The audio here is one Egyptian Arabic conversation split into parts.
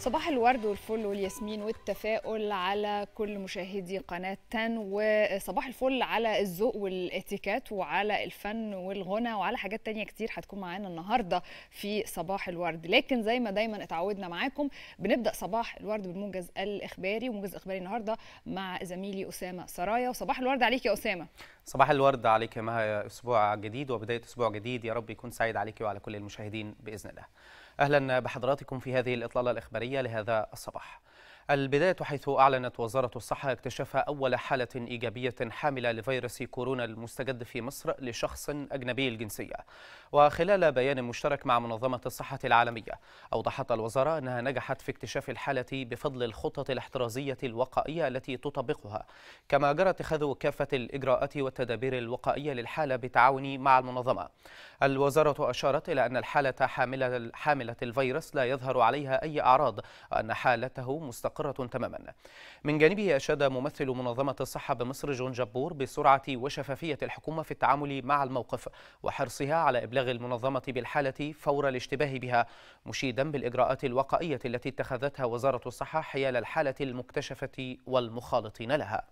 صباح الورد والفل والياسمين والتفاؤل على كل مشاهدي قناة تن وصباح الفل على الذوق والاتيكات وعلى الفن والغنى وعلى حاجات تانية كتير هتكون معانا النهاردة في صباح الورد لكن زي ما دايما اتعودنا معاكم بنبدأ صباح الورد بالموجز الإخباري وموجز الإخباري النهاردة مع زميلي أسامة سرايا وصباح الورد عليك يا أسامة صباح الورد عليك يا مها اسبوع جديد وبدايه اسبوع جديد يا رب يكون سعيد عليك وعلى كل المشاهدين باذن الله. اهلا بحضراتكم في هذه الاطلاله الاخباريه لهذا الصباح. البداية حيث أعلنت وزارة الصحة اكتشاف أول حالة إيجابية حاملة لفيروس كورونا المستجد في مصر لشخص أجنبي الجنسية وخلال بيان مشترك مع منظمة الصحة العالمية أوضحت الوزارة أنها نجحت في اكتشاف الحالة بفضل الخطط الاحترازية الوقائية التي تطبقها كما جرى اتخاذ كافة الإجراءات والتدابير الوقائية للحالة بالتعاون مع المنظمة الوزارة أشارت إلى أن الحالة حاملة, حاملة الفيروس لا يظهر عليها أي أعراض وأن حالته مستقرة تماما من جانبه أشاد ممثل منظمة الصحة بمصر جون جبور بسرعة وشفافية الحكومة في التعامل مع الموقف وحرصها على إبلاغ المنظمة بالحالة فور الاشتباه بها مشيدا بالإجراءات الوقائية التي اتخذتها وزارة الصحة حيال الحالة المكتشفة والمخالطين لها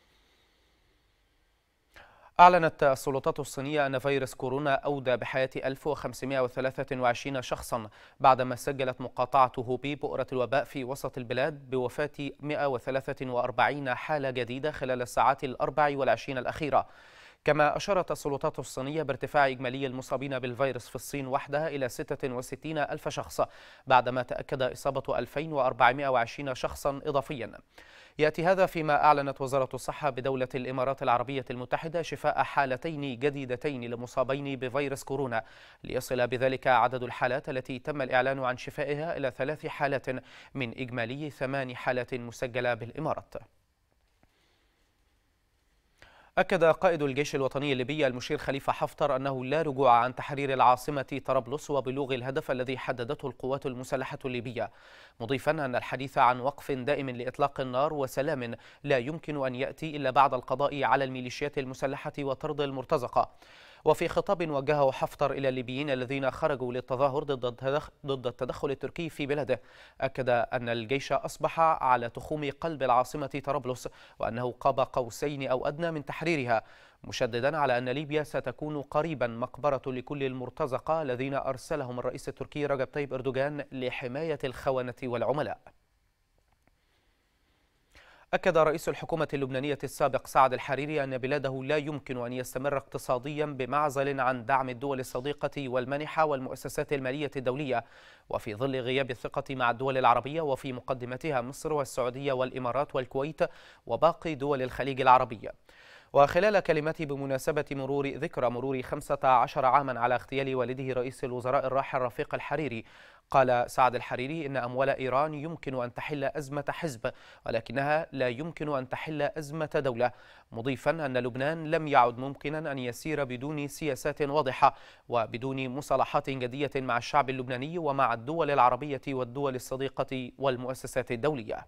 أعلنت السلطات الصينية أن فيروس كورونا أودى بحياة 1523 شخصا بعدما سجلت مقاطعة هوبي بؤرة الوباء في وسط البلاد بوفاة 143 حالة جديدة خلال الساعات الأربع والعشرين الأخيرة كما أشارت السلطات الصينية بارتفاع إجمالي المصابين بالفيروس في الصين وحدها إلى 66 ألف شخص بعدما تأكد إصابة 2420 شخصا إضافيا يأتي هذا فيما أعلنت وزارة الصحة بدولة الإمارات العربية المتحدة شفاء حالتين جديدتين لمصابين بفيروس كورونا ليصل بذلك عدد الحالات التي تم الإعلان عن شفائها إلى ثلاث حالات من إجمالي ثمان حالات مسجلة بالإمارات أكد قائد الجيش الوطني الليبي المشير خليفة حفتر أنه لا رجوع عن تحرير العاصمة طرابلس وبلوغ الهدف الذي حددته القوات المسلحة الليبية مضيفا أن الحديث عن وقف دائم لإطلاق النار وسلام لا يمكن أن يأتي إلا بعد القضاء على الميليشيات المسلحة وطرد المرتزقة وفي خطاب وجهه حفتر إلى الليبيين الذين خرجوا للتظاهر ضد ضد التدخل التركي في بلاده أكد أن الجيش أصبح على تخوم قلب العاصمة طرابلس وأنه قاب قوسين أو أدنى من تحريرها مشددا على أن ليبيا ستكون قريبا مقبرة لكل المرتزقة الذين أرسلهم الرئيس التركي رجب طيب أردوغان لحماية الخونة والعملاء أكد رئيس الحكومة اللبنانية السابق سعد الحريري أن بلاده لا يمكن أن يستمر اقتصاديا بمعزل عن دعم الدول الصديقة والمنحة والمؤسسات المالية الدولية وفي ظل غياب الثقة مع الدول العربية وفي مقدمتها مصر والسعودية والإمارات والكويت وباقي دول الخليج العربية وخلال كلمته بمناسبة مرور ذكرى مرور 15 عاما على اغتيال والده رئيس الوزراء الراحل رفيق الحريري قال سعد الحريري إن أموال إيران يمكن أن تحل أزمة حزب ولكنها لا يمكن أن تحل أزمة دولة مضيفا أن لبنان لم يعد ممكنا أن يسير بدون سياسات واضحة وبدون مصالحات جدية مع الشعب اللبناني ومع الدول العربية والدول الصديقة والمؤسسات الدولية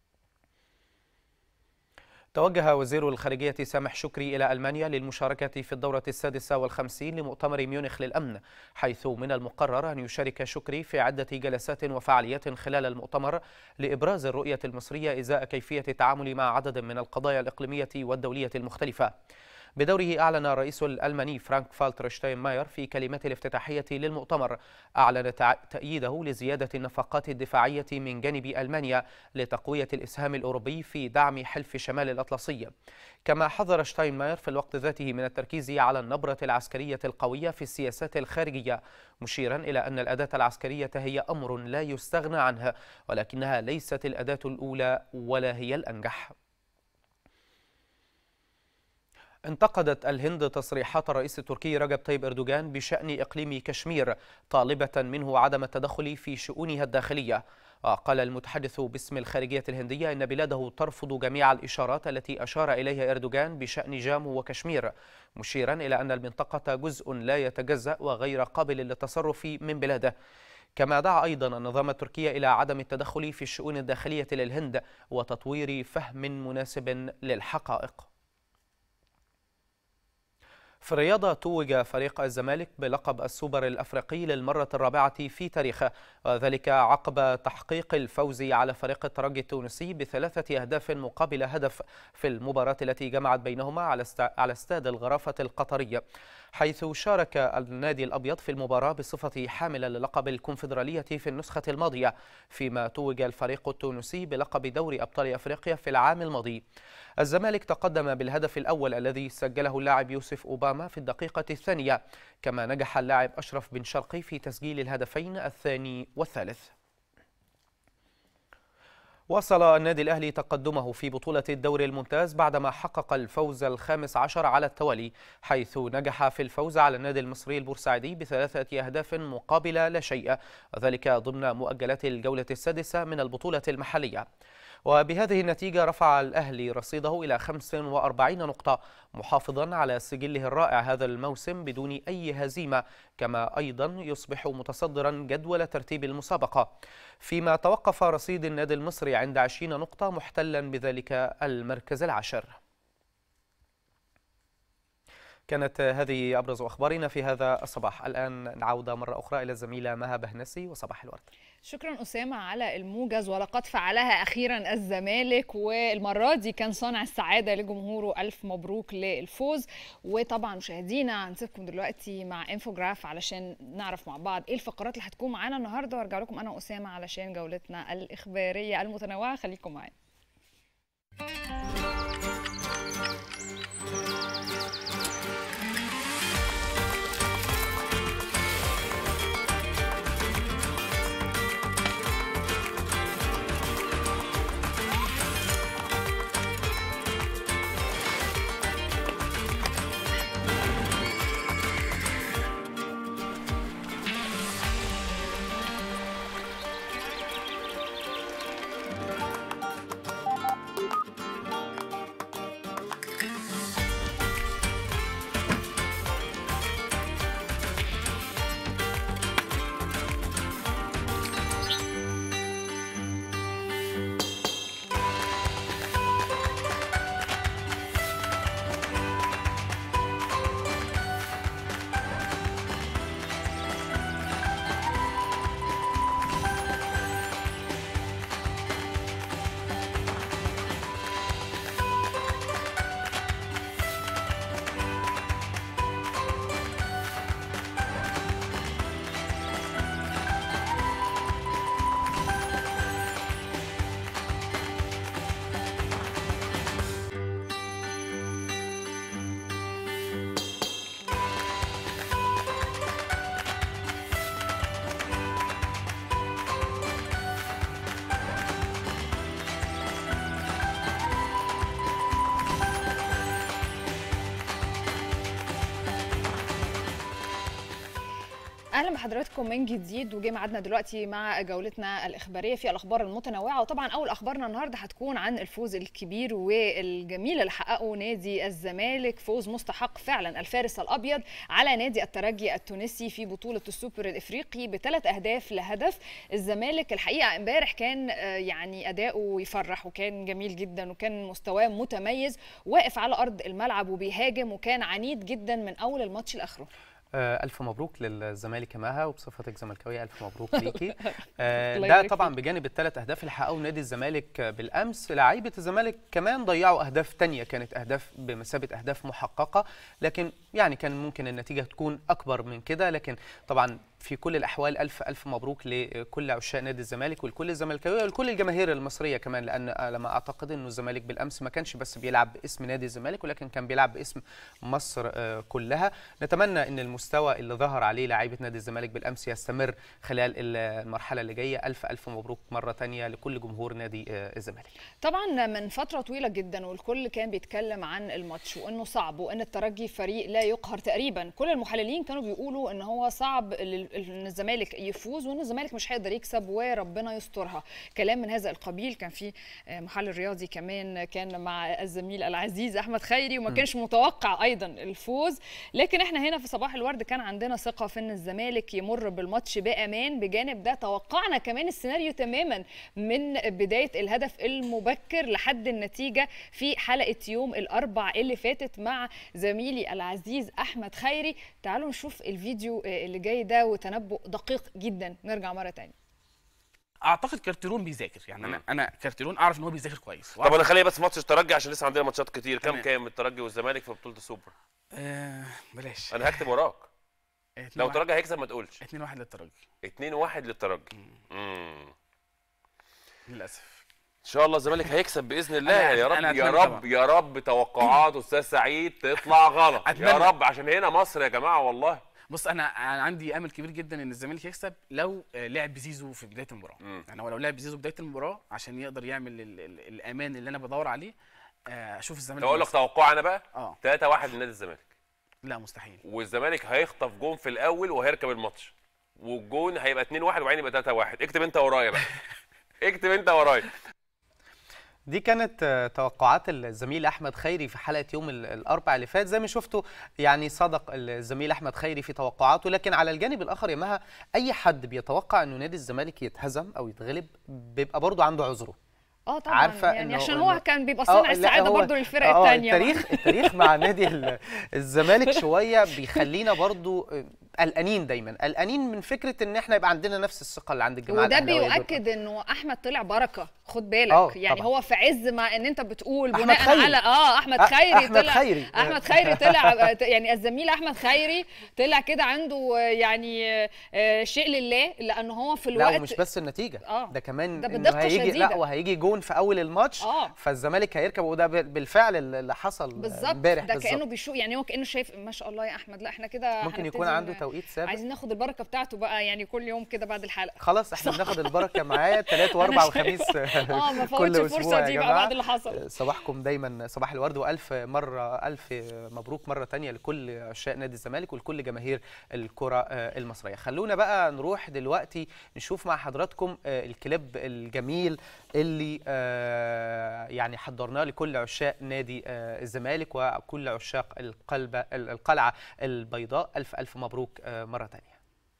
توجه وزير الخارجية سامح شكري إلى ألمانيا للمشاركة في الدورة السادسة والخمسين لمؤتمر ميونخ للأمن حيث من المقرر أن يشارك شكري في عدة جلسات وفعاليات خلال المؤتمر لإبراز الرؤية المصرية إزاء كيفية التعامل مع عدد من القضايا الإقليمية والدولية المختلفة بدوره أعلن الرئيس الألماني فرانك فالتر شتاينماير في كلمته الافتتاحية للمؤتمر أعلن تأييده لزيادة النفقات الدفاعية من جانب ألمانيا لتقوية الإسهام الأوروبي في دعم حلف شمال الأطلسي كما حذر شتاينماير في الوقت ذاته من التركيز على النبرة العسكرية القوية في السياسات الخارجية مشيرا إلى أن الأداة العسكرية هي أمر لا يستغنى عنه ولكنها ليست الأداة الأولى ولا هي الأنجح انتقدت الهند تصريحات الرئيس التركي رجب طيب أردوغان بشأن إقليم كشمير طالبة منه عدم التدخل في شؤونها الداخلية وقال المتحدث باسم الخارجية الهندية إن بلاده ترفض جميع الإشارات التي أشار إليها أردوغان بشأن جامو وكشمير مشيرا إلى أن المنطقة جزء لا يتجزأ وغير قابل للتصرف من بلاده كما دعا أيضا النظام التركي إلى عدم التدخل في الشؤون الداخلية للهند وتطوير فهم مناسب للحقائق في الرياضة توج فريق الزمالك بلقب السوبر الأفريقي للمرة الرابعة في تاريخه وذلك عقب تحقيق الفوز على فريق الترجي التونسي بثلاثة أهداف مقابل هدف في المباراة التي جمعت بينهما على استاد الغرافة القطرية حيث شارك النادي الأبيض في المباراة بصفة حاملا للقب الكونفدرالية في النسخة الماضية فيما توج الفريق التونسي بلقب دوري أبطال أفريقيا في العام الماضي الزمالك تقدم بالهدف الأول الذي سجله اللاعب يوسف أوباما في الدقيقة الثانية كما نجح اللاعب أشرف بن شرقي في تسجيل الهدفين الثاني والثالث واصل النادي الأهلي تقدمه في بطولة الدوري الممتاز بعدما حقق الفوز الخامس عشر على التوالي حيث نجح في الفوز على النادي المصري البورسعيدي بثلاثة أهداف مقابل لا شيء وذلك ضمن مؤجلات الجولة السادسة من البطولة المحلية وبهذه النتيجة رفع الأهلي رصيده إلى 45 نقطة محافظا على سجله الرائع هذا الموسم بدون أي هزيمة كما أيضا يصبح متصدرا جدول ترتيب المسابقة فيما توقف رصيد النادي المصري عند 20 نقطة محتلا بذلك المركز العاشر كانت هذه أبرز أخبارنا في هذا الصباح الآن نعود مرة أخرى إلى الزميلة مها بهنسي وصباح الورد شكرا أسامة على الموجز ولقد فعلها أخيرا الزمالك والمرة دي كان صانع السعادة لجمهوره ألف مبروك للفوز وطبعا مشاهدينا هنسيبكم دلوقتي مع انفوجراف علشان نعرف مع بعض ايه الفقرات اللي هتكون معانا النهارده وارجع لكم انا وأسامة علشان جولتنا الإخبارية المتنوعة خليكم معانا اهلا بحضراتكم من جديد وجه ميعادنا دلوقتي مع جولتنا الاخباريه في الاخبار المتنوعه وطبعا اول اخبارنا النهارده هتكون عن الفوز الكبير والجميل اللي حققه نادي الزمالك فوز مستحق فعلا الفارس الابيض على نادي الترجي التونسي في بطوله السوبر الافريقي بثلاث اهداف لهدف الزمالك الحقيقه امبارح كان يعني اداؤه يفرح وكان جميل جدا وكان مستواه متميز واقف على ارض الملعب وبيهاجم وكان عنيد جدا من اول الماتش لاخره ألف مبروك للزمالك مها وبصفتك زملكاوية ألف مبروك ليكي ده طبعا بجانب الثلاث أهداف اللي حققوا نادي الزمالك بالأمس لعيبة الزمالك كمان ضيعوا أهداف تانية كانت أهداف بمثابة أهداف محققة لكن يعني كان ممكن النتيجة تكون أكبر من كده لكن طبعا في كل الأحوال ألف ألف مبروك لكل عشاق نادي الزمالك ولكل الزملكاوية ولكل الجماهير المصرية كمان لأن لما أعتقد أنه الزمالك بالأمس ما كانش بس بيلعب باسم نادي الزمالك ولكن كان بيلعب باسم مصر كلها نتمنى أن المستوى اللي ظهر عليه لاعيبة نادي الزمالك بالأمس يستمر خلال المرحلة اللي جاية ألف ألف مبروك مرة تانية لكل جمهور نادي الزمالك طبعا من فترة طويلة جدا والكل كان بيتكلم عن الماتش وأنه صعب وأن الترجي فريق لا يقهر تقريبا كل المحللين كانوا بيقولوا أن هو صعب ان الزمالك يفوز وان الزمالك مش هيقدر يكسب وربنا يسترها كلام من هذا القبيل كان في محل الرياضي كمان كان مع الزميل العزيز احمد خيري وما كانش متوقع ايضا الفوز لكن احنا هنا في صباح الورد كان عندنا ثقه في ان الزمالك يمر بالماتش بامان بجانب ده توقعنا كمان السيناريو تماما من بدايه الهدف المبكر لحد النتيجه في حلقه يوم الاربع اللي فاتت مع زميلي العزيز احمد خيري تعالوا نشوف الفيديو اللي جاي ده وتنبؤ دقيق جدا نرجع مره تانية اعتقد كارتيرون بيذاكر يعني انا انا كارتيرون اعرف ان هو بيذاكر كويس طب انا خليها بس ماتش الترجي عشان لسه عندنا ماتشات كتير كام تمام. كام الترجي والزمالك في بطوله السوبر آه بلاش انا هكتب وراك اتنين لو واحد- الترجي هيكسب ما تقولش اتنين واحد للترجي 2 1 للترجي امم للاسف ان شاء الله الزمالك هيكسب باذن الله أنا- يا رب أنا يا أتمنى رب طبعاً. يا رب توقعات استاذ سعيد تطلع غلط يا أتمنى. رب عشان هنا مصر يا جماعه والله بص انا انا عندي امل كبير جدا ان الزمالك يكسب لو آه، لعب بزيزو في بدايه المباراه مم. يعني هو لو لعب بزيزو بدايه المباراه عشان يقدر يعمل ال ال الامان اللي انا بدور عليه آه، اشوف الزمالك اقول لك بيكسب. توقع انا بقى اه 3 1 لنادي الزمالك لا مستحيل والزمالك هيخطف جون في الاول وهيركب الماتش والجون هيبقى 2 1 وبعدين يبقى 3 1 اكتب انت ورايا بقى اكتب انت ورايا دي كانت آه، توقعات الزميل احمد خيري في حلقه يوم ال- الاربع اللي فات زي ما شفتوا يعني صدق الزميل احمد خيري في توقعاته لكن على الجانب الاخر يا مها اي حد بيتوقع انه نادي الزمالك يتهزم او يتغلب بيبقى برضه عنده عذره اه طبعا عارفة يعني إنه- عشان إنه- هو كان بيبقى آه، صانع لا، السعاده هو- برضه للفرق آه، الثانيه التاريخ التاريخ مع نادي ال- الزمالك شويه بيخلينا برضو آه، قلقانين دايما قلقانين من فكره ان احنا يبقى عندنا نفس الثقه اللي عند الجماعه وده الأهلاوية دول. بيؤكد انه احمد طلع بركه خد بالك آه، يعني طبعاً. هو في عز ما ان انت بتقول أحمد بناء خيري. على اه احمد أ- خيري أحمد طلع خيري. احمد خيري طلع يعني الزميل احمد خيري طلع كده عنده آه، يعني آه، شيء لله لانه هو في لا الوقت ومش بس النتيجه آه، ده كمان ده إنه بدقة هيجي لا شديدة. وهيجي جون في اول الماتش آه. فالزمالك هيركب وده بال- بالفعل اللي حصل بالظبط امبارح ده كانه بالظبط بيشوف يعني هو كانه شايف ما شاء الله يا احمد لا احنا كده ممكن يكون هنبتدي عنده ن- توقيت سابق عايزين ناخد البركه بتاعته بقى يعني كل يوم كده بعد الحلقه خلاص احنا بناخد البركه معايا ثلاث واربع شايفة. وخميس اه ما كل فوتش أسبوع الفرصه يا دي بقى جماعة. بعد اللي حصل صباحكم دايما صباح الورد والف مره الف مبروك مره تانية لكل عشاق نادي الزمالك ولكل جماهير الكره آه، المصريه خلونا بقى نروح دلوقتي نشوف مع حضراتكم آه، الكليب الجميل اللي آه، يعني حضرناه لكل عشاق نادي آه، الزمالك وكل عشاق القلبه القلعه البيضاء الف الف مبروك آه، مره تانية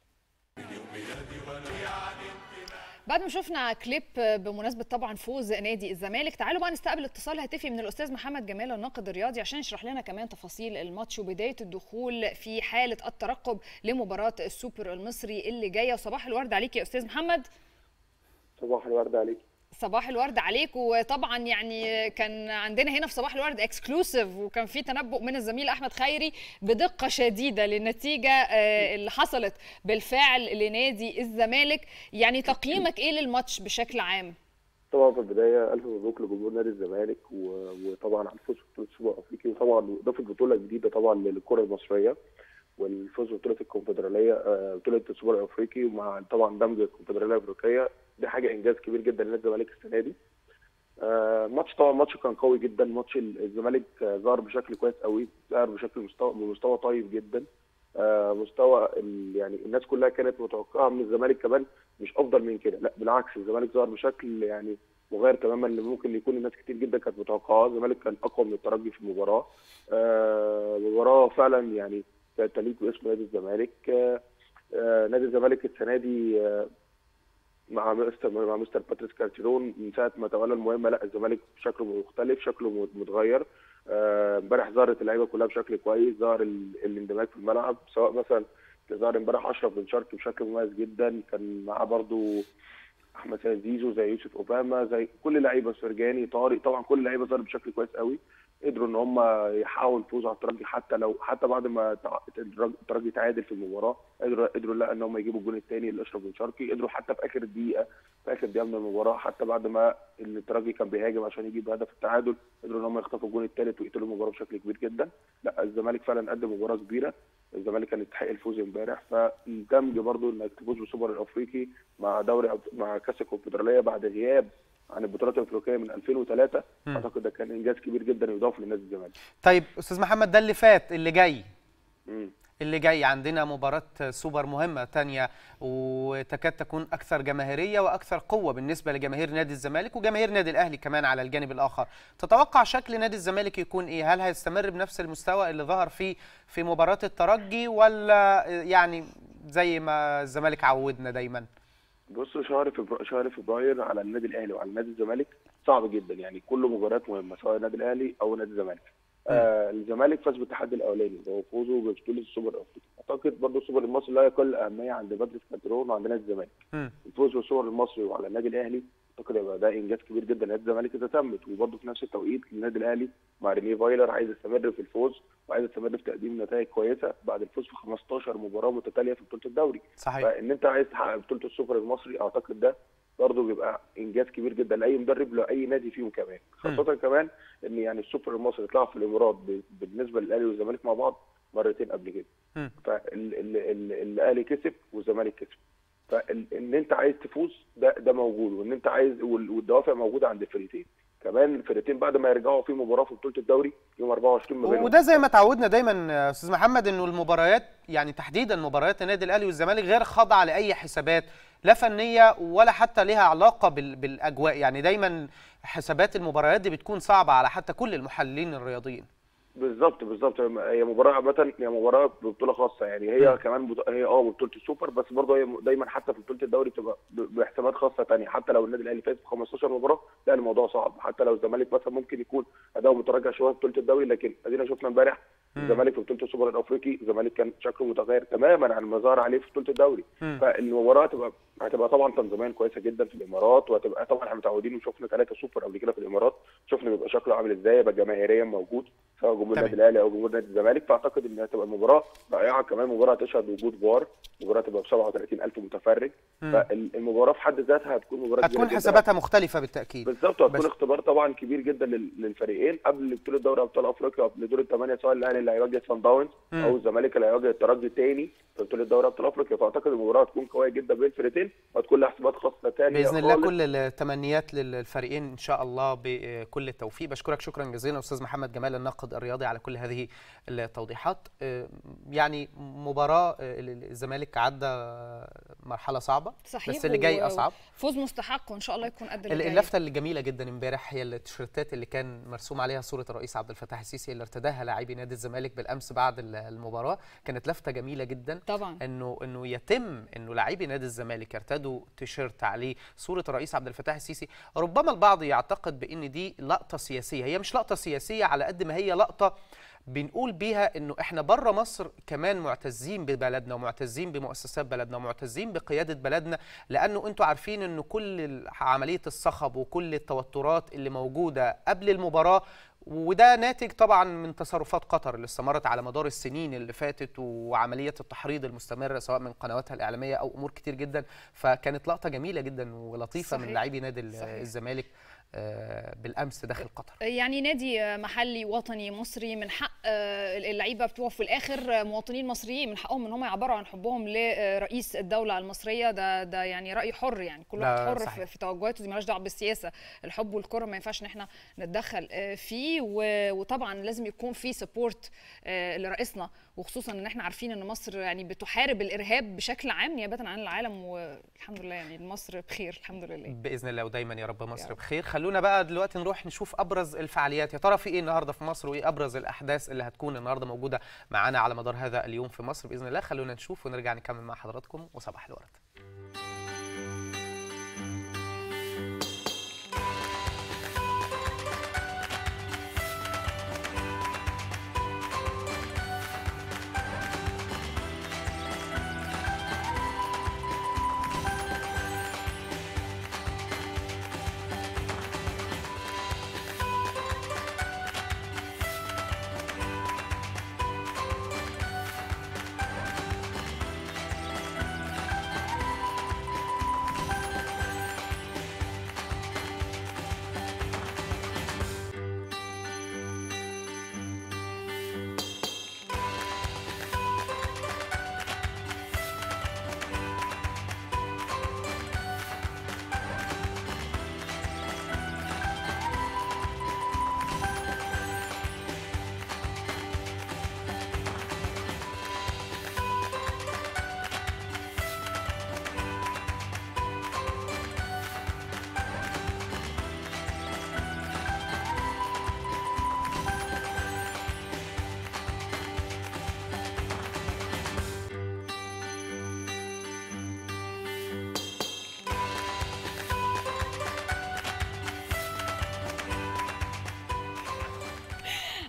بعد ما شفنا كليب بمناسبه طبعا فوز نادي الزمالك تعالوا بقى نستقبل اتصال هاتفي من الاستاذ محمد جمال الناقد الرياضي عشان يشرح لنا كمان تفاصيل الماتش وبدايه الدخول في حاله الترقب لمباراه السوبر المصري اللي جايه وصباح الورد عليك يا استاذ محمد صباح الورد عليك صباح الورد عليك وطبعا يعني كان عندنا هنا في صباح الورد اكسكلوسيف وكان في تنبؤ من الزميل احمد خيري بدقه شديده للنتيجه آه، اللي حصلت بالفعل لنادي الزمالك يعني تقييمك ايه للماتش بشكل عام طبعا في البدايه الف مبروك لجمهور نادي الزمالك و- وطبعا على الفوز ببطوله السوبر الافريقي وطبعا اضافه بطوله جديده طبعا للكره المصريه والفوز ببطوله الكونفدراليه آه، بطوله السوبر الافريقي ومع طبعا دمج الكونفدراليه الافريقيه دي حاجه انجاز كبير جدا لنادي الزمالك السنه دي آه، ماتش طبعا ماتش كان قوي جدا ماتش ال- الزمالك آه، ظهر بشكل كويس قوي ظهر بشكل مستوى بمستوى طيب جدا آه، مستوى ال- يعني الناس كلها كانت متوقعه من الزمالك كمان مش افضل من كده لا بالعكس الزمالك ظهر بشكل يعني مغاير تماما اللي ممكن يكون الناس كتير جدا كانت متوقعاه الزمالك كان اقوى من الترجي في المباراه آه مباراه فعلا يعني كانت تليق باسم نادي الزمالك آه آه نادي الزمالك السنه دي آه مع مستر مع مستر باتريس كارتيرون من ساعه ما تولى المهمه لا الزمالك شكله مختلف شكله متغير آه، امبارح ظهرت اللعيبه كلها بشكل كويس ظهر ال- الاندماج في الملعب سواء مثلا ظهر امبارح اشرف بن شرقي بشكل مميز جدا كان معاه برضو احمد سيد زيزو زي يوسف اوباما زي كل اللعيبه سرجاني طارق طبعا كل اللعيبه ظهرت بشكل كويس قوي قدروا ان هم يحاولوا يفوزوا على الترجي حتى لو حتى بعد ما تع- الترجي الترجي تعادل في المباراه قدروا قدروا لا ان هم يجيبوا الجون الثاني لاشرف بن شرقي قدروا حتى في اخر الدقيقه في اخر دقيقه من المباراه حتى بعد ما الترجي كان بيهاجم عشان يجيب هدف التعادل قدروا ان هم يخطفوا الجون الثالث ويقتلوا المباراه بشكل كبير جدا لا الزمالك فعلا قدم مباراه كبيره الزمالك كان يستحق الفوز امبارح فالدمج برضو انك تفوز بالسوبر الافريقي مع دوري أف- مع كاس الكونفدراليه بعد غياب عن البطولات الافريقيه من 2003 مم. اعتقد ده كان انجاز كبير جدا يضاف لنادي الزمالك طيب استاذ محمد ده اللي فات اللي جاي مم. اللي جاي عندنا مباراة سوبر مهمة تانية وتكاد تكون أكثر جماهيرية وأكثر قوة بالنسبة لجماهير نادي الزمالك وجماهير نادي الأهلي كمان على الجانب الآخر تتوقع شكل نادي الزمالك يكون إيه؟ هل هيستمر بنفس المستوى اللي ظهر فيه في مباراة الترجي ولا يعني زي ما الزمالك عودنا دايما؟ بص شهر فبراير شهر فبراير على النادي الاهلي وعلى نادي الزمالك صعب جدا يعني كل مباريات مهمه سواء النادي الاهلي او نادي الزمالك آه الزمالك فاز بالتحدي الاولاني وهو فوزه ببطوله السوبر الافريقي اعتقد برضه السوبر المصري لا يقل اهميه عند بدر اسكندرون وعند نادي الزمالك مم. الفوز بالسوبر المصري وعلى النادي الاهلي اعتقد يبقى ده انجاز كبير جدا لنادي الزمالك اذا تمت وبرضه في نفس التوقيت النادي الاهلي مع رينيه فايلر عايز يستمر في الفوز وعايز يستمر في تقديم نتائج كويسه بعد الفوز في 15 مباراه متتاليه في بطوله الدوري صحيح فان انت عايز تحقق بطوله السوبر المصري اعتقد ده برضه بيبقى انجاز كبير جدا لاي مدرب لاي نادي فيهم كمان خاصه كمان ان يعني السوبر المصري اتلعب في الامارات ب- بالنسبه للاهلي والزمالك مع بعض مرتين قبل كده مم. فالاهلي كسب والزمالك كسب فان انت عايز تفوز ده ده موجود وان انت عايز وال- والدوافع موجوده عند الفريقين كمان الفرقتين بعد ما يرجعوا في مباراه في بطوله الدوري يوم 24 ما بينهم وده زي ما تعودنا دايما يا استاذ محمد انه المباريات يعني تحديدا مباريات النادي الاهلي والزمالك غير خاضعه لاي حسابات لا فنيه ولا حتى لها علاقه بال- بالاجواء يعني دايما حسابات المباريات دي بتكون صعبه على حتى كل المحللين الرياضيين بالظبط بالظبط هي مباراه عامه هي مباراه ببطوله خاصه يعني هي م. كمان بط... هي اه بطوله السوبر بس برضه هي دايما حتى في بطوله الدوري بتبقى ب- بحسابات خاصه تانية حتى لو النادي الاهلي فاز ب 15 مباراه لا الموضوع صعب حتى لو الزمالك مثلا ممكن يكون اداؤه متراجع شويه في بطوله الدوري لكن ادينا شفنا امبارح م. الزمالك في بطوله السوبر الافريقي الزمالك كان شكله متغير تماما عن ما ظهر عليه في بطوله الدوري م. فالمباراه هتبقى هتبقى طبعا تنظيميا كويسه جدا في الامارات وهتبقى طبعا احنا متعودين وشفنا ثلاثه سوبر قبل كده في الامارات شفنا بيبقى شكله عامل ازاي يبقى جماهيريا موجود سواء جمهور تمام. النادي الاهلي او جمهور نادي الزمالك فاعتقد ان هتبقى المباراه رائعه كمان مباراه هتشهد وجود فار مباراه تبقى ب 37000 متفرج مم. فالمباراه في حد ذاتها هتكون مباراه كبيرة هتكون جداً. حساباتها مختلفه بالتاكيد بالظبط وهتكون بس- اختبار طبعا كبير جدا لل- للفريقين قبل بطوله دوري ابطال افريقيا قبل دور الثمانيه سواء الاهلي اللي هيواجه سان داونز مم. او الزمالك اللي هيواجه الترجي تاني في بطوله دوري ابطال افريقيا فاعتقد المباراه هتكون قويه جدا بين الفرقتين وهتكون لها حسابات خاصه ثانيه باذن الله خالص. كل التمنيات للفريقين ان شاء الله بكل التوفيق بشكرك شكرا جزيلا استاذ محمد جمال الناقد الرياضي على كل هذه التوضيحات آه، يعني مباراه آه، الزمالك عدى مرحله صعبه صحيح بس اللي جاي و- اصعب فوز مستحق وان شاء الله يكون قد اللي ال- جاي. اللفته اللي جميله جدا امبارح هي التيشيرتات اللي كان مرسوم عليها صوره الرئيس عبد الفتاح السيسي اللي ارتداها لاعبي نادي الزمالك بالامس بعد ال- المباراه كانت لفته جميله جدا طبعا انه انه يتم انه لاعبي نادي الزمالك يرتدوا تيشيرت عليه صوره الرئيس عبد الفتاح السيسي ربما البعض يعتقد بان دي لقطه سياسيه هي مش لقطه سياسيه على قد ما هي لقطه بنقول بيها انه احنا بره مصر كمان معتزين ببلدنا ومعتزين بمؤسسات بلدنا ومعتزين بقياده بلدنا لانه انتوا عارفين انه كل ال- عمليه الصخب وكل التوترات اللي موجوده قبل المباراه وده ناتج طبعا من تصرفات قطر اللي استمرت على مدار السنين اللي فاتت وعمليه التحريض المستمره سواء من قنواتها الاعلاميه او امور كتير جدا فكانت لقطه جميله جدا ولطيفه من صحيح. لاعبي نادي ال- صحيح. الزمالك آه، بالامس داخل قطر يعني نادي محلي وطني مصري من حق آه، اللعيبه بتوعه في الاخر آه، مواطنين مصريين من حقهم ان هم يعبروا عن حبهم لرئيس الدوله المصريه ده ده يعني راي حر يعني كل ده واحد حر صحيح. في, في توجهاته دي مالهاش دعوه بالسياسه الحب والكره ما ينفعش ان احنا نتدخل آه، فيه و- وطبعا لازم يكون في سبورت لرئيسنا وخصوصا ان احنا عارفين ان مصر يعني بتحارب الارهاب بشكل عام نيابه عن العالم والحمد لله يعني مصر بخير الحمد لله باذن الله ودايما يا رب مصر رب. بخير خلونا بقى دلوقتي نروح نشوف ابرز الفعاليات يا ترى في ايه النهارده في مصر وايه ابرز الاحداث اللي هتكون النهارده موجوده معانا على مدار هذا اليوم في مصر باذن الله خلونا نشوف ونرجع نكمل مع حضراتكم وصباح الورد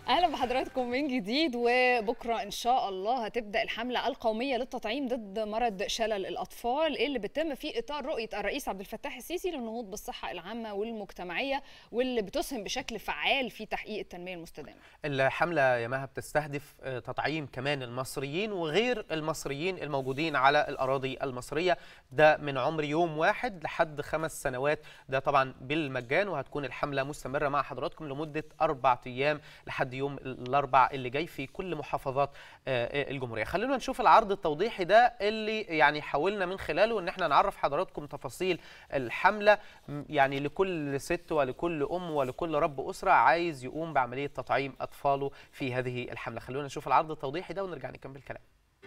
اهلا بحضراتكم من جديد وبكره ان شاء الله هتبدا الحمله القوميه للتطعيم ضد مرض شلل الاطفال اللي بتتم في اطار رؤيه الرئيس عبد الفتاح السيسي للنهوض بالصحه العامه والمجتمعيه واللي بتسهم بشكل فعال في تحقيق التنميه المستدامه. الحملة يا مها بتستهدف آه، تطعيم كمان المصريين وغير المصريين الموجودين على الأراضي المصرية ده من عمر يوم واحد لحد خمس سنوات ده طبعا بالمجان وهتكون الحملة مستمرة مع حضراتكم لمدة أربع أيام لحد يوم الأربع اللي جاي في كل محافظات آه، الجمهورية خلونا نشوف العرض التوضيحي ده اللي يعني حاولنا من خلاله ان احنا نعرف حضراتكم تفاصيل الحملة م- يعني لكل ست ولكل أم ولكل رب أسرة عايز يقوم بعملية تطعيم أطفاله في هذه الحملة خلونا نشوف العرض التوضيحي ده ونرجع نكمل كلام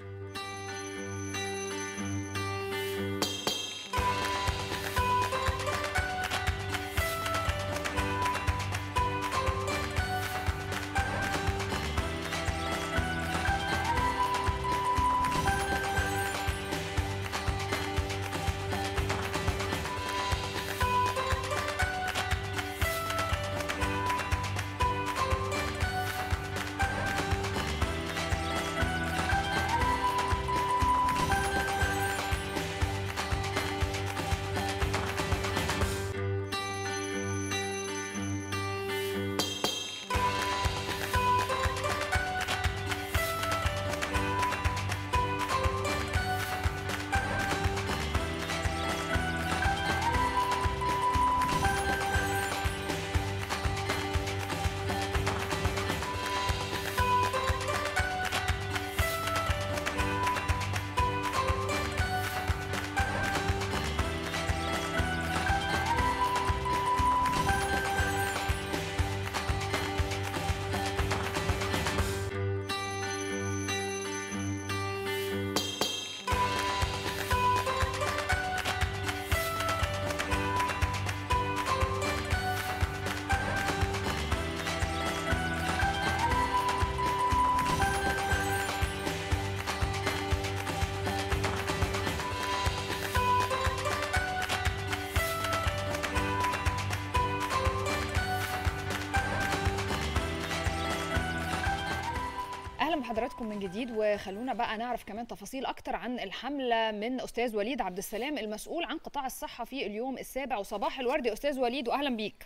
اهلا بحضراتكم من جديد وخلونا بقى نعرف كمان تفاصيل اكتر عن الحمله من استاذ وليد عبد السلام المسؤول عن قطاع الصحه في اليوم السابع وصباح الورد يا استاذ وليد واهلا بيك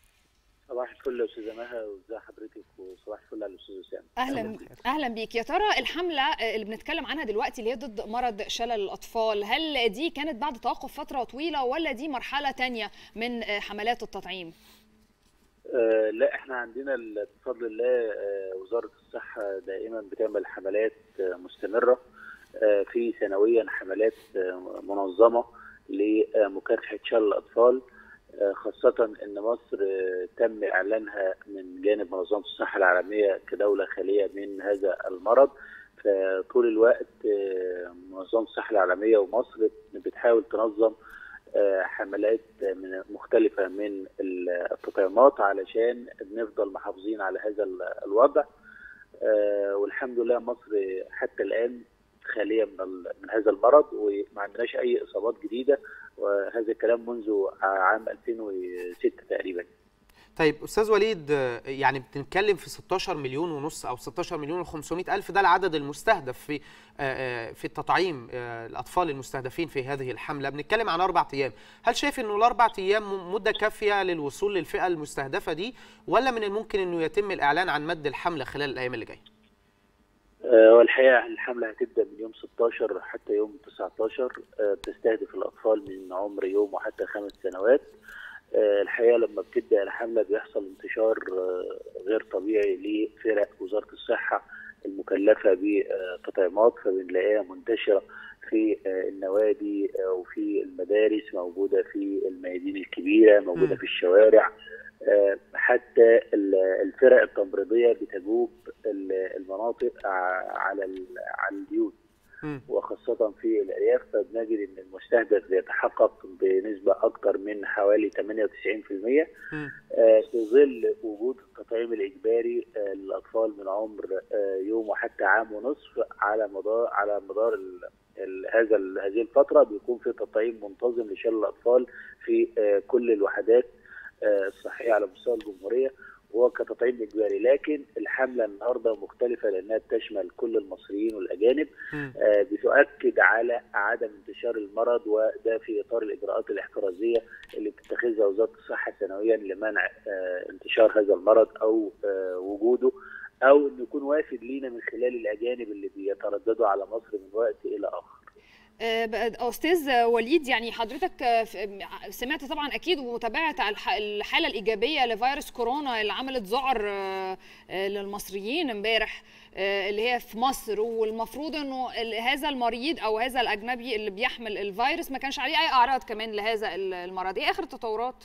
صباح الفل يا استاذه مها وازي حضرتك وصباح الفل على الاستاذ اسامه اهلا اهلا بيك يا ترى الحمله اللي بنتكلم عنها دلوقتي اللي هي ضد مرض شلل الاطفال هل دي كانت بعد توقف فتره طويله ولا دي مرحله تانية من حملات التطعيم آه لا احنا عندنا ال- بفضل الله آه وزاره الصحه دائما بتعمل حملات آه مستمره آه في سنويا حملات آه منظمه لمكافحه شلل الاطفال آه خاصه ان مصر آه تم اعلانها من جانب منظمه الصحه العالميه كدوله خاليه من هذا المرض فطول الوقت آه منظمه الصحه العالميه ومصر بتحاول تنظم آه، حملات من مختلفة من التطعيمات علشان نفضل محافظين على هذا ال- الوضع آه، والحمد لله مصر حتى الآن خالية من ال- من هذا المرض وما عندناش أي إصابات جديدة وهذا الكلام منذ عام 2006 تقريبا طيب استاذ وليد آه، يعني بنتكلم في 16 مليون ونص او 16 مليون و500 الف ده العدد المستهدف في آه، آه، في التطعيم آه، الاطفال المستهدفين في هذه الحمله بنتكلم عن اربع ايام هل شايف انه الاربع ايام م- مده كافيه للوصول للفئه المستهدفه دي ولا من الممكن انه يتم الاعلان عن مد الحمله خلال الايام اللي جايه آه، والحقيقة الحملة هتبدأ من يوم 16 حتى يوم 19 آه، بتستهدف الأطفال من عمر يوم وحتى خمس سنوات آه، الحقيقة لما بتبدأ الحملة بيحصل انتشار آه، غير طبيعي لفرق وزارة الصحة المكلفة بالتطعيمات فبنلاقيها منتشرة في آه، النوادي آه، وفي المدارس موجودة في الميادين الكبيرة موجودة مم. في الشوارع آه، حتى ال- الفرق التمريضية بتجوب ال- المناطق ع- على ال- على البيوت مم. وخاصة في الأرياف فبنجد إن المستهدف بيتحقق بنسبة أكثر من حوالي 98% مم. آه، في ظل وجود التطعيم الإجباري آه، للأطفال من عمر آه، يوم وحتى عام ونصف على مدار على مدار ال- ال- هذا ال- هذه الفترة بيكون في تطعيم منتظم لشلل الأطفال في آه، كل الوحدات آه، الصحية على مستوى الجمهورية وهو كتطعيم اجباري لكن الحمله النهارده مختلفه لانها بتشمل كل المصريين والاجانب مم. آه، بتؤكد على عدم انتشار المرض وده في اطار الاجراءات الاحترازيه اللي بتتخذها وزاره الصحه سنويا لمنع آه، انتشار هذا المرض او آه، وجوده او انه يكون وافد لينا من خلال الاجانب اللي بيترددوا على مصر من وقت الى اخر. آه، بقى- استاذ وليد يعني حضرتك آه، ف- سمعت طبعا اكيد وتابعت على الح- الحاله الايجابيه لفيروس كورونا اللي عملت ذعر آه، آه، للمصريين امبارح آه، اللي هي في مصر والمفروض انه ال- هذا المريض او هذا الاجنبي اللي بيحمل الفيروس ما كانش عليه اي اعراض كمان لهذا ال- المرض ايه اخر التطورات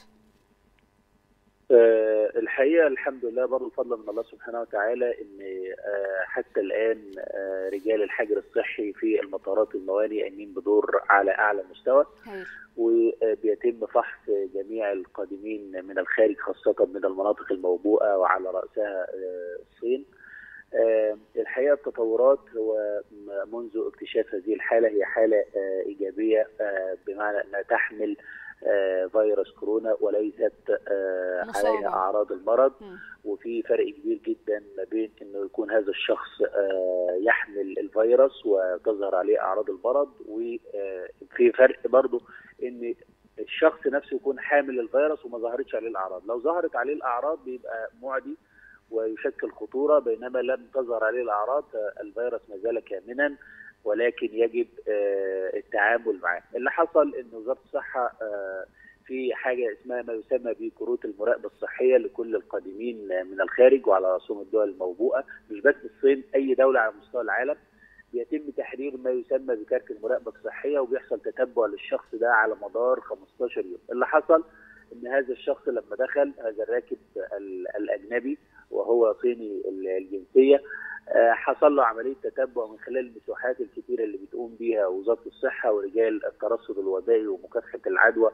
آه، الحقيقه الحمد لله برضه فضلا من الله سبحانه وتعالى ان آه، حتى الان آه، رجال الحجر الصحي في المطارات الموانئ قايمين بدور على اعلى مستوى هايل. وبيتم فحص جميع القادمين من الخارج خاصه من المناطق الموبوءه وعلى راسها آه، الصين. آه، الحقيقه التطورات هو م- منذ اكتشاف هذه الحاله هي حاله آه، ايجابيه آه، بمعنى انها تحمل آه، فيروس كورونا وليست آه، مصابة. عليها اعراض المرض مم. وفي فرق كبير جدا ما بين انه يكون هذا الشخص آه، يحمل الفيروس وتظهر عليه اعراض المرض وفي فرق برضه ان الشخص نفسه يكون حامل الفيروس وما ظهرتش عليه الاعراض لو ظهرت عليه الاعراض بيبقى معدي ويشكل خطوره بينما لم تظهر عليه الاعراض آه، الفيروس ما زال كامنا ولكن يجب آه، التعامل معه اللي حصل ان وزاره الصحه آه، في حاجه اسمها ما يسمى بكروت المراقبه الصحيه لكل القادمين من الخارج وعلى راسهم الدول الموبوءه مش بس الصين اي دوله على مستوى العالم بيتم تحرير ما يسمى بكارت المراقبه الصحيه وبيحصل تتبع للشخص ده على مدار 15 يوم اللي حصل ان هذا الشخص لما دخل هذا الراكب ال- الاجنبي وهو صيني ال- الجنسيه آه، حصل له عمليه تتبع من خلال المساحات الكثيره اللي بتقوم بيها وزاره الصحه ورجال الترصد الوبائي ومكافحه العدوى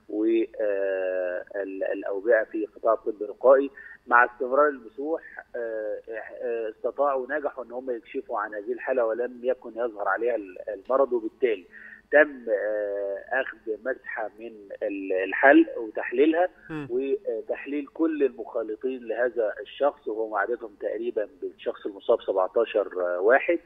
والاوبئه في قطاع الطب الوقائي مع استمرار المسوح آه، آه، استطاعوا نجحوا ان هم يكشفوا عن هذه الحاله ولم يكن يظهر عليها المرض وبالتالي تم آه، اخذ مسحه من ال- الحلق وتحليلها مم. وتحليل كل المخالطين لهذا الشخص وهم عددهم تقريبا بالشخص المصاب 17 واحد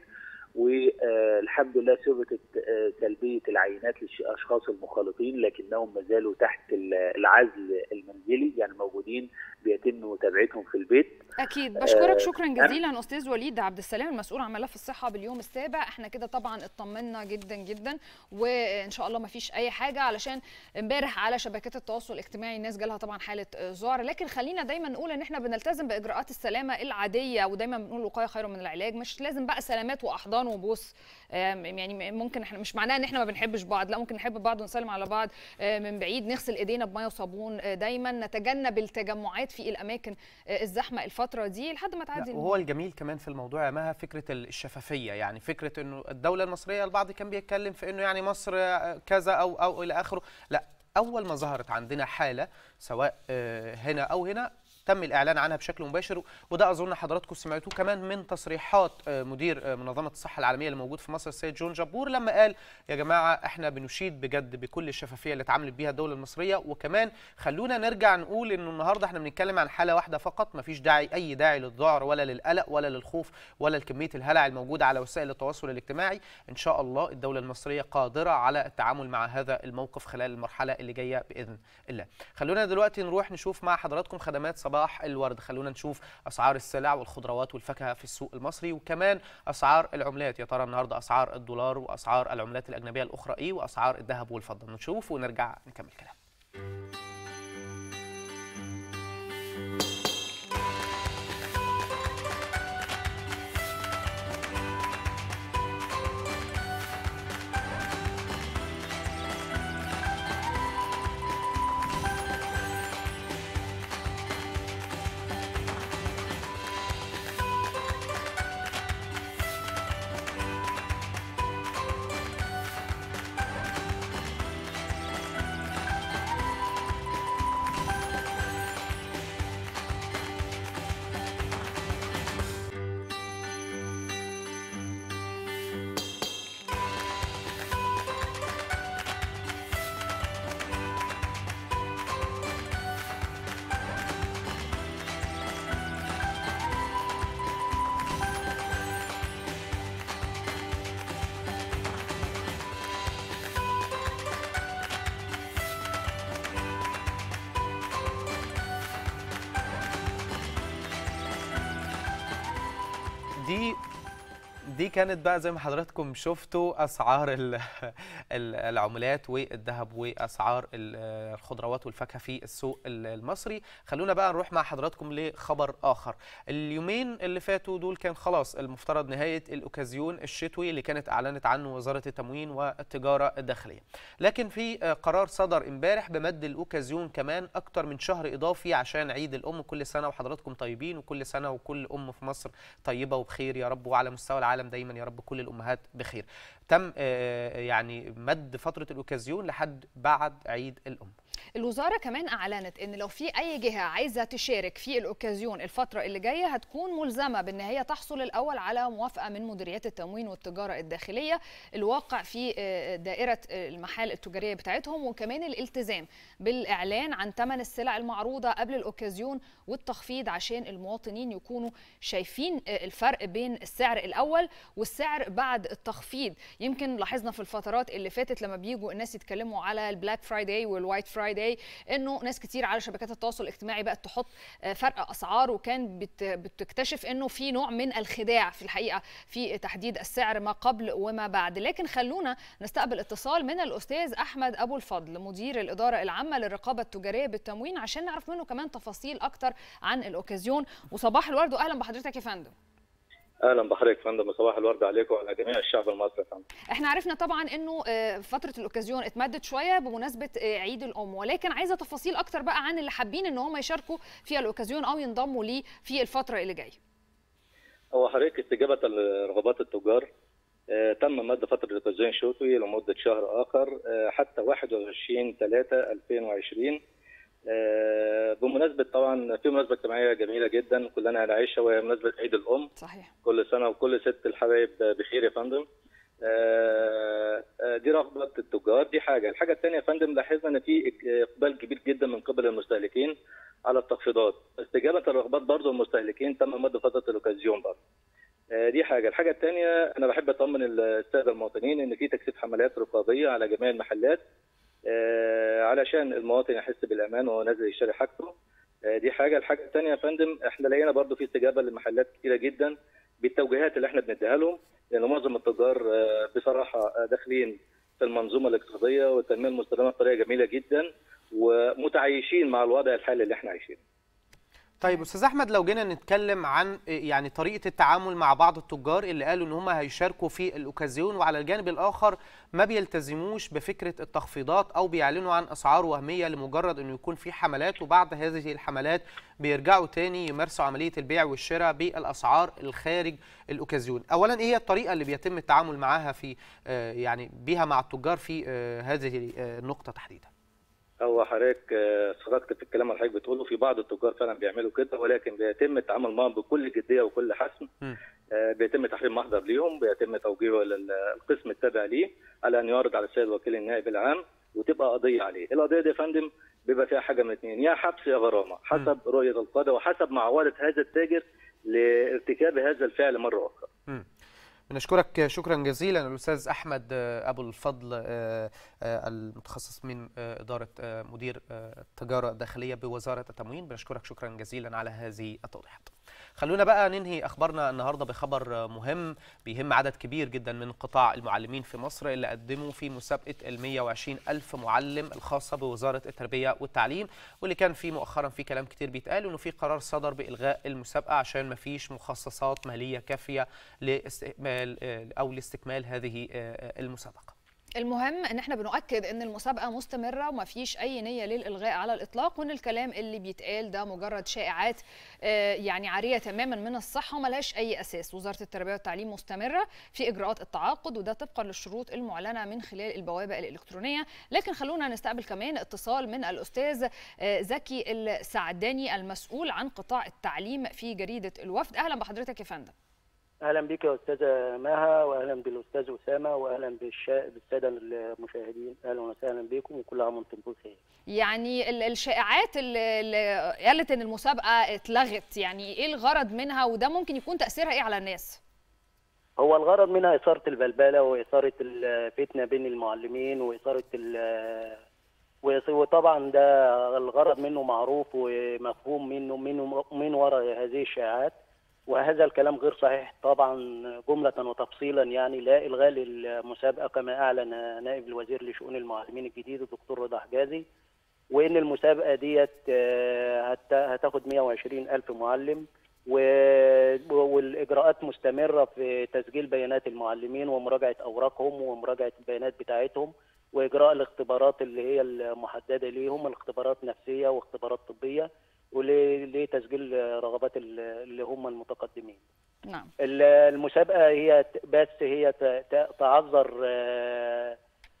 والحمد لله ثبتت آه، سلبيه العينات للاشخاص المخالطين لكنهم ما زالوا تحت ال- العزل المنزلي يعني موجودين بيتم متابعتهم في البيت اكيد بشكرك آه، شكرا جزيلا استاذ وليد عبد السلام المسؤول عن ملف الصحه باليوم السابع احنا كده طبعا اطمنا جدا جدا وان شاء الله ما فيش اي حاجه علشان امبارح على شبكات التواصل الاجتماعي الناس جالها طبعا حاله آه، ذعر لكن خلينا دايما نقول ان احنا بنلتزم باجراءات السلامه العاديه ودايما بنقول الوقايه خير من العلاج مش لازم بقى سلامات واحضان وبوس آم، يعني ممكن احنا مش معناه ان احنا ما بنحبش بعض لا ممكن نحب بعض ونسلم على بعض آه، من بعيد نغسل ايدينا بميه وصابون آه، دايما نتجنب التجمعات في الاماكن آه، الزحمه الفتره دي لحد ما تعدي لا وهو الجميل كمان في الموضوع يا مها فكره الشفافيه يعني فكره انه الدوله المصريه البعض كان بيتكلم في انه يعني مصر كذا او او الى اخره لا اول ما ظهرت عندنا حاله سواء آه، هنا او هنا تم الاعلان عنها بشكل مباشر وده اظن حضراتكم سمعتوه كمان من تصريحات آه، مدير آه، منظمه الصحه العالميه اللي موجود في مصر السيد جون جبور لما قال يا جماعه احنا بنشيد بجد بكل الشفافيه اللي اتعاملت بيها الدوله المصريه وكمان خلونا نرجع نقول انه النهارده احنا بنتكلم عن حاله واحده فقط مفيش داعي اي داعي للذعر ولا للقلق ولا للخوف ولا لكميه الهلع الموجوده على وسائل التواصل الاجتماعي ان شاء الله الدوله المصريه قادره على التعامل مع هذا الموقف خلال المرحله اللي جايه باذن الله خلونا دلوقتي نروح نشوف مع حضراتكم خدمات صباح الورد خلونا نشوف اسعار السلع والخضروات والفاكهه في السوق المصري وكمان اسعار العملات يا ترى النهارده اسعار الدولار واسعار العملات الاجنبيه الاخرى ايه واسعار الذهب والفضه نشوف ونرجع نكمل كلام دي دي كانت بقى زي ما حضراتكم شفتوا اسعار ال- ال- العملات والذهب واسعار ال- الخضروات والفاكهه في السوق ال- المصري خلونا بقى نروح مع حضراتكم لخبر اخر اليومين اللي فاتوا دول كان خلاص المفترض نهايه الاوكازيون الشتوي اللي كانت اعلنت عنه وزاره التموين والتجاره الداخليه لكن في آه، قرار صدر امبارح بمد الاوكازيون كمان اكتر من شهر اضافي عشان عيد الام كل سنه وحضراتكم طيبين وكل سنه وكل ام في مصر طيبه وبخير يا رب وعلى مستوى العالم دايما يا رب كل الامهات بخير تم آه، يعني مد فتره الاوكازيون لحد بعد عيد الام الوزاره كمان اعلنت ان لو في اي جهه عايزه تشارك في الاوكازيون الفتره اللي جايه هتكون ملزمه بان هي تحصل الاول على موافقه من مديريات التموين والتجاره الداخليه الواقع في آه، دائره آه، المحال التجاريه بتاعتهم وكمان الالتزام بالاعلان عن ثمن السلع المعروضه قبل الاوكازيون والتخفيض عشان المواطنين يكونوا شايفين آه، الفرق بين السعر الاول والسعر بعد التخفيض يمكن لاحظنا في الفترات اللي فاتت لما بيجوا الناس يتكلموا على البلاك فرايداي والوايت فرايداي انه ناس كتير على شبكات التواصل الاجتماعي بقت تحط آه، فرق اسعار وكان بت- بتكتشف انه في نوع من الخداع في الحقيقه في تحديد السعر ما قبل وما بعد لكن خلونا نستقبل اتصال من الاستاذ احمد ابو الفضل مدير الاداره العامه للرقابه التجاريه بالتموين عشان نعرف منه كمان تفاصيل اكتر عن الاوكازيون وصباح الورد واهلا بحضرتك يا فندم اهلا بحضرتك يا فندم صباح الورد عليكم وعلى جميع الشعب المصري يا فندم احنا عرفنا طبعا انه آه، فتره الاوكازيون اتمدت شويه بمناسبه آه، عيد الام ولكن عايزه تفاصيل اكتر بقى عن اللي حابين ان هم يشاركوا في الاوكازيون او ينضموا ليه في الفتره اللي جايه هو حضرتك استجابه لرغبات التجار آه، تم مد فتره الاوكازيون شتوي لمده شهر اخر آه، حتى 21 3 2020 آه، بمناسبه طبعا في مناسبه اجتماعيه جميله جدا كلنا هنعيشها وهي مناسبه عيد الام صحيح كل سنه وكل ست الحبايب بخير يا فندم آه، آه، دي رغبه التجار دي حاجه الحاجه الثانيه يا فندم لاحظنا ان في اقبال كبير جدا من قبل المستهلكين على التخفيضات استجابه الرغبات برضه المستهلكين تم مد فتره الاوكازيون برضه آه، دي حاجه الحاجه الثانيه انا بحب اطمن الساده المواطنين ان في تكثيف حملات رقابيه على جميع المحلات آه، علشان المواطن يحس بالامان وهو نازل يشتري حاجته آه، دي حاجه الحاجه الثانيه يا فندم احنا لقينا برضو في استجابه لمحلات كتيره جدا بالتوجيهات اللي احنا بنديها لهم لان معظم التجار آه، بصراحه آه، داخلين في المنظومه الاقتصاديه والتنميه المستدامه بطريقه جميله جدا ومتعايشين مع الوضع الحالي اللي احنا عايشينه طيب استاذ احمد لو جينا نتكلم عن يعني طريقه التعامل مع بعض التجار اللي قالوا ان هم هيشاركوا في الاوكازيون وعلى الجانب الاخر ما بيلتزموش بفكره التخفيضات او بيعلنوا عن اسعار وهميه لمجرد انه يكون في حملات وبعد هذه الحملات بيرجعوا تاني يمارسوا عمليه البيع والشراء بالاسعار الخارج الاوكازيون اولا ايه هي الطريقه اللي بيتم التعامل معاها في آه، يعني بيها مع التجار في آه، هذه آه، النقطه تحديدا هو حضرتك آه، صدقت في الكلام اللي حضرتك بتقوله في بعض التجار فعلا بيعملوا كده ولكن بيتم التعامل معهم بكل جديه وكل حسم م. آه، بيتم تحرير محضر ليهم بيتم توجيهه للقسم التابع ليه على ان يعرض على السيد وكيل النائب العام وتبقى قضيه عليه القضيه دي يا فندم بيبقى فيها حاجه من اثنين يا حبس يا غرامه حسب رؤيه القاضي وحسب معاوله هذا التاجر لارتكاب هذا الفعل مره اخرى مم. بنشكرك شكرا جزيلا الاستاذ احمد آه، ابو الفضل آه، آه، المتخصص من آه، اداره آه، مدير آه، التجاره الداخليه بوزاره التموين بنشكرك شكرا جزيلا على هذه التوضيحات خلونا بقى ننهي اخبارنا النهارده بخبر آه، مهم بيهم عدد كبير جدا من قطاع المعلمين في مصر اللي قدموا في مسابقه ال 120 الف معلم الخاصه بوزاره التربيه والتعليم واللي كان في مؤخرا في كلام كتير بيتقال انه في قرار صدر بالغاء المسابقه عشان ما فيش مخصصات ماليه كافيه لاستكمال آه، او لاستكمال هذه آه، المسابقه المهم ان احنا بنؤكد ان المسابقه مستمره وما فيش اي نيه للالغاء على الاطلاق وان الكلام اللي بيتقال ده مجرد شائعات آه، يعني عاريه تماما من الصحه وملهاش اي اساس وزاره التربيه والتعليم مستمره في اجراءات التعاقد وده طبقا للشروط المعلنه من خلال البوابه الالكترونيه لكن خلونا نستقبل كمان اتصال من الاستاذ آه، زكي السعداني المسؤول عن قطاع التعليم في جريده الوفد اهلا بحضرتك يا فندم اهلا بك يا استاذه مها واهلا بالاستاذ اسامه واهلا بالشا... بالساده المشاهدين اهلا وسهلا بكم وكل عام وانتم بخير يعني ال- الشائعات اللي اللي قالت ان المسابقه اتلغت يعني ايه الغرض منها وده ممكن يكون تاثيرها ايه على الناس هو الغرض منها اثاره البلبله واثاره الفتنه بين المعلمين واثاره ال... ويص- وطبعا ده الغرض منه معروف ومفهوم منه من من وراء هذه الشائعات وهذا الكلام غير صحيح طبعا جملة وتفصيلا يعني لا إلغاء للمسابقة كما أعلن نائب الوزير لشؤون المعلمين الجديد الدكتور رضا حجازي وإن المسابقة ديت آه، هت- هتاخد 120 ألف معلم و- والإجراءات مستمرة في تسجيل بيانات المعلمين ومراجعة أوراقهم ومراجعة البيانات بتاعتهم وإجراء الاختبارات اللي هي المحددة ليهم الاختبارات نفسية واختبارات طبية ولتسجيل رغبات ال- اللي هم المتقدمين نعم ال- المسابقة هي ت- بس هي ت- ت- تعذر آه،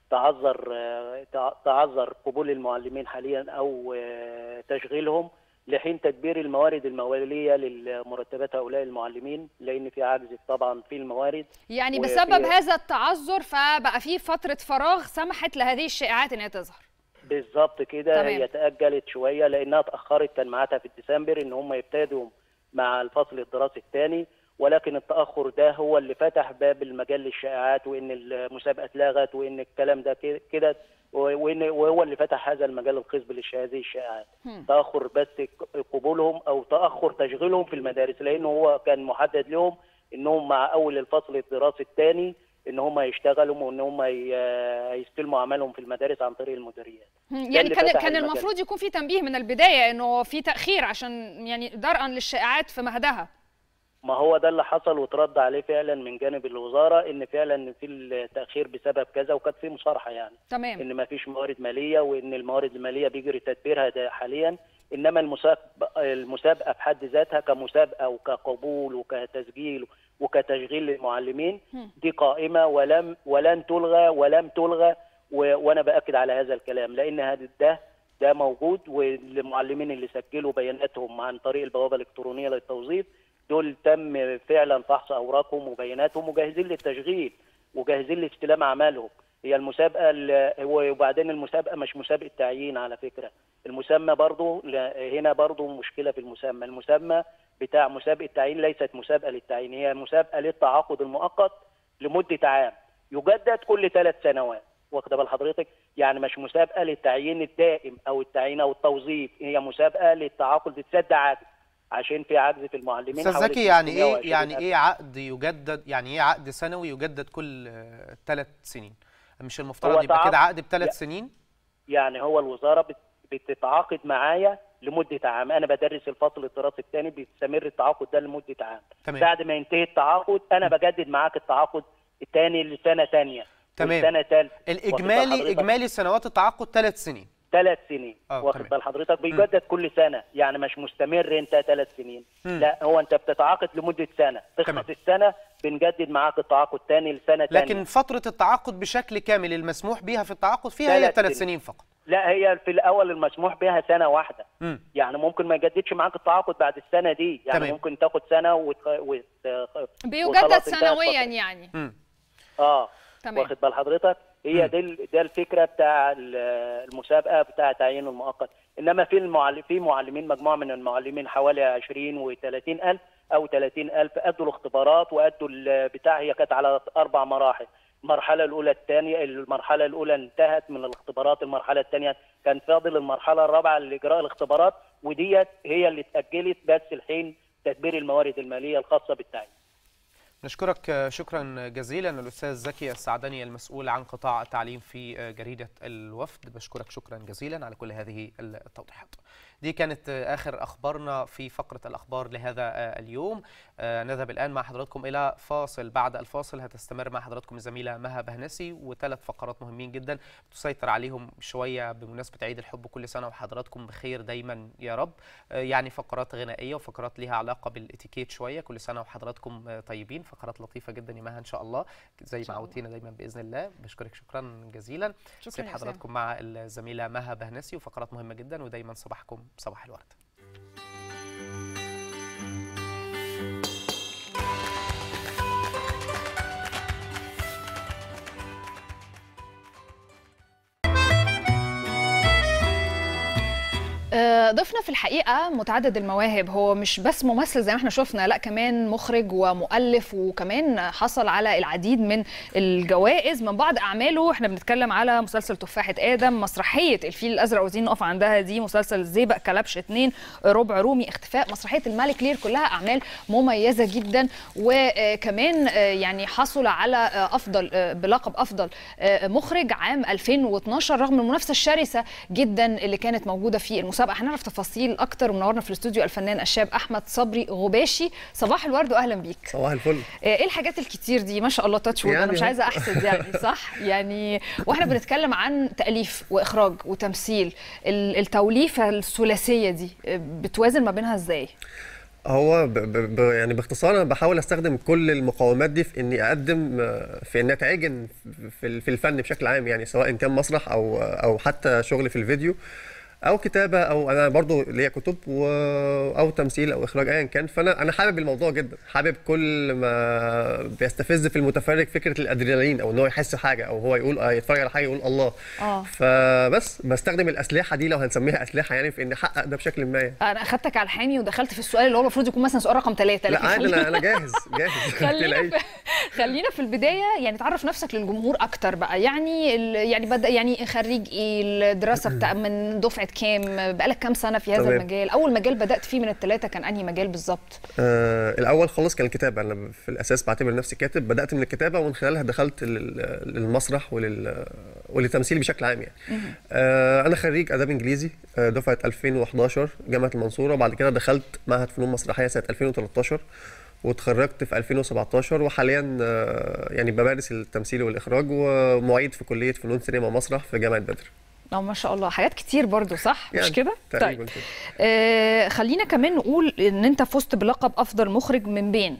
تعذر آه، تع- تعذر قبول المعلمين حاليا أو آه، تشغيلهم لحين تدبير الموارد الموالية للمرتبات هؤلاء المعلمين لأن في عجز طبعا في الموارد يعني وفي- بسبب هذا التعذر فبقى في فتره فراغ سمحت لهذه الشائعات ان هي تظهر بالظبط كده تمام. هي تأجلت شوية لأنها اتأخرت كان ميعادها في ديسمبر إن هم يبتدوا مع الفصل الدراسي الثاني ولكن التأخر ده هو اللي فتح باب المجال للشائعات وإن المسابقة اتلغت وإن الكلام ده كده- كده وإن وهو اللي فتح هذا المجال الخصب لهذه الشائعات هم. تأخر بس قبولهم أو تأخر تشغيلهم في المدارس لأنه هو كان محدد لهم إنهم مع أول الفصل الدراسي الثاني إن هم يشتغلوا وإن هم ي- يستلموا أعمالهم في المدارس عن طريق المديريات هم، ده يعني اللي كان فتح كان المجال. المفروض يكون في تنبيه من البدايه انه في تاخير عشان يعني درءا للشائعات في مهدها ما هو ده اللي حصل وترد عليه فعلا من جانب الوزاره ان فعلا في التاخير بسبب كذا وكانت في مصارحه يعني تمام ان ما فيش موارد ماليه وان الموارد الماليه بيجري تدبيرها ده حاليا انما المسابقه المسابقه في حد ذاتها كمسابقه وكقبول وكتسجيل وكتشغيل للمعلمين هم. دي قائمه ولم ولن تلغى ولم تلغى و- وانا باكد على هذا الكلام لان هذا ده ده موجود والمعلمين اللي سجلوا بياناتهم عن طريق البوابه الالكترونيه للتوظيف دول تم فعلا فحص اوراقهم وبياناتهم وجاهزين للتشغيل وجاهزين لاستلام اعمالهم هي المسابقه ال- وبعدين المسابقه مش مسابقه تعيين على فكره المسمى برضو ل- هنا برضو مشكله في المسمى المسمى بتاع مسابقه تعيين ليست مسابقه للتعيين هي مسابقه للتعاقد المؤقت لمده عام يجدد كل ثلاث سنوات واخده بال حضرتك يعني مش مسابقه للتعيين الدائم او التعيين او التوظيف هي مسابقه للتعاقد بتسد عجز عشان في عجز في المعلمين استاذ حوالي زكي يعني ايه 320 يعني ألف. ايه عقد يجدد يعني ايه عقد سنوي يجدد كل ثلاث سنين مش المفترض هو يبقى تعاقد- كده عقد بثلاث لا. سنين يعني هو الوزاره بت- بتتعاقد معايا لمده عام انا بدرس الفصل الدراسي الثاني بيستمر التعاقد ده لمده عام تمام. بعد ما ينتهي التعاقد انا بجدد معاك التعاقد الثاني لسنه ثانيه تمام. سنه ثالثه الاجمالي اجمالي سنوات التعاقد ثلاث سنين ثلاث سنين آه، واخد تمام. بال حضرتك بيجدد كل سنه يعني مش مستمر انت ثلاث سنين مم. لا هو انت بتتعاقد لمده سنه تمام. تخلص السنه بنجدد معاك التعاقد ثاني لسنه ثانيه لكن فترة التعاقد بشكل كامل المسموح بها في التعاقد فيها هي ثلاث ثلاث سنين. سنين فقط لا هي في الاول المسموح بها سنه واحده مم. يعني ممكن ما يجددش معاك التعاقد بعد السنه دي يعني تمام. ممكن تاخد سنه وت... وت... بيجدد وخلاص انتهت سنويا فترة. يعني مم. اه تمام واخد بال حضرتك هي دي ال- ده الفكره بتاع ال- المسابقه بتاع تعيين المؤقت انما في المعلم في معلمين مجموعه من المعلمين حوالي 20 و30 الف او 30 الف ادوا الاختبارات وادوا البتاع هي كانت على اربع مراحل المرحله الاولى الثانيه المرحله الاولى انتهت من الاختبارات المرحله الثانيه كان فاضل المرحله الرابعه لاجراء الاختبارات وديت هي اللي اتاجلت بس الحين تدبير الموارد الماليه الخاصه بالتعيين نشكرك آه، شكرا جزيلا الأستاذ زكي السعدني المسؤول عن قطاع التعليم في آه، جريدة الوفد بشكرك شكرا جزيلا على كل هذه التوضيحات دي كانت آه، آخر أخبارنا في فقرة الأخبار لهذا آه، اليوم آه، نذهب الآن مع حضراتكم إلى فاصل بعد الفاصل هتستمر مع حضراتكم الزميلة مها بهنسي وثلاث فقرات مهمين جدا تسيطر عليهم شوية بمناسبة عيد الحب كل سنة وحضراتكم بخير دايما يا رب آه، يعني فقرات غنائية وفقرات ليها علاقة بالاتيكيت شوية كل سنة وحضراتكم آه، طيبين فقرات لطيفة جدا يا مها إن شاء الله زي ما عودتينا دايما بإذن الله بشكرك شكرا جزيلا شكرا سيب يا أسامة. حضراتكم مع الزميلة مها بهنسي وفقرات مهمة جدا ودايما صباحكم صباح الورد آه، ضيفنا في الحقيقه متعدد المواهب هو مش بس ممثل زي ما احنا شفنا لا كمان مخرج ومؤلف وكمان حصل على العديد من الجوائز من بعض اعماله احنا بنتكلم على مسلسل تفاحه ادم مسرحيه الفيل الازرق وزين نقف عندها دي مسلسل زيبق كلبش اتنين ربع رومي اختفاء مسرحيه الملك لير كلها اعمال مميزه جدا وكمان آه، يعني حصل على آه، افضل آه، بلقب افضل آه، مخرج عام 2012 رغم المنافسه الشرسه جدا اللي كانت موجوده في المسابقه هنعرف تفاصيل اكتر ومنورنا في الاستوديو الفنان الشاب احمد صبري غباشي صباح الورد واهلا بيك صباح الفل آه، ايه الحاجات الكتير دي ما شاء الله تاتش وود انا يعني مش هو- عايزه احسد يعني صح يعني واحنا بنتكلم عن تاليف واخراج وتمثيل ال- التوليفه الثلاثيه دي آه، بتوازن ما بينها ازاي هو ب ب ب يعني باختصار انا بحاول استخدم كل المقومات دي في اني اقدم آه، في اني اتعجن في ال- في الفن بشكل عام يعني سواء كان مسرح او او حتى شغل في الفيديو او كتابه او انا برضو ليا كتب و... او تمثيل او اخراج ايا كان فانا انا حابب الموضوع جدا حابب كل ما بيستفز في المتفرج فكره الادرينالين او ان هو يحس حاجه او هو يقول آه يتفرج على حاجه يقول الله اه فبس بستخدم الاسلحه دي لو هنسميها اسلحه يعني في اني احقق ده بشكل ما يعني. انا اخدتك على الحامي ودخلت في السؤال اللي هو المفروض يكون مثلا سؤال رقم ثلاثة لا عادي انا انا جاهز جاهز ما خلينا تقلقيش. في خلينا في البدايه يعني تعرف نفسك للجمهور اكتر بقى يعني ال... يعني بدا يعني خريج ايه الدراسه بتاع من دفعه كام بقالك كام سنه في هذا تمام. المجال اول مجال بدات فيه من الثلاثه كان انهي مجال بالظبط آه الاول خالص كان الكتابه انا في الاساس بعتبر نفسي كاتب بدات من الكتابه ومن خلالها دخلت لل- للمسرح ولل وللتمثيل بشكل عام يعني آه انا خريج اداب انجليزي آه، دفعه 2011 جامعه المنصوره وبعد كده دخلت معهد فنون مسرحيه سنه 2013 واتخرجت في 2017 وحاليا آه، يعني بمارس التمثيل والاخراج ومعيد في كليه فنون سينما ومسرح في جامعه بدر اه ما شاء الله حاجات كتير برضو صح مش يعني كده تقريبا كده آه خلينا كمان نقول ان انت فزت بلقب افضل مخرج من بين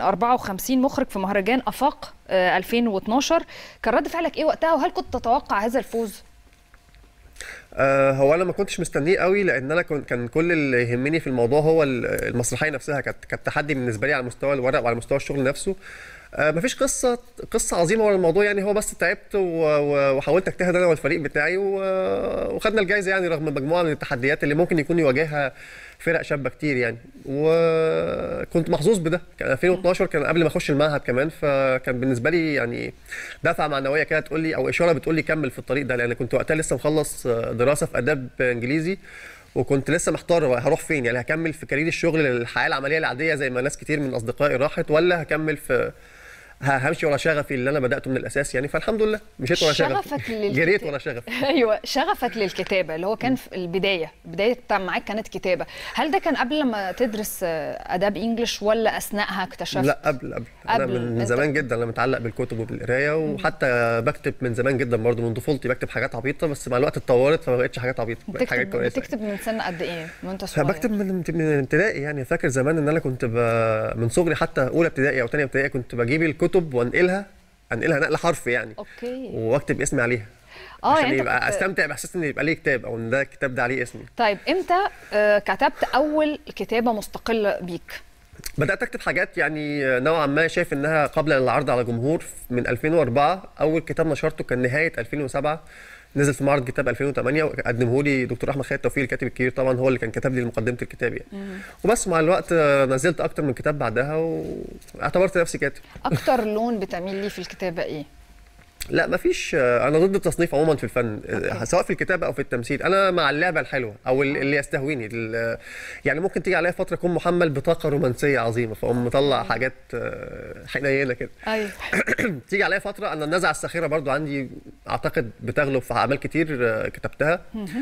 254 مخرج في مهرجان افاق آه 2012 كان رد فعلك ايه وقتها وهل كنت تتوقع هذا الفوز آه، هو انا ما كنتش مستنيه قوي لان انا كنت كان كل اللي يهمني في الموضوع هو ال- المسرحيه نفسها كانت كانت تحدي بالنسبه لي على مستوى الورق وعلى مستوى الشغل نفسه آه، مفيش قصه قصه عظيمه ورا الموضوع يعني هو بس تعبت و- و- وحاولت اجتهد انا والفريق بتاعي و- وخدنا الجائزه يعني رغم مجموعه من التحديات اللي ممكن يكون يواجهها فرق شابه كتير يعني وكنت محظوظ بده كان 2012 كان قبل ما اخش المعهد كمان فكان بالنسبه لي يعني دفعه معنويه كده تقول لي او اشاره بتقول لي كمل في الطريق ده لان كنت وقتها لسه مخلص دراسه في اداب انجليزي وكنت لسه محتار هروح فين يعني هكمل في كارير الشغل الحياه العمليه العاديه زي ما ناس كتير من اصدقائي راحت ولا هكمل في ه- همشي ورا شغفي اللي انا بداته من الاساس يعني فالحمد لله مشيت ورا شغفي شغفك للكتاب. جريت ورا شغفي ايوه شغفك للكتابه اللي هو كان في البدايه بدايه معاك كانت كتابه هل ده كان قبل ما تدرس آه، اداب انجلش ولا اثناءها اكتشفت لا قبل قبل انا قبل. من, من أنت- زمان جدا انا متعلق بالكتب وبالقرايه وحتى بكتب من زمان جدا برضه من طفولتي بكتب حاجات عبيطه بس مع الوقت اتطورت فما بقتش حاجات عبيطه بقت حاجات بتكتب كويسه بتكتب من سن قد ايه من وانت صغير فبكتب من من ابتدائي يعني فاكر زمان ان انا كنت ب... من صغري حتى اولى ابتدائي او ثانيه ابتدائي كنت بجيب الكتب وانقلها انقلها نقل حرفي يعني اوكي واكتب اسمي عليها اه عشان يعني انت يبقى كنت- استمتع باحساس ان يبقى ليه كتاب او ان ده الكتاب ده عليه اسمي طيب امتى آه، كتبت اول كتابه مستقله بيك بدات اكتب حاجات يعني نوعا ما شايف انها قبل العرض على جمهور من 2004 اول كتاب نشرته كان نهايه 2007 نزل في معرض كتاب 2008 وقدمه لي دكتور احمد خالد توفيق الكاتب الكبير طبعا هو اللي كان كتب لي مقدمه الكتاب يعني وبس مع الوقت آه، نزلت اكتر من كتاب بعدها واعتبرت نفسي كاتب اكتر لون بتميل ليه في الكتابه ايه لا مفيش آه، انا ضد التصنيف عموما في الفن آه، سواء في الكتابه او في التمثيل انا مع اللعبه الحلوه او ال- اللي يستهويني ال- يعني ممكن تيجي عليا فتره اكون محمل بطاقه رومانسيه عظيمه فاقوم مطلع حاجات آه، حنينه كده ايوه تيجي عليا فتره انا النزعه الساخره برضو عندي اعتقد بتغلب في اعمال كتير آه، كتبتها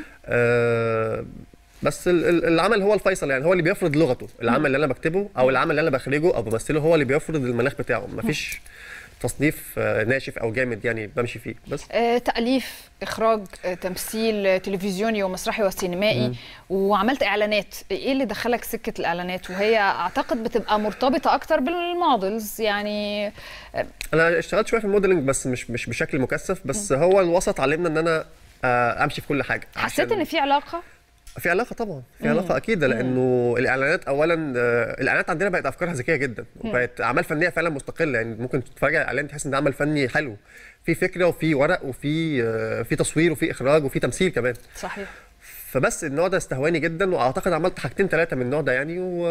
آه، بس ال- ال- العمل هو الفيصل يعني هو اللي بيفرض لغته العمل اللي انا بكتبه او العمل اللي انا بخرجه او بمثله هو اللي بيفرض المناخ بتاعه مفيش تصنيف آه، ناشف او جامد يعني بمشي فيه بس آه، تأليف إخراج آه، تمثيل آه، تلفزيوني ومسرحي وسينمائي وعملت إعلانات إيه اللي دخلك سكة الإعلانات وهي أعتقد بتبقى مرتبطة أكتر بالمودلز يعني انا اشتغلت شويه في الموديلنج بس مش مش بشكل مكثف بس هو الوسط علمنا ان انا آه، امشي في كل حاجه حسيت عشان- إن في علاقة في علاقه طبعا في علاقه اكيد لانه الاعلانات اولا آه، الاعلانات عندنا بقت افكارها ذكيه جدا وبقت اعمال فنيه فعلا مستقله يعني ممكن تتفرج على اعلان تحس ان ده عمل فني حلو في فكره وفي ورق وفي آه، في تصوير وفي اخراج وفي تمثيل كمان صحيح فبس النوع ده استهواني جدا واعتقد عملت حاجتين ثلاثه من النوع ده يعني و...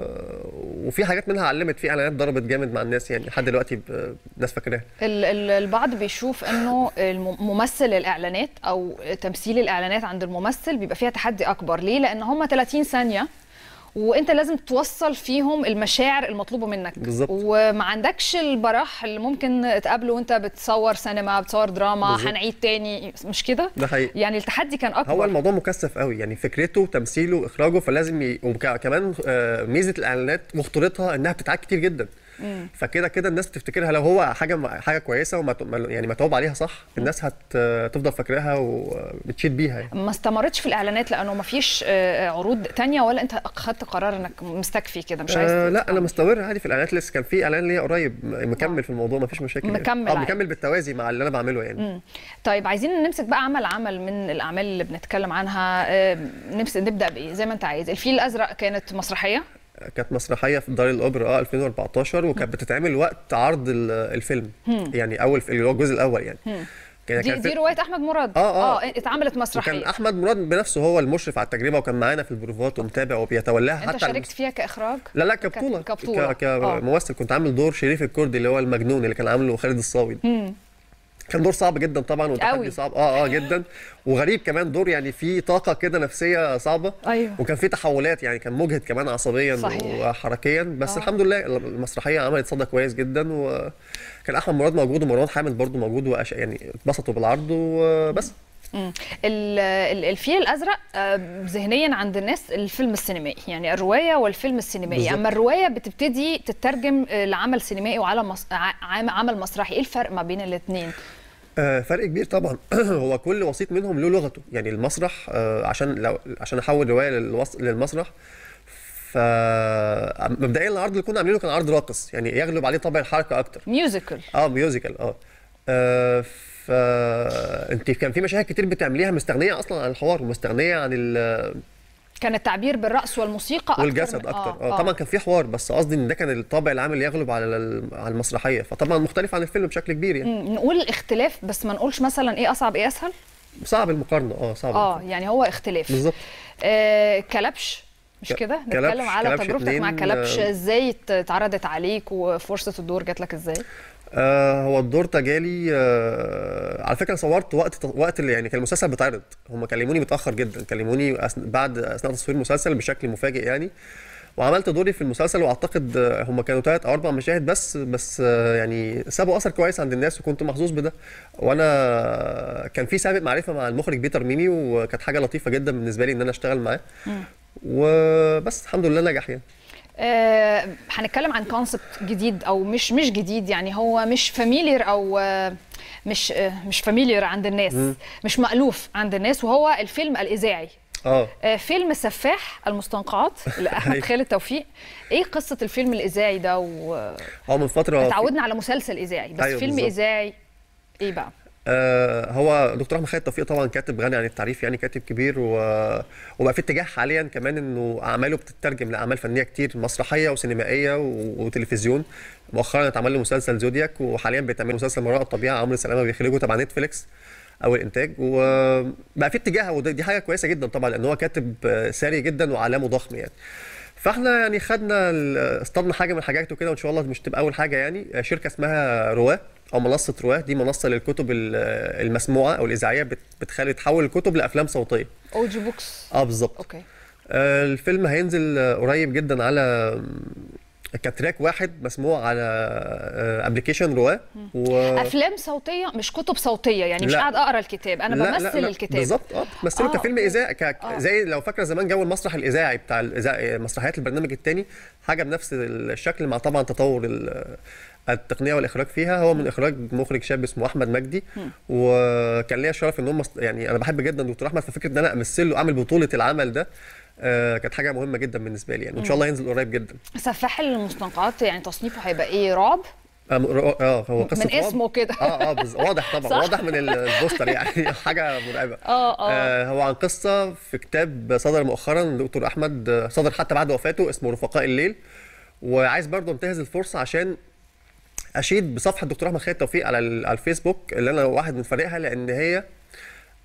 وفي حاجات منها علمت في اعلانات ضربت جامد مع الناس يعني لحد دلوقتي ب... الناس فاكراها ال- ال- البعض بيشوف انه الم- ممثل الاعلانات او تمثيل الاعلانات عند الممثل بيبقى فيها تحدي اكبر ليه لان هم 30 ثانيه وانت لازم توصل فيهم المشاعر المطلوبه منك بالظبط. وما عندكش البراح اللي ممكن تقابله وانت بتصور سينما بتصور دراما بالظبط. هنعيد تاني مش كده ده حقيقي يعني التحدي كان اكبر هو الموضوع مكثف قوي يعني فكرته تمثيله اخراجه فلازم ي... وكمان ميزه الاعلانات وخطورتها انها بتتعاد كتير جدا مم. فكده كده الناس بتفتكرها لو هو حاجه حاجه كويسه وما يعني متعوب عليها صح الناس هتفضل فاكراها وبتشيد بيها يعني. ما استمرتش في الاعلانات لانه ما فيش آه، عروض تانية ولا انت اخدت قرار انك مستكفي كده مش عايز آه لا انا تتعامل؟ مستمر عادي في الاعلانات لسه كان في اعلان ليا قريب مكمل في الموضوع ما فيش مشاكل مكمل يعني. اه عادي. مكمل بالتوازي مع اللي انا بعمله يعني مم. طيب عايزين نمسك بقى عمل عمل من الاعمال اللي بنتكلم عنها آه، نمسك نبدا بايه زي ما انت عايز الفيل الازرق كانت مسرحيه كانت مسرحيه في دار الاوبرا اه 2014 وكانت بتتعمل وقت عرض ال- الفيلم مم. يعني اول اللي هو الجزء الاول يعني مم. كان دي, كان دي في- روايه احمد مراد آه، آه. اتعملت وكان مسرحيه احمد مراد بنفسه هو المشرف على التجربه وكان معانا في البروفات ومتابع وبيتولاها انت حتى على شاركت المس- فيها كاخراج لا لا كبطوله ك- كبطولة. ك- آه. كممثل كنت عامل دور شريف الكردي اللي هو المجنون اللي كان عامله خالد الصاوي ده. مم. كان دور صعب جدا طبعا أوي. وتحدي صعب اه اه جدا وغريب كمان دور يعني فيه طاقه كده نفسيه صعبه ايوه وكان فيه تحولات يعني كان مجهد كمان عصبيا صحيح. وحركيا بس آه. الحمد لله المسرحيه عملت صدى كويس جدا وكان احمد مراد موجود ومروان حامد برضو موجود وأش... يعني اتبسطوا بالعرض وبس مم. ال- ال- الفيل الازرق آه، ذهنيا عند الناس الفيلم السينمائي يعني الروايه والفيلم السينمائي بالظبط. اما الروايه بتبتدي تترجم آه، لعمل سينمائي وعلى مس... ع- عام- عمل مسرحي ايه الفرق ما بين الاثنين آه، فرق كبير طبعا هو كل وسيط منهم له لغته يعني المسرح آه، عشان لو عشان احول روايه للوس... للمسرح ف مبدئيا العرض اللي كنا عاملينه كان عرض راقص يعني يغلب عليه طابع الحركه اكتر ميوزيكال اه ميوزيكال اه آه، ف انت كان في مشاهد كتير بتعمليها مستغنيه اصلا عن الحوار ومستغنيه عن ال... كان التعبير بالرأس والموسيقى أكتر والجسد من- اكتر اه, طبعا كان في حوار بس قصدي ان ده كان الطابع العام اللي يغلب على ال- على المسرحيه فطبعا مختلف عن الفيلم بشكل كبير يعني مم، نقول اختلاف بس ما نقولش مثلا ايه اصعب ايه اسهل صعب المقارنه اه صعب اه يعني هو اختلاف بالظبط آه كلبش مش ك- كده كلبش- نتكلم على كلبش تجربتك مع اتنين، كلبش آه، ازاي ات- اتعرضت عليك وفرصه الدور جات لك ازاي آه هو الدور ده جالي آه على فكره صورت وقت وقت اللي يعني كان المسلسل بيتعرض هم كلموني متاخر جدا كلموني أثن- بعد اثناء تصوير المسلسل بشكل مفاجئ يعني وعملت دوري في المسلسل واعتقد آه، هم كانوا ثلاث او اربع مشاهد بس بس آه، يعني سابوا اثر كويس عند الناس وكنت محظوظ بده وانا كان في سابق معرفه مع المخرج بيتر ميمي وكانت حاجه لطيفه جدا بالنسبه لي ان انا اشتغل معاه مم. وبس الحمد لله نجح يعني آه، هنتكلم عن كونسبت جديد او مش مش جديد يعني هو مش فاميليير او آه، مش آه، مش فاميليير عند الناس مم. مش مألوف عند الناس وهو الفيلم الإذاعي اه آه، فيلم سفاح المستنقعات لأحمد أيوة. خالد توفيق ايه قصة الفيلم الإذاعي ده و هو من فتره اتعودنا على مسلسل إذاعي بس أيوة فيلم بالظبط. إذاعي ايه بقى آه هو دكتور احمد خالد توفيق طبعا كاتب غني عن التعريف يعني كاتب كبير و... وبقى في اتجاه حاليا كمان انه اعماله بتترجم لاعمال فنيه كتير مسرحيه وسينمائيه و... وتلفزيون مؤخرا اتعمل له مسلسل زودياك وحاليا بيتعمل مسلسل ما وراء الطبيعه عمرو سلامه بيخرجه تبع نتفليكس او الانتاج وبقى في اتجاه ودي دي حاجه كويسه جدا طبعا لان هو كاتب آه، ثري جدا وعلامه ضخم يعني فاحنا يعني خدنا ال- اصطدنا حاجه من حاجاته كده وان شاء الله مش تبقى اول حاجه يعني شركه اسمها رواه او منصه رواه دي منصه للكتب ال- المسموعه او الاذاعيه بت- بتخلي تحول الكتب لافلام صوتيه او جي بوكس اه بالظبط اوكي آه، الفيلم هينزل آه، قريب جدا على كتراك واحد مسموع على ابلكيشن رواه و... افلام صوتيه مش كتب صوتيه يعني مش لا. قاعد اقرا الكتاب انا لا- لا- بمثل لا، الكتاب بالظبط اه بتمثله آه، كفيلم أوكي. اذاعي ك... آه. زي لو فاكره زمان جو المسرح الاذاعي بتاع الإذاعة مسرحيات البرنامج الثاني حاجه بنفس الشكل مع طبعا تطور ال- التقنيه والاخراج فيها هو من اخراج مخرج شاب اسمه احمد مجدي وكان ليا الشرف ان هم يعني انا بحب جدا دكتور احمد ففكره ان انا امثل له اعمل بطوله العمل ده آه، كانت حاجه مهمه جدا بالنسبه لي يعني وان شاء الله ينزل قريب جدا سفاح المستنقعات يعني تصنيفه هيبقى ايه رعب اه اه هو قصه من رعب. اسمه كده اه اه بز- واضح طبعا صح؟ واضح من ال- البوستر يعني حاجه مرعبه اه اه آه هو عن قصه في كتاب صدر مؤخرا دكتور احمد آه، صدر حتى بعد وفاته اسمه رفقاء الليل وعايز برضه انتهز الفرصه عشان اشيد بصفحه دكتور احمد خالد توفيق على ال- على الفيسبوك اللي انا واحد من فريقها لان هي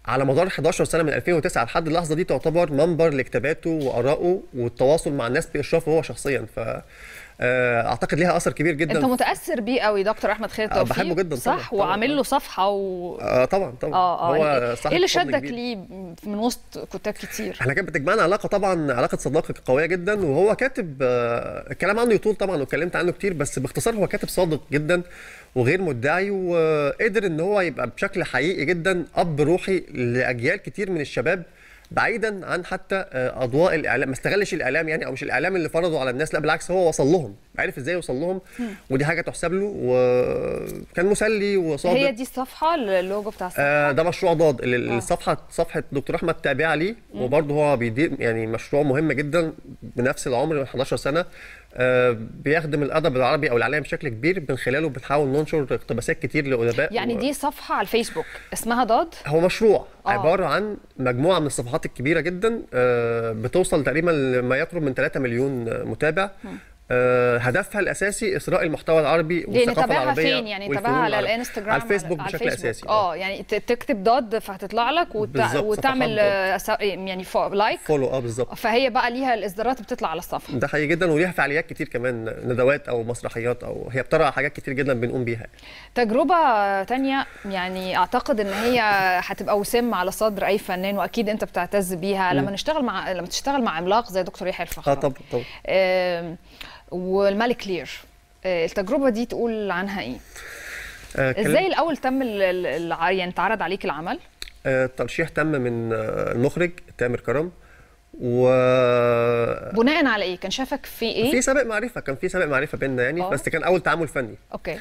على مدار 11 سنه من 2009 لحد اللحظه دي تعتبر منبر لكتاباته وارائه والتواصل مع الناس باشرافه هو شخصيا ف آه، اعتقد ليها اثر كبير جدا انت متاثر بيه قوي دكتور احمد خالد آه، توفيق بحبه جداً طبعاً، صح طبعاً، وعامل له صفحه و اه طبعا طبعا اه اه هو يعني صاحب ايه اللي فضل شدك كبير. ليه من وسط كتاب كتير احنا كانت بتجمعنا علاقه طبعا علاقه صداقه قويه جدا وهو كاتب آه، الكلام عنه يطول طبعا واتكلمت عنه كتير بس باختصار هو كاتب صادق جدا وغير مدعي وقدر ان هو يبقى بشكل حقيقي جدا اب روحي لاجيال كتير من الشباب بعيدا عن حتى آه، اضواء الاعلام ما استغلش الاعلام يعني او مش الاعلام اللي فرضه على الناس لا بالعكس هو وصل لهم عرف ازاي يوصل لهم ودي حاجه تحسب له وكان مسلي وصادق هي دي الصفحه اللوجو بتاع الصفحه آه ده مشروع ضاد ال- آه. الصفحه صفحه دكتور احمد تابعه ليه وبرضه هو بيدير يعني مشروع مهم جدا بنفس العمر من 11 سنه آه بيخدم الادب العربي او الاعلام بشكل كبير من خلاله بنحاول ننشر اقتباسات كتير لادباء يعني و- دي صفحه على الفيسبوك اسمها ضاد هو مشروع آه. عباره عن مجموعه من الصفحات الكبيره جدا آه بتوصل تقريبا لما يقرب من 3 مليون آه، متابع آه هدفها الاساسي اثراء المحتوى العربي دي والثقافه نتابعها العربيه فين يعني والفنون نتابعها على العربية. الانستجرام على الفيسبوك على بشكل الفيسبوك. اساسي اه يعني ت- تكتب ضاد فهتطلع لك وت... بالظبط، وتعمل صفحات آه، سا- يعني فو... لايك فولو اه بالظبط فهي بقى ليها الاصدارات بتطلع على الصفحه ده حقيقي جدا وليها فعاليات كتير كمان ندوات او مسرحيات او هي بترعى حاجات كتير جدا بنقوم بيها تجربة تانية يعني أعتقد إن هي هتبقى وسام على صدر أي فنان وأكيد أنت بتعتز بيها لما نشتغل مع لما تشتغل مع عملاق زي دكتور يحيى اه الفخراني طبعا طبعا آم، والملك لير آه، التجربة دي تقول عنها إيه؟ آه كلام- إزاي الأول تم ال- ال- الع- يعني اتعرض عليك العمل؟ آه الترشيح تم من آه المخرج تامر كرم و بناء على إيه؟ كان شافك في إيه؟ في سابق معرفه كان في سابق معرفه بيننا يعني آه. بس كان اول تعامل فني أوكي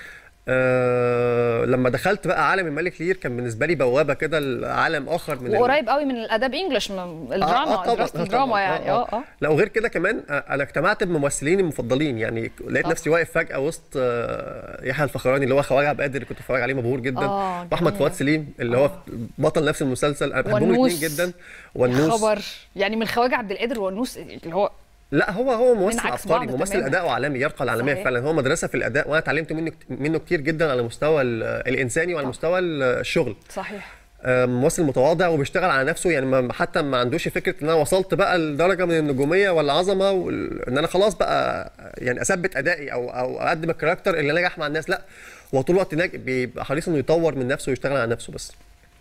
آه لما دخلت بقى عالم الملك لير كان بالنسبه لي بوابه كده لعالم اخر من ال- وقريب قوي من الاداب انجلش من الدراما آه، آه، طبعاً، دراسه آه، الدراما طبعاً، يعني اه اه لا وغير كده كمان آه، انا اجتمعت بممثلين المفضلين يعني لقيت آه. نفسي واقف فجاه وسط آه، يحيى الفخراني اللي هو خواجه عبد القادر اللي كنت بتفرج عليه مبهور جدا آه، واحمد جميل. فؤاد سليم اللي هو بطل نفس المسلسل انا بحبهم ونوس. الاثنين جدا يا والنوس خبر يعني من خواجه عبد القادر والنوس اللي هو لا هو هو ممثل عكس عبقري بعض ممثل تماماً. اداؤه عالمي يرقى العالميه صحيح. فعلا هو مدرسه في الاداء وانا اتعلمت منه منه كتير جدا على المستوى ال- الانساني وعلى مستوى الشغل صحيح آه، ممثل متواضع وبيشتغل على نفسه يعني ما حتى ما عندوش فكره ان انا وصلت بقى لدرجه من النجوميه والعظمه وال- ان انا خلاص بقى يعني اثبت ادائي او او اقدم الكاركتر اللي نجح مع الناس لا هو طول الوقت ناج- بيبقى حريص انه يطور من نفسه ويشتغل على نفسه بس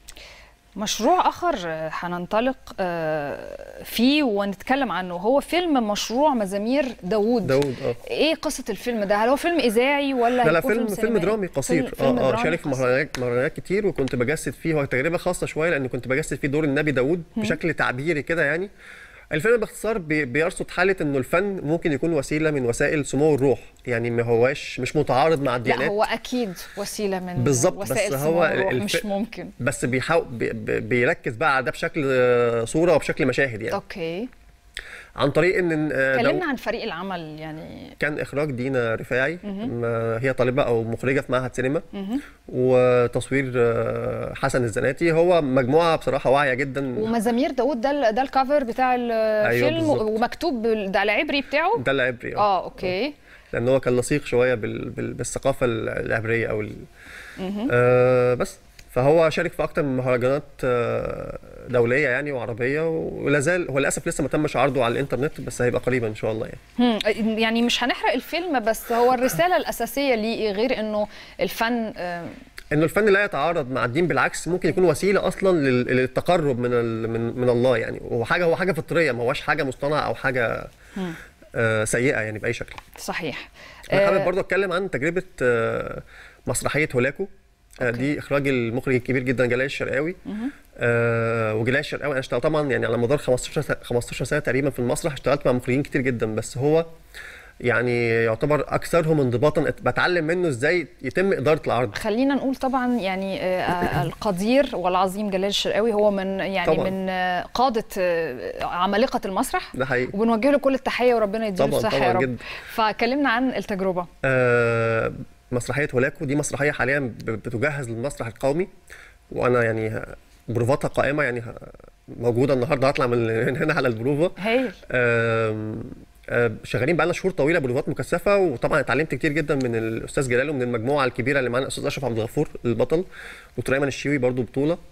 مشروع اخر آه، هننطلق آه، فيه ونتكلم عنه هو فيلم مشروع مزامير داوود داوود اه ايه قصه الفيلم ده هل هو فيلم اذاعي ولا لا لا هيكون فيلم فيلم سينمائي؟ درامي قصير فيلم- فيلم اه اه درامي شارك في قصير. مهرجانات مهرجانات كتير وكنت بجسد فيه هو تجربه خاصه شويه لان كنت بجسد فيه دور النبي داوود بشكل تعبيري كده يعني الفيلم باختصار بي- بيرصد حاله انه الفن ممكن يكون وسيله من وسائل سمو الروح يعني ما هواش مش متعارض مع لا الديانات هو اكيد وسيله من بالظبط، بس وسائل هو سمو الروح الف- مش ممكن بس بيحاول بي بي- بيركز بقى على ده بشكل آه، صوره وبشكل مشاهد يعني اوكي عن طريق ان آه، داوود- كلمنا عن فريق العمل يعني كان اخراج دينا رفاعي ما هي طالبه او مخرجه في معهد سينما وتصوير آه، حسن الزناتي هو مجموعه بصراحه واعيه جدا ومزامير داوود ده ال- ده الكفر بتاع الفيلم بالظبط. ومكتوب بال- ده العبري بتاعه ده العبري اه اه اوكي لان هو كان لصيق شويه بال... بال... بالثقافه العبريه او ال... آه بس فهو شارك في اكتر من مهرجانات آه، دوليه يعني وعربيه ولا زال هو للاسف لسه ما تمش عرضه على الانترنت بس هيبقى قريبا ان شاء الله يعني هم، يعني مش هنحرق الفيلم بس هو الرساله الاساسيه ليه غير انه الفن آه، انه الفن لا يتعارض مع الدين بالعكس ممكن يكون وسيله اصلا لل- للتقرب من ال... من من الله يعني وحاجه هو حاجه فطريه ما هوش حاجه مصطنعه او حاجه آه سيئه يعني باي شكل صحيح انا آه، حابب برضه اتكلم عن تجربه آه، مسرحيه هولاكو آه، دي اخراج المخرج الكبير جدا جلال الشرقاوي آه وجلال الشرقاوي انا اشتغلت طبعا يعني على مدار 15 سنه 15 سنه تقريبا في المسرح اشتغلت مع مخرجين كتير جدا بس هو يعني يعتبر اكثرهم انضباطا بتعلم منه ازاي يتم اداره العرض خلينا نقول طبعا يعني آه، آه، القدير والعظيم جلال الشرقاوي هو من يعني طبعاً. من آه، قاده آه، عمالقه المسرح ده حقيقي وبنوجه له كل التحيه وربنا يديله طبعاً، الصحه طبعاً يا رب جداً. فكلمنا عن التجربه آه، مسرحيه هولاكو دي مسرحيه حاليا ب- بتجهز للمسرح القومي وانا يعني ه- بروفاتها قائمه يعني ه- موجوده النهارده هطلع من من هنا على البروفا هايل آم، آم، شغالين بقالنا شهور طويله بروفات مكثفه وطبعا اتعلمت كتير جدا من الاستاذ جلال ومن المجموعه الكبيره اللي معانا الاستاذ اشرف عبد الغفور البطل دكتور ايمن الشيوي برضو بطوله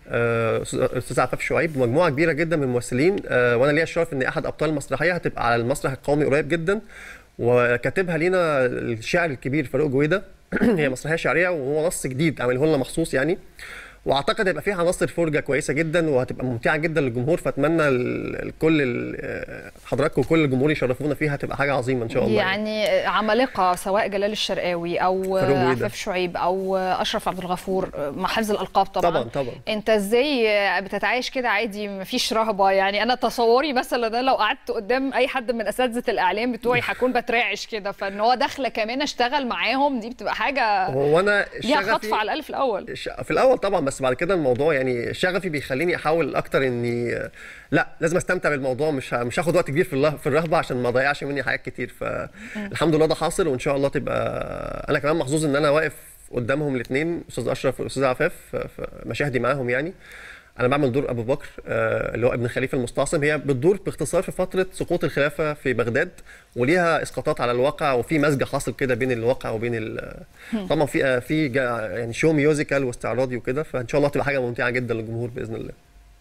آه، أستاذ- استاذ عفاف شعيب ومجموعه كبيره جدا من الممثلين آه، وانا ليا الشرف ان احد ابطال المسرحيه هتبقى على المسرح القومي قريب جدا وكاتبها لينا الشاعر الكبير فاروق جويده هي مسرحيه شعريه وهو نص جديد عامله لنا مخصوص يعني واعتقد هيبقى فيها عناصر فرجه كويسه جدا وهتبقى ممتعه جدا للجمهور فاتمنى ال- الكل ال- آه، حضراتكم وكل الجمهور يشرفونا فيها هتبقى حاجه عظيمه ان شاء الله يعني عمالقه سواء جلال الشرقاوي او فاروق جويدة. عفاف شعيب او اشرف عبد الغفور مع حفظ الالقاب طبعا طبعا طبعا انت ازاي بتتعايش كده عادي مفيش رهبه يعني انا تصوري مثلا انا لو قعدت قدام اي حد من اساتذه الاعلام بتوعي هكون بترعش كده فان هو داخله كمان اشتغل معاهم دي بتبقى حاجه هو انا ليها شغفي خطف على الاقل في الاول ش- في الاول طبعا بس بعد كده الموضوع يعني شغفي بيخليني احاول اكتر اني لا لازم استمتع بالموضوع مش ه- مش هاخد وقت كبير في الله في الرهبه عشان ما اضيعش مني حاجات كتير فالحمد لله ده حاصل وان شاء الله تبقى انا كمان محظوظ ان انا واقف قدامهم الاثنين استاذ اشرف والاستاذ عفاف في مشاهدي معاهم يعني انا بعمل دور ابو بكر آه، اللي هو ابن خليفه المستعصم هي بتدور باختصار في فتره سقوط الخلافه في بغداد وليها اسقاطات على الواقع وفي مزج حاصل كده بين الواقع وبين ال- طبعا في آه، في جا- يعني شو ميوزيكال واستعراضي وكده فان شاء الله تبقى حاجه ممتعه جدا للجمهور باذن الله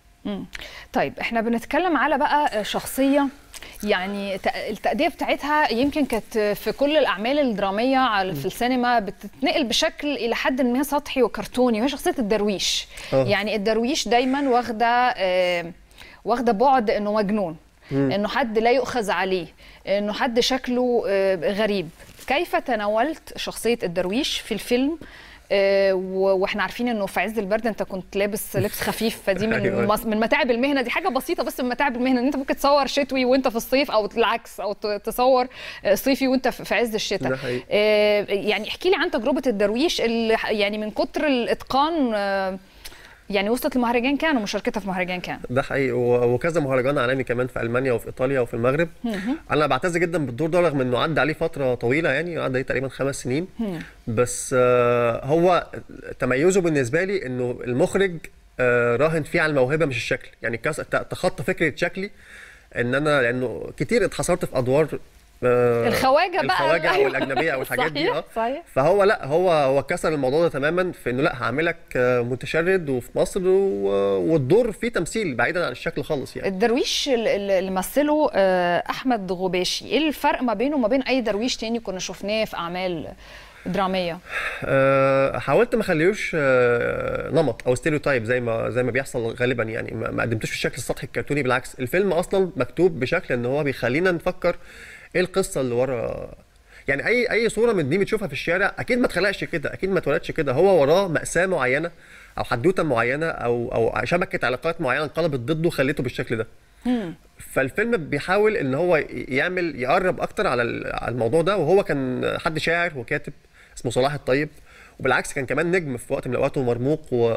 طيب احنا بنتكلم على بقى شخصيه يعني ت- التأدية بتاعتها يمكن كانت في كل الأعمال الدرامية على في السينما بتتنقل بشكل إلى حد ما سطحي وكرتوني وهي شخصية الدرويش آه. يعني الدرويش دايما واخدة آه، واخدة بعد إنه مجنون إنه حد لا يؤخذ عليه إنه حد شكله آه، غريب كيف تناولت شخصية الدرويش في الفيلم آه، و- واحنا عارفين انه في عز البرد انت كنت لابس لبس خفيف فدي من أيوة. مص- من متاعب المهنه دي حاجه بسيطه بس من متاعب المهنه ان انت ممكن تصور شتوي وانت في الصيف او العكس او ت- تصور آه، صيفي وانت في في عز الشتاء ده حقيقي. آه، يعني احكي لي عن تجربه الدرويش اللي ح- يعني من كتر الاتقان آه، يعني وصلت لمهرجان كان ومشاركتها في مهرجان كان ده حقيقي و- وكذا مهرجان عالمي كمان في المانيا وفي ايطاليا وفي المغرب انا بعتز جدا بالدور ده رغم انه عدى عليه فتره طويله يعني عدى عليه تقريبا خمس سنين بس آه، هو تميزه بالنسبه لي انه المخرج آه، راهن فيه على الموهبه مش الشكل يعني كاس- ت- تخطى فكره شكلي ان انا لانه كتير اتحصرت في ادوار آه، الخواجة بقى. الخواجه او أيوة. الاجنبيه او الحاجات دي صحيح، اه صحيح. فهو لا هو هو كسر الموضوع ده تماما في انه لا هعملك آه، متشرد وفي مصر و- والدور فيه تمثيل بعيدا عن الشكل خالص يعني الدرويش ال- ال- اللي مثله آه، احمد غباشي ايه الفرق ما بينه وما بين اي درويش تاني كنا شفناه في اعمال دراميه آه، حاولت ما اخليهوش آه، نمط او ستيريوتايب زي ما زي ما بيحصل غالبا يعني ما ما قدمتوش بالشكل السطحي الكرتوني بالعكس الفيلم اصلا مكتوب بشكل ان هو بيخلينا نفكر ايه القصه اللي ورا يعني اي اي صوره من دي بتشوفها في الشارع اكيد ما اتخلقش كده اكيد ما اتولدش كده هو وراه ماساه معينه او حدوته معينه او او شبكه علاقات معينه انقلبت ضده خليته بالشكل ده فالفيلم بيحاول ان هو يعمل يقرب اكتر على ال- على الموضوع ده وهو كان حد شاعر وكاتب اسمه صلاح الطيب وبالعكس كان كمان نجم في وقت من الاوقات ومرموق و...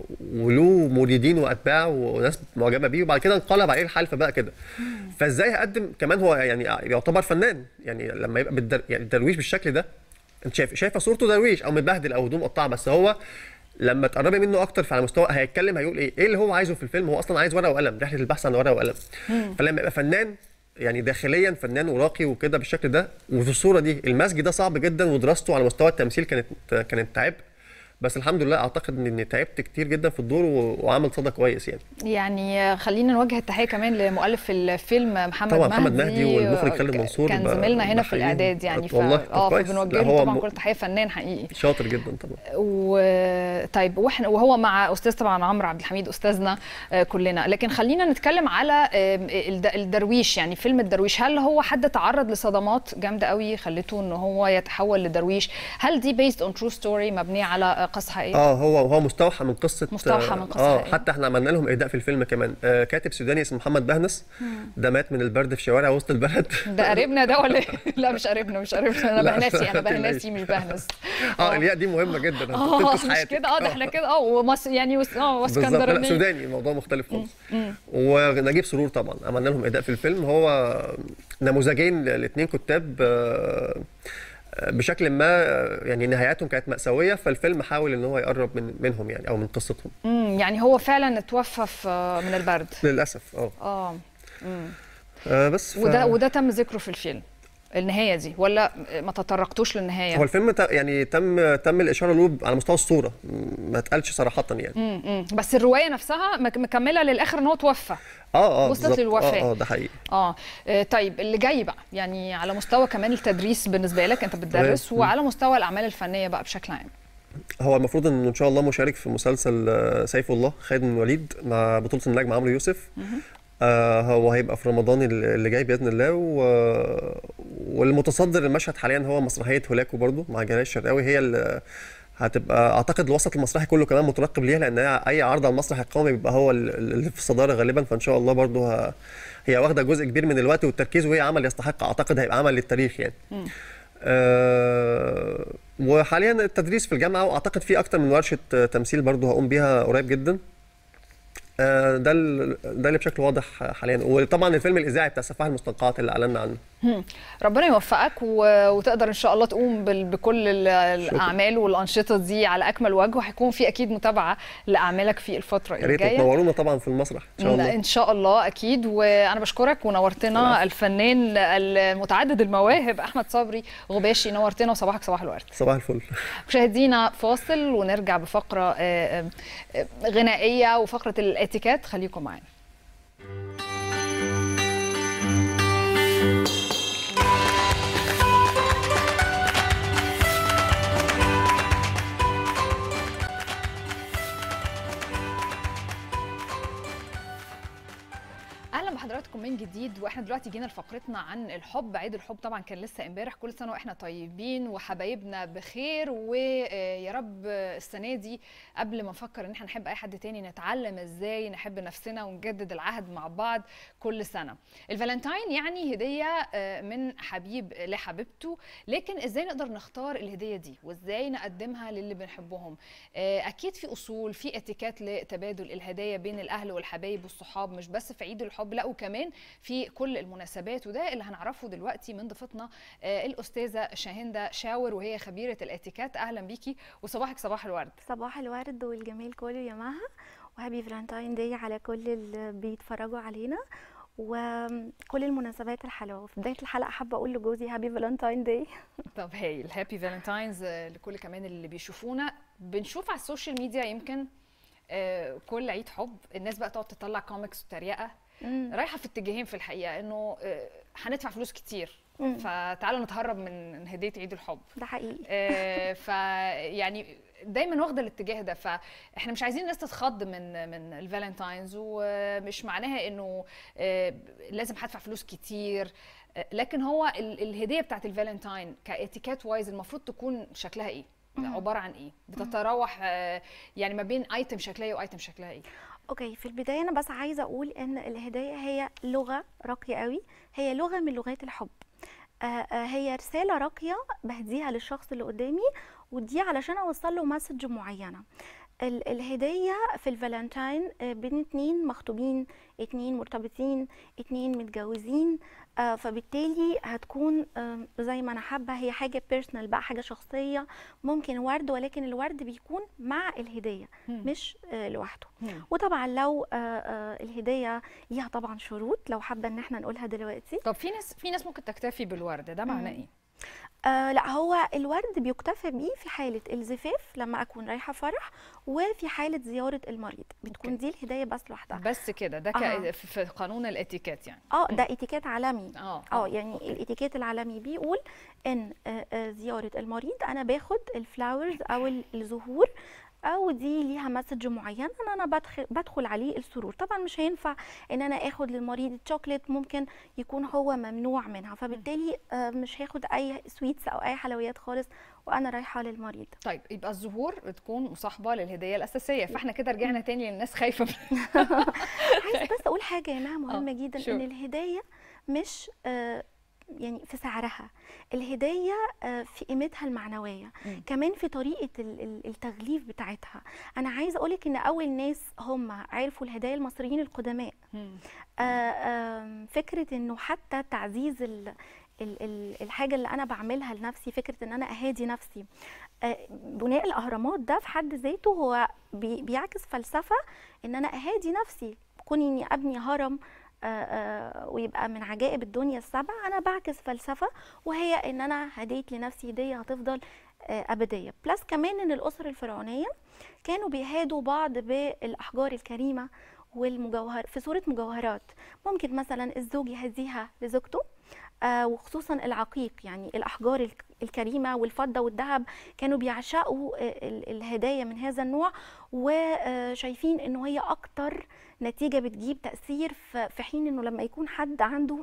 وله مريدين واتباع وناس معجبه بيه وبعد كده انقلب عليه الحال فبقى كده فازاي هقدم كمان هو يعني يعتبر فنان يعني لما يبقى بالدر... يعني الدرويش بالشكل ده انت شايف شايفه صورته درويش او متبهدل او هدوم مقطعه بس هو لما تقربي منه اكتر في على مستوى هيتكلم هيقول ايه ايه اللي هو عايزه في الفيلم هو اصلا عايز ورقه وقلم رحله البحث عن ورقه وقلم فلما يبقى فنان يعني داخليا فنان وراقي وكده بالشكل ده وفي الصوره دي المزج ده صعب جدا ودراسته على مستوى التمثيل كانت كانت عبء بس الحمد لله اعتقد اني تعبت كتير جدا في الدور و- وعمل صدى كويس يعني يعني خلينا نوجه التحيه كمان لمؤلف الفيلم محمد طبعا مهدي محمد مهدي والمخرج خالد ك- منصور كان ب- زميلنا هنا في بحييهم. الاعداد يعني ف... والله طب اه كويس. فبنوجه لا، له هو طبعا م- كل تحيه فنان حقيقي شاطر جدا طبعا و... طيب واحنا وهو مع استاذ طبعا عمرو عبد الحميد استاذنا آه، كلنا لكن خلينا نتكلم على آم، الد- الدرويش يعني فيلم الدرويش هل هو حد تعرض لصدمات جامده قوي خلته ان هو يتحول لدرويش هل دي بيست اون ترو ستوري مبنيه على آه، قصه حقيقيه اه هو هو مستوحى من قصه مستوحى من قصة اه حقيقية. حتى احنا عملنا لهم اهداء في الفيلم كمان آه كاتب سوداني اسمه محمد بهنس ده مات من البرد في شوارع وسط البلد ده قريبنا ده ولا إيه؟ لا مش قريبنا مش قريبنا انا لا، بهناسي انا ما تقلقيش. بهناسي مش بهنس اه الياء دي مهمه جدا اه هتنقذ مش حياتك. كده اه ده احنا كده اه ومص يعني وس- اه بالظبط لا واسكندرانيه سوداني الموضوع مختلف خالص ونجيب سرور طبعا عملنا لهم اداء في الفيلم هو نموذجين لاثنين كتاب آه، آه، بشكل ما آه، يعني نهاياتهم كانت مأساوية فالفيلم حاول ان هو يقرب من منهم يعني او من قصتهم امم يعني هو فعلا اتوفى في من البرد للاسف اه اه آه، بس ف... وده وده تم ذكره في الفيلم النهايه دي ولا ما تطرقتوش للنهايه هو الفيلم ت- يعني تم تم الاشاره له على مستوى الصوره م- ما اتقالش صراحه يعني مم، مم. بس الروايه نفسها مك- مكمله للاخر ان هو توفى اه اه وصلت بالظبط. للوفاة. اه اه ده حقيقي اه آه، طيب اللي جاي بقى يعني على مستوى كمان التدريس بالنسبه لك انت بتدرس تمام. وعلى مستوى الاعمال الفنيه بقى بشكل عام هو المفروض انه ان شاء الله مشارك في مسلسل آه، سيف الله خالد بن الوليد مع بطوله النجم عمرو يوسف آه هو هيبقى في رمضان اللي جاي باذن الله و... والمتصدر المشهد حاليا هو مسرحيه هولاكو برضو مع جلال الشرقاوي هي اللي هتبقى اعتقد الوسط المسرحي كله كمان مترقب ليها لان هي اي عرض على المسرح القومي بيبقى هو ال- اللي في الصداره غالبا فان شاء الله برضو ه... هي واخده جزء كبير من الوقت والتركيز وهي عمل يستحق اعتقد هيبقى عمل للتاريخ يعني آه وحاليا التدريس في الجامعه واعتقد في اكتر من ورشه آه، تمثيل برضو هقوم بيها قريب جدا آه، ده ال- ده اللي بشكل واضح حاليا وطبعا الفيلم الاذاعي بتاع سفاح المستنقعات اللي اعلنا عنه هم. ربنا يوفقك و... وتقدر ان شاء الله تقوم بال... بكل ال- الاعمال والانشطه دي على اكمل وجه وهيكون في اكيد متابعه لاعمالك في الفتره يا اللي ريت جايه تنورونا طبعا في المسرح ان شاء الله ان شاء الله اكيد وانا بشكرك ونورتنا العفو. الفنان المتعدد المواهب احمد صبري غباشي نورتنا وصباحك صباح الورد صباح الفل مشاهدينا فاصل ونرجع بفقره آه، آه، غنائيه وفقره الاتيكيت خليكم معانا اهلا بحضراتكم من جديد واحنا دلوقتي جينا لفقرتنا عن الحب عيد الحب طبعا كان لسه امبارح كل سنه واحنا طيبين وحبايبنا بخير ويا رب السنه دي قبل ما نفكر ان احنا نحب اي حد تاني نتعلم ازاي نحب نفسنا ونجدد العهد مع بعض كل سنه الفالنتاين يعني هديه آه، من حبيب لحبيبته لكن ازاي نقدر نختار الهديه دي وازاي نقدمها للي بنحبهم آه، اكيد في اصول في اتيكات لتبادل الهدايا بين الاهل والحبايب والصحاب مش بس في عيد الحب لا وكمان في كل المناسبات وده اللي هنعرفه دلوقتي من ضيفتنا آه، الاستاذه شاهنده شاور وهي خبيره الاتيكات اهلا بيكي وصباحك صباح الورد صباح الورد والجمال كله يا مها وهابي فالنتاين داي على كل اللي بيتفرجوا علينا وكل المناسبات الحلوه في بدايه الحلقه حابه اقول لجوزي هابي فالنتاين داي طب هايل هابي فالنتاينز لكل كمان اللي بيشوفونا بنشوف على السوشيال ميديا يمكن آه، كل عيد حب الناس بقى تقعد تطلع كوميكس وتريقه رايحه في اتجاهين في الحقيقه انه آه، هندفع فلوس كتير مم. فتعالوا نتهرب من هديه عيد الحب ده حقيقي آه، فيعني دايما واخده الاتجاه ده فاحنا مش عايزين الناس تتخض من من الفالنتاينز ومش معناها انه آه، لازم هدفع فلوس كتير آه، لكن هو ال- الهديه بتاعت الفالنتاين كاتيكات وايز المفروض تكون شكلها ايه؟ مم. عباره عن ايه؟ بتتراوح آه، يعني ما بين ايتم شكلها ايه وايتم شكلها ايه؟ اوكي في البدايه انا بس عايزه اقول ان الهدايا هي لغه راقيه قوي هي لغه من لغات الحب آه، آه، هي رساله راقيه بهديها للشخص اللي قدامي ودي علشان اوصل له مسج معينه ال- الهديه في الفالنتاين آه، بين اتنين مخطوبين اتنين مرتبطين اتنين متجوزين آه، فبالتالي هتكون آه، زي ما انا حابه هي حاجه بيرسونال بقى حاجه شخصيه ممكن ورد ولكن الورد بيكون مع الهديه مم. مش آه، لوحده مم. وطبعا لو آه، آه، الهديه ليها طبعا شروط لو حابه ان احنا نقولها دلوقتي طب في ناس في ناس ممكن تكتفي بالورد ده معناه مم. ايه؟ آه لا هو الورد بيكتفى بيه في حاله الزفاف لما اكون رايحه فرح وفي حاله زياره المريض بتكون أوكي. دي الهدايه بس لوحدها بس كده ده أها. ك- في في قانون الاتيكيت يعني اه ده اتيكيت عالمي اه اه يعني الاتيكيت العالمي بيقول ان آه، آه، زياره المريض انا باخد الفلاورز او ال- الزهور او دي ليها مسج معين ان انا بدخل بدخل عليه السرور طبعا مش هينفع ان انا اخد للمريض الشوكليت ممكن يكون هو ممنوع منها فبالتالي آه، مش هاخد اي سويتس او اي حلويات خالص وانا رايحه للمريض طيب يبقى الزهور بتكون مصاحبه للهديه الاساسيه فاحنا كده رجعنا تاني للناس خايفه من- عايزه بس اقول حاجه يا مها مهمه جدا sure. ان الهدايه مش آه، يعني في سعرها الهديه آه، في قيمتها المعنويه مم. كمان في طريقه ال- ال- التغليف بتاعتها انا عايزه اقولك ان اول ناس هم عرفوا الهدايا المصريين القدماء مم. آه، آم، فكره انه حتى تعزيز ال ال- ال- الحاجه اللي انا بعملها لنفسي فكره ان انا اهادي نفسي آه، بناء الاهرامات ده في حد ذاته هو بي- بيعكس فلسفه ان انا اهادي نفسي كوني اني ابني هرم آه، آه، ويبقى من عجائب الدنيا السبع انا بعكس فلسفه وهي ان انا هديت لنفسي هديه هتفضل آه، ابديه بلس كمان ان الاسر الفرعونيه كانوا بيهادوا بعض بالاحجار الكريمه والمجوهر في صوره مجوهرات ممكن مثلا الزوج يهديها لزوجته آه، وخصوصا العقيق يعني الاحجار الك- الكريمه والفضه والذهب كانوا بيعشقوا آه، ال- الهدايا من هذا النوع وشايفين انه هي اكتر نتيجه بتجيب تاثير ف- في حين انه لما يكون حد عنده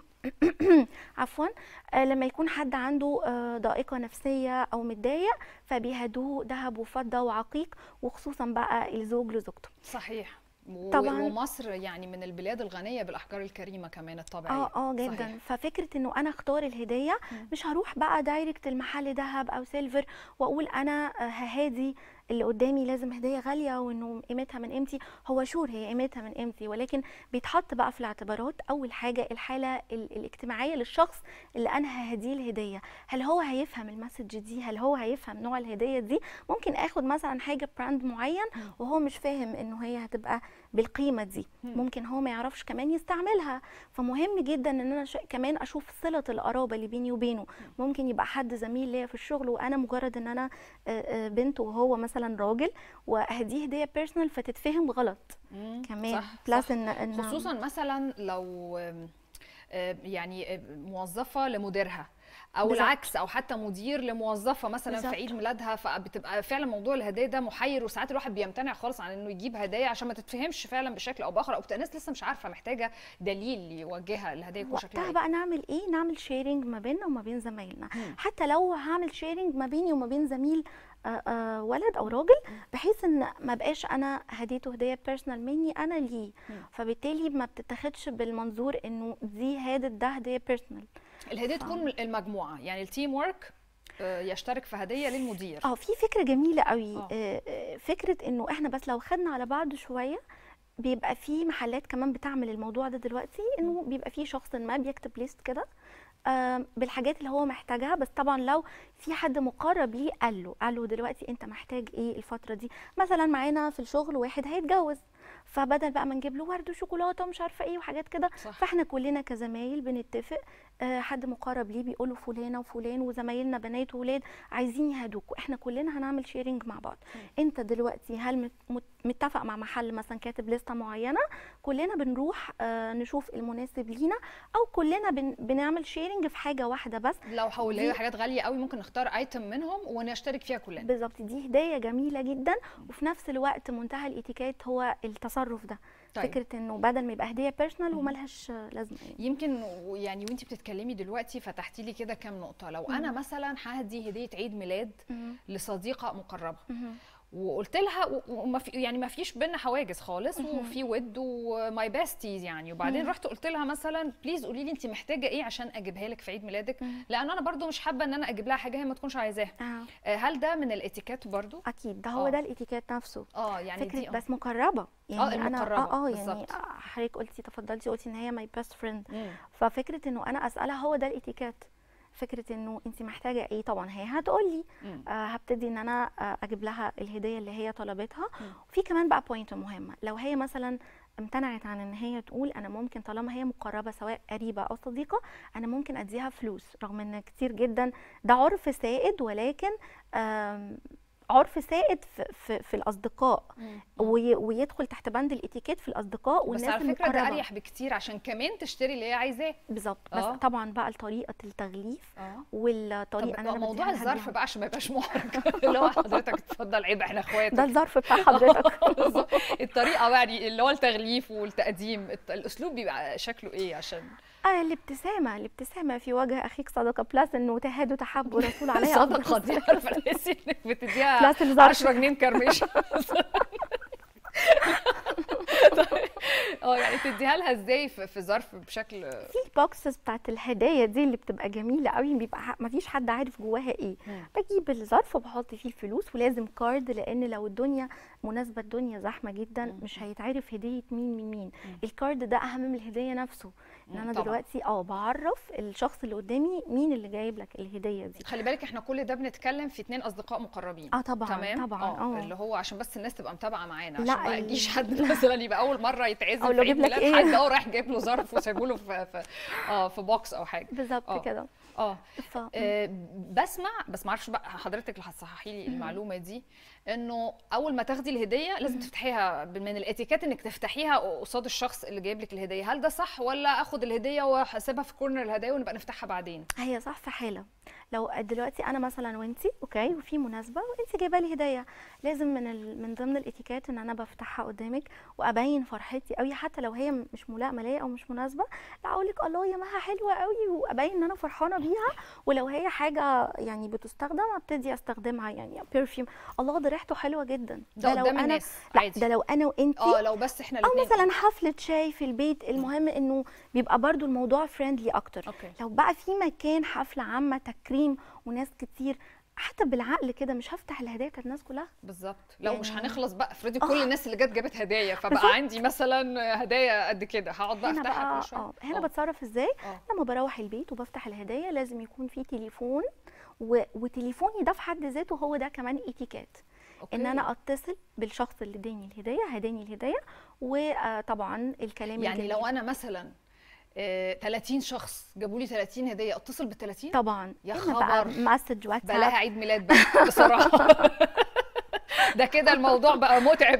عفوا آه، لما يكون حد عنده آه، ضائقه نفسيه او متضايق فبيهدوه ذهب وفضه وعقيق وخصوصا بقى الزوج لزوجته صحيح و- طبعاً. ومصر يعني من البلاد الغنيه بالاحجار الكريمه كمان الطبيعيه اه اه جدا صحيح. ففكره انه انا اختار الهديه مش هروح بقى دايركت المحل ذهب او سيلفر واقول انا آه، ههادي اللي قدامي لازم هديه غاليه وانه قيمتها من قيمتي هو شور هي قيمتها من قيمتي ولكن بيتحط بقى في الاعتبارات اول حاجه الحاله ال- الاجتماعيه للشخص اللي انا ههديه الهديه هل هو هيفهم المسج دي هل هو هيفهم نوع الهديه دي ممكن اخد مثلا حاجه براند معين وهو مش فاهم انه هي هتبقى بالقيمه دي ممكن هو ما يعرفش كمان يستعملها فمهم جدا ان انا ش... كمان اشوف صله القرابه اللي بيني وبينه ممكن يبقى حد زميل ليا في الشغل وانا مجرد ان انا آه، آه، بنت وهو مثلا راجل واهديه هديه بيرسونال فتتفهم غلط مم، كمان صح، بلس صح. ان ان خصوصا مثلا لو آم، آم، يعني آم، موظفه لمديرها او بالظبط. العكس او حتى مدير لموظفه مثلا بالظبط. في عيد ميلادها فبتبقى فعلا موضوع الهدايا ده محير وساعات الواحد بيمتنع خالص عن انه يجيب هدايا عشان ما تتفهمش فعلا بشكل او باخر او بتبقى الناس لسه مش عارفه محتاجه دليل يوجهها الهدايا يكون شكلها وقتها ايه بقى نعمل ايه نعمل شيرنج ما بيننا وما بين زمايلنا حتى لو هعمل شيرنج ما بيني وما بين زميل آه، آه، ولد او راجل بحيث ان ما بقاش انا هديته هديه بيرسونال مني انا ليه فبالتالي ما بتتاخدش بالمنظور انه دي هادت ده هديه بيرسونال الهديه تكون المجموعه يعني التيم ورك يشترك في هديه للمدير اه في فكره جميله قوي آه. آه، آه، فكره انه احنا بس لو خدنا على بعض شويه بيبقى في محلات كمان بتعمل الموضوع ده دلوقتي انه بيبقى في شخص ما بيكتب ليست كده آم، بالحاجات اللي هو محتاجها بس طبعا لو في حد مقرب ليه قال له قال له دلوقتي انت محتاج ايه الفتره دي مثلا معانا في الشغل واحد هيتجوز فبدل بقى ما نجيب له ورد وشوكولاته ومش عارفه ايه وحاجات كده صح. فاحنا كلنا كزمايل بنتفق آه، حد مقرب ليه بيقول له فلانه وفلان وزمايلنا بنات وولاد عايزين يهدوك واحنا كلنا هنعمل شيرنج مع بعض انت دلوقتي هل مت- مت- متفق مع محل مثلا كاتب لسته معينه كلنا بنروح آه، نشوف المناسب لينا او كلنا بن بنعمل شيرنج في حاجه واحده بس لو حول هي دي- حاجات غاليه قوي ممكن نختار ايتم منهم ونشترك فيها كلنا بالظبط دي هدايه جميله جدا وفي نفس الوقت منتهى الاتيكيت هو التصرف ده طيب. فكره انه بدل ما يبقى هديه بيرسونال وملهاش آه، لازمه يعني يمكن و- يعني وانت بتتكلمي دلوقتي فتحتي لي كده كام نقطه لو انا مثلا هدي هديه عيد ميلاد مم. لصديقه مقربه مهم. وقلت لها و- وما في يعني ما فيش بينا حواجز خالص وفي ود وماي بيستيز يعني وبعدين رحت قلت لها مثلا بليز قولي لي انت محتاجه ايه عشان اجيبها لك في عيد ميلادك لان انا برضو مش حابه ان انا اجيب لها حاجه هي ما تكونش عايزاها آه. آه، هل ده من الاتيكيت برضو اكيد ده هو آه. ده الاتيكيت نفسه اه يعني فكره دي آه. بس مقربه يعني انا المقربة، اه اه يعني بالظبط. حضرتك قلتي تفضلتي قلتي ان هي ماي بيست فريند مم. ففكره انه انا اسالها هو ده الاتيكيت فكره انه انت محتاجه ايه طبعا هي هتقولي مم. آه هبتدي ان انا آه اجيب لها الهديه اللي هي طلبتها في كمان بقى بوينت مهمه لو هي مثلا امتنعت عن ان هي تقول انا ممكن طالما هي مقربه سواء قريبه او صديقه انا ممكن اديها فلوس رغم ان كتير جدا ده عرف سائد ولكن آم، عرف سائد في, في, في الاصدقاء وي- ويدخل تحت بند الاتيكيت في الاصدقاء بس والناس على فكره ده المقربه اريح بكتير عشان كمان تشتري اللي هي عايزاه بالظبط بس آه. طبعا بقى طريقه التغليف اه والطريقه طب اللي أنا موضوع بديها لها الظرف بيها. بقى عشان ما يبقاش محرج اللي هو حضرتك اتفضل عيب احنا اخوات ده الظرف بتاع حضرتك بالظبط. الطريقه بقى يعني اللي هو التغليف والتقديم الت- الاسلوب بيبقى شكله ايه عشان اه الابتسامه الابتسامه في وجه اخيك صدقه بلس انه تهاد تحب ورسول عليه صدقه دي عارفه تحسي انك بتديها بلس الظرف 10 جنيه مكرمشه اه يعني تديها لها ازاي في في ظرف بشكل في البوكسز بتاعت الهدايا دي اللي بتبقى جميله قوي بيبقى ح- مفيش حد عارف جواها ايه بجيب الظرف وبحط فيه الفلوس ولازم كارد لان لو الدنيا مناسبه الدنيا زحمه جدا مش هيتعرف هديه مين من مين الكارد ده اهم من الهديه نفسه ان مم، انا طبعاً. دلوقتي اه بعرف الشخص اللي قدامي مين اللي جايب لك الهديه دي خلي بالك احنا كل ده بنتكلم في اتنين اصدقاء مقربين اه طبعا تمام طبعا اه اه اللي هو عشان بس الناس تبقى متابعه معانا لا، عشان ما ال- يجيش حد مثلا يبقى اول مره يتعزم أو في لو عيد جيب لك ميلاد إيه؟ حد اه رايح جايب له ظرف وسايبه له في, في اه في بوكس او حاجه بالظبط آه. كده اه ف... آه، بسمع بس ما اعرفش بقى حضرتك اللي هتصححي لي المعلومه دي انه اول ما تاخدي الهديه لازم تفتحيها من الاتيكيت انك تفتحيها قصاد الشخص اللي جايب لك الهديه هل ده صح ولا اخد الهديه واحسبها في كورنر الهدايا ونبقى نفتحها بعدين هي صح في حاله لو دلوقتي انا مثلا وانتي اوكي وفي مناسبه وانتي جايبه لي هديه لازم من ال... من ضمن الاتيكيت ان انا بفتحها قدامك وابين فرحتي قوي حتى لو هي مش ملائمه ليا او مش مناسبه لا اقول لك الله يا مها حلوه قوي وابين ان انا فرحانه بيها ولو هي حاجه يعني بتستخدم ابتدي استخدمها يعني برفيوم الله ده ريحته حلوه جدا ده لو قدام انا الناس لا عادي. ده لو انا وانتي اه لو بس احنا او الاثنين مثلا حفله شاي في البيت المهم انه بيبقى برضو الموضوع فريندلي اكتر اوكي لو بقى في مكان حفله عامه تكريم وناس كتير حتى بالعقل كده مش هفتح الهدايا بتاعت الناس كلها بالظبط لو مش يعني- هنخلص بقى افرضي آه. كل الناس اللي جت جابت هدايا فبقى بالظبط. عندي مثلا هدايا قد كده هقعد بقى هنا افتحها بقى كل شويه اه هنا آه. بتصرف ازاي آه. لما بروح البيت وبفتح الهدايا لازم يكون في تليفون و... وتليفوني ده في حد ذاته هو ده كمان اتيكيت أوكي. ان انا اتصل بالشخص اللي اداني الهديه هداني الهديه وطبعا الكلام يعني الجميل. لو انا مثلا آه، 30 شخص جابوا لي 30 هديه اتصل بال 30 طبعا يا هنا بقى خبر. مسج واتساب بلاها عيد ميلاد بقى بصراحه ده كده الموضوع بقى متعب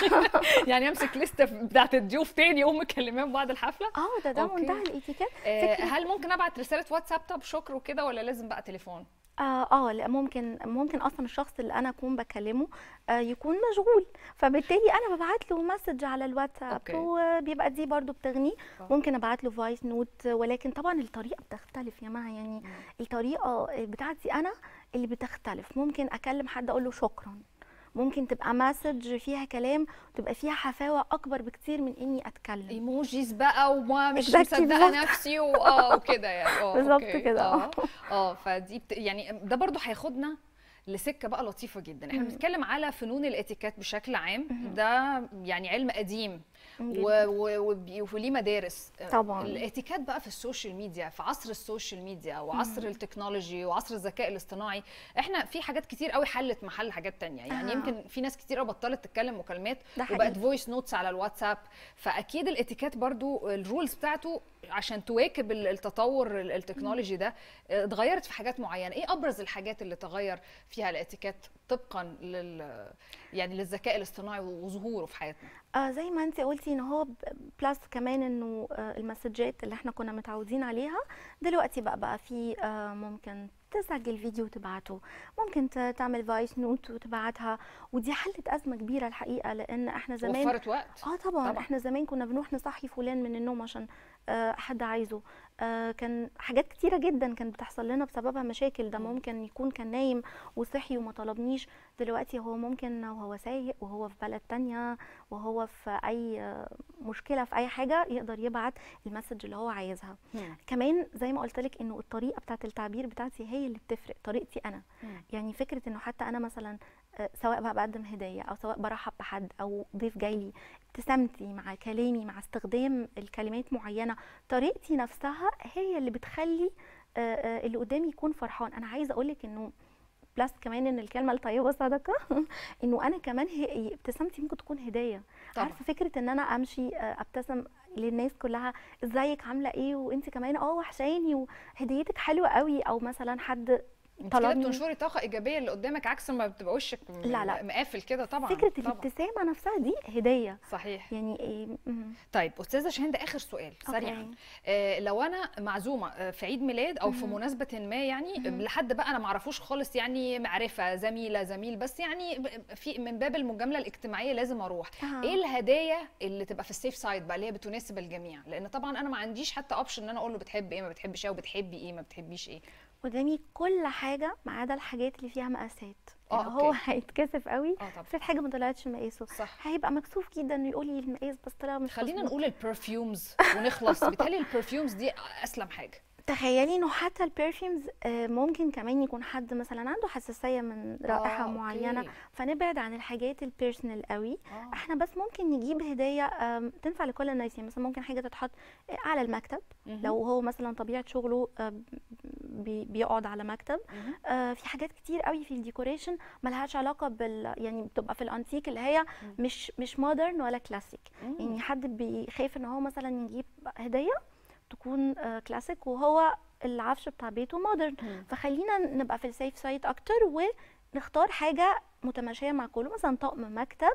يعني امسك لسته بتاعت الضيوف تاني يقوم مكلماهم بعد الحفله اه ده ده أوكي. منتهى الاتيكيت آه، فكرة- هل ممكن ابعت رساله واتساب طب شكر وكده ولا لازم بقى تليفون اه اه لا ممكن ممكن اصلا الشخص اللي انا اكون بكلمه آه يكون مشغول فبالتالي انا ببعت له مسج على الواتساب أوكي. وبيبقى دي برضو بتغنيه آه. ممكن ابعت له فويس نوت ولكن طبعا الطريقه بتختلف يا مها يعني الطريقه بتاعتي انا اللي بتختلف ممكن اكلم حد اقول له شكرا ممكن تبقى مسج فيها كلام وتبقى فيها حفاوه اكبر بكتير من اني اتكلم ايموجيز بقى وما مش Exactly، مصدقه بالظبط. نفسي واه وكده يعني اه بالظبط أوكي. كده، اه آه. اه فدي بت... يعني ده برضو هياخدنا لسكه بقى لطيفه جدا احنا مم. بنتكلم على فنون الاتيكيت بشكل عام ده يعني علم قديم جداً. و- و- وبي- وليه مدارس طبعاً. الاتيكيت بقى في السوشيال ميديا في عصر السوشيال ميديا وعصر التكنولوجي وعصر الذكاء الاصطناعي احنا في حاجات كتير قوي حلت محل حاجات تانية يعني آه. يمكن في ناس كتير قوي بطلت تتكلم مكالمات ده وبقت حقيقي. فويس نوتس على الواتساب فاكيد الاتيكيت برضو الرولز بتاعته عشان تواكب ال- التطور ال- التكنولوجي ده اه، اتغيرت في حاجات معينه ايه ابرز الحاجات اللي تغير فيها الاتيكيت طبقا لل يعني للذكاء الاصطناعي وظهوره في حياتنا آه زي ما انت قلتي ان هو ب- بلس كمان انه آه المسجات اللي احنا كنا متعودين عليها دلوقتي بقى بقى في آه ممكن تسجل فيديو وتبعته ممكن ت- تعمل فويس نوت وتبعتها ودي حلت ازمه كبيره الحقيقه لان احنا زمان وفرت وقت اه طبعا, طبعاً. طبعا احنا زمان كنا بنروح نصحي فلان من النوم عشان آه حد عايزه آه كان حاجات كتيره جدا كانت بتحصل لنا بسببها مشاكل ده ممكن يكون كان نايم وصحي وما طلبنيش دلوقتي هو ممكن وهو سايق وهو في بلد تانية وهو في اي آه، مشكله في اي حاجه يقدر يبعت المسج اللي هو عايزها مم. كمان زي ما قلت لك انه الطريقه بتاعت التعبير بتاعتي هي اللي بتفرق طريقتي انا مم. يعني فكره انه حتى انا مثلا آه، سواء بقى بقدم هديه او سواء برحب بحد او ضيف جاي لي ابتسامتي مع كلامي مع استخدام الكلمات معينه طريقتي نفسها هي اللي بتخلي آه، آه، اللي قدامي يكون فرحان انا عايزه اقول لك انه بلس كمان ان الكلمه الطيبه صدقه انه انا كمان هي ابتسامتي ممكن تكون هديه طبعاً. عارفه فكره ان انا امشي آه، ابتسم للناس كلها ازيك عامله ايه وانت كمان اه وحشاني وهديتك حلوه قوي او مثلا حد انت كده طلبني بتنشري طاقه ايجابيه اللي قدامك عكس ما بتبقى وشك م- لا، لا. مقافل كده طبعا فكره طبعا الابتسامه نفسها دي هديه صحيح يعني ايه مم. طيب استاذه شاهين اخر سؤال سريعا أوكي. آه لو انا معزومه آه، في عيد ميلاد او في مهم. مناسبه ما يعني مهم. لحد بقى انا ما اعرفوش خالص يعني معرفه زميله زميل بس يعني ب- في من باب المجامله الاجتماعيه لازم اروح آه. ايه الهدايا اللي تبقى في السيف سايد بقى اللي هي بتناسب الجميع لان طبعا انا ما عنديش حتى اوبشن ان انا اقول له بتحب ايه ما بتحبش ايه وبتحبي ايه ما بتحبيش ايه قدامي كل حاجه ما عدا الحاجات اللي فيها مقاسات آه، اللي هو أوكي. هيتكسف قوي اه طبعا افرض حاجه ما طلعتش مقاسه صح هيبقى مكسوف جدا انه يقول لي المقاس بس طلع مش خلينا مظبوط. نقول البرفيومز ونخلص بالتالي البرفيومز دي اسلم حاجه تخيلي انه حتى البرفيومز ممكن كمان يكون حد مثلا عنده حساسيه من رائحه آه، معينه أوكي. فنبعد عن الحاجات البيرسونال قوي آه. احنا بس ممكن نجيب هديه آم، تنفع لكل الناس يعني مثلا ممكن حاجه تتحط على المكتب مهم. لو هو مثلا طبيعه شغله آم، بي- بيقعد على مكتب مهم. آه، في حاجات كتير قوي في الديكوريشن ملهاش علاقه بال يعني بتبقى في الانتيك اللي هي مش مش مودرن ولا كلاسيك مم. يعني حد بيخاف ان هو مثلا يجيب هديه تكون آه، كلاسيك وهو العفش بتاع بيته مودرن مم. فخلينا نبقى في السيف سايد اكتر ونختار حاجه متماشيه مع كله مثلا طقم مكتب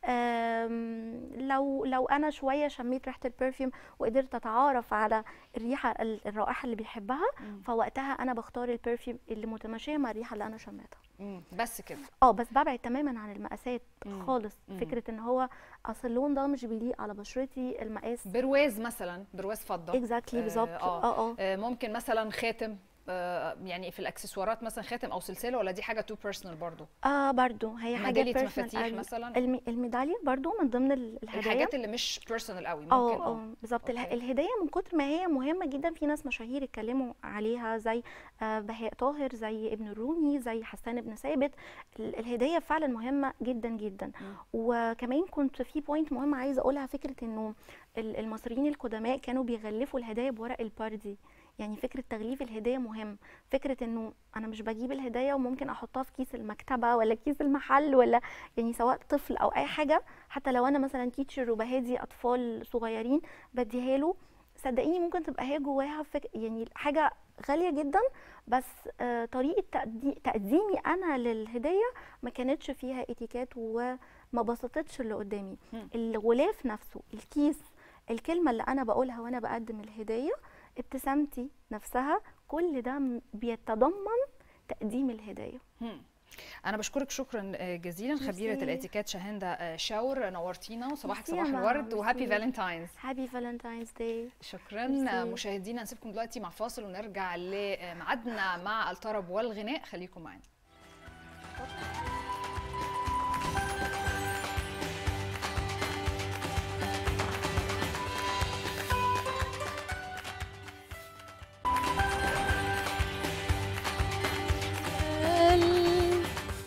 آم، لو لو انا شويه شميت ريحه البرفيوم وقدرت اتعارف على الريحه ال- الرائحه اللي بيحبها مم. فوقتها انا بختار البرفيوم اللي متماشيه مع الريحه اللي انا شميتها مم. بس كده اه بس ببعد تماما عن المقاسات مم. خالص مم. فكره ان هو اصل اللون ده مش بيليق على بشرتي المقاس برواز مثلا برواز فضه اكزاكتلي آه، بالظبط آه. اه اه آه، ممكن مثلا خاتم آه، يعني في الاكسسوارات مثلا خاتم او سلسله ولا دي حاجه تو بيرسونال برضو اه برضو هي حاجه ميدالية personal مفاتيح قوي. مثلا الم... الميداليه برضو من ضمن ال- الهدايا الحاجات اللي مش بيرسونال قوي ممكن اه اه بالظبط اله- أوكي. الهدايا من كتر ما هي مهمه جدا في ناس مشاهير اتكلموا عليها زي آه، بهاء طاهر زي ابن الرومي زي حسان بن ثابت ال- الهدايا فعلا مهمه جدا جدا وكمان كنت في بوينت مهمه عايزه اقولها فكره انه ال- المصريين القدماء كانوا بيغلفوا الهدايا بورق الباردي يعني فكره تغليف الهديه مهم فكره انه انا مش بجيب الهدايا وممكن احطها في كيس المكتبه ولا كيس المحل ولا يعني سواء طفل او اي حاجه حتى لو انا مثلا تيتشر وبهادي اطفال صغيرين بديها له صدقيني ممكن تبقى هي جواها فك... يعني حاجه غاليه جدا بس آه طريقه تقدي... تقديمي انا للهديه ما كانتش فيها اتيكات وما بسطتش اللي قدامي مم. الغلاف نفسه الكيس الكلمه اللي انا بقولها وانا بقدم الهديه ابتسامتي نفسها كل ده م- بيتضمن تقديم الهديه هم. انا بشكرك شكرا آه، جزيلا خبيره ميرسي. الاتيكيت شاهنده آه، شاور نورتينا وصباحك ميرسي يا صباح مها، الورد وهابي ميرسي. فالنتاينز هابي فالنتاينز داي شكرا ميرسي. مشاهدينا نسيبكم دلوقتي مع فاصل ونرجع لميعادنا مع الطرب والغناء خليكم معانا قلب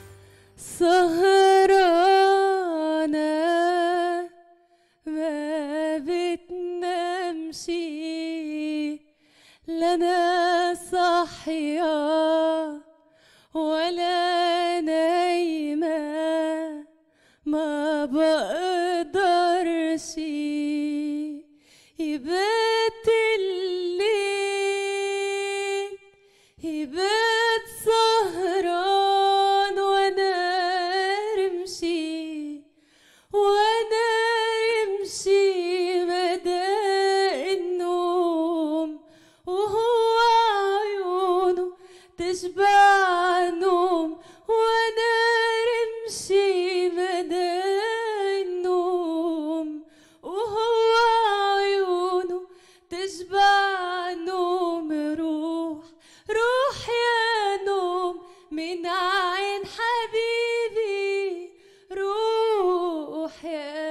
سهرانة ما بتنامش لا أنا صاحية ولا نايمة ما بقدرش يبات الليل يبات سهران وانا رمشي وانا رمشي مدى النوم وهو عيونه تشبع نوم وانا رمشي مدى النوم وهو عيونه تشبع نوم روح روح يا نوم من عين حبيبي روح يا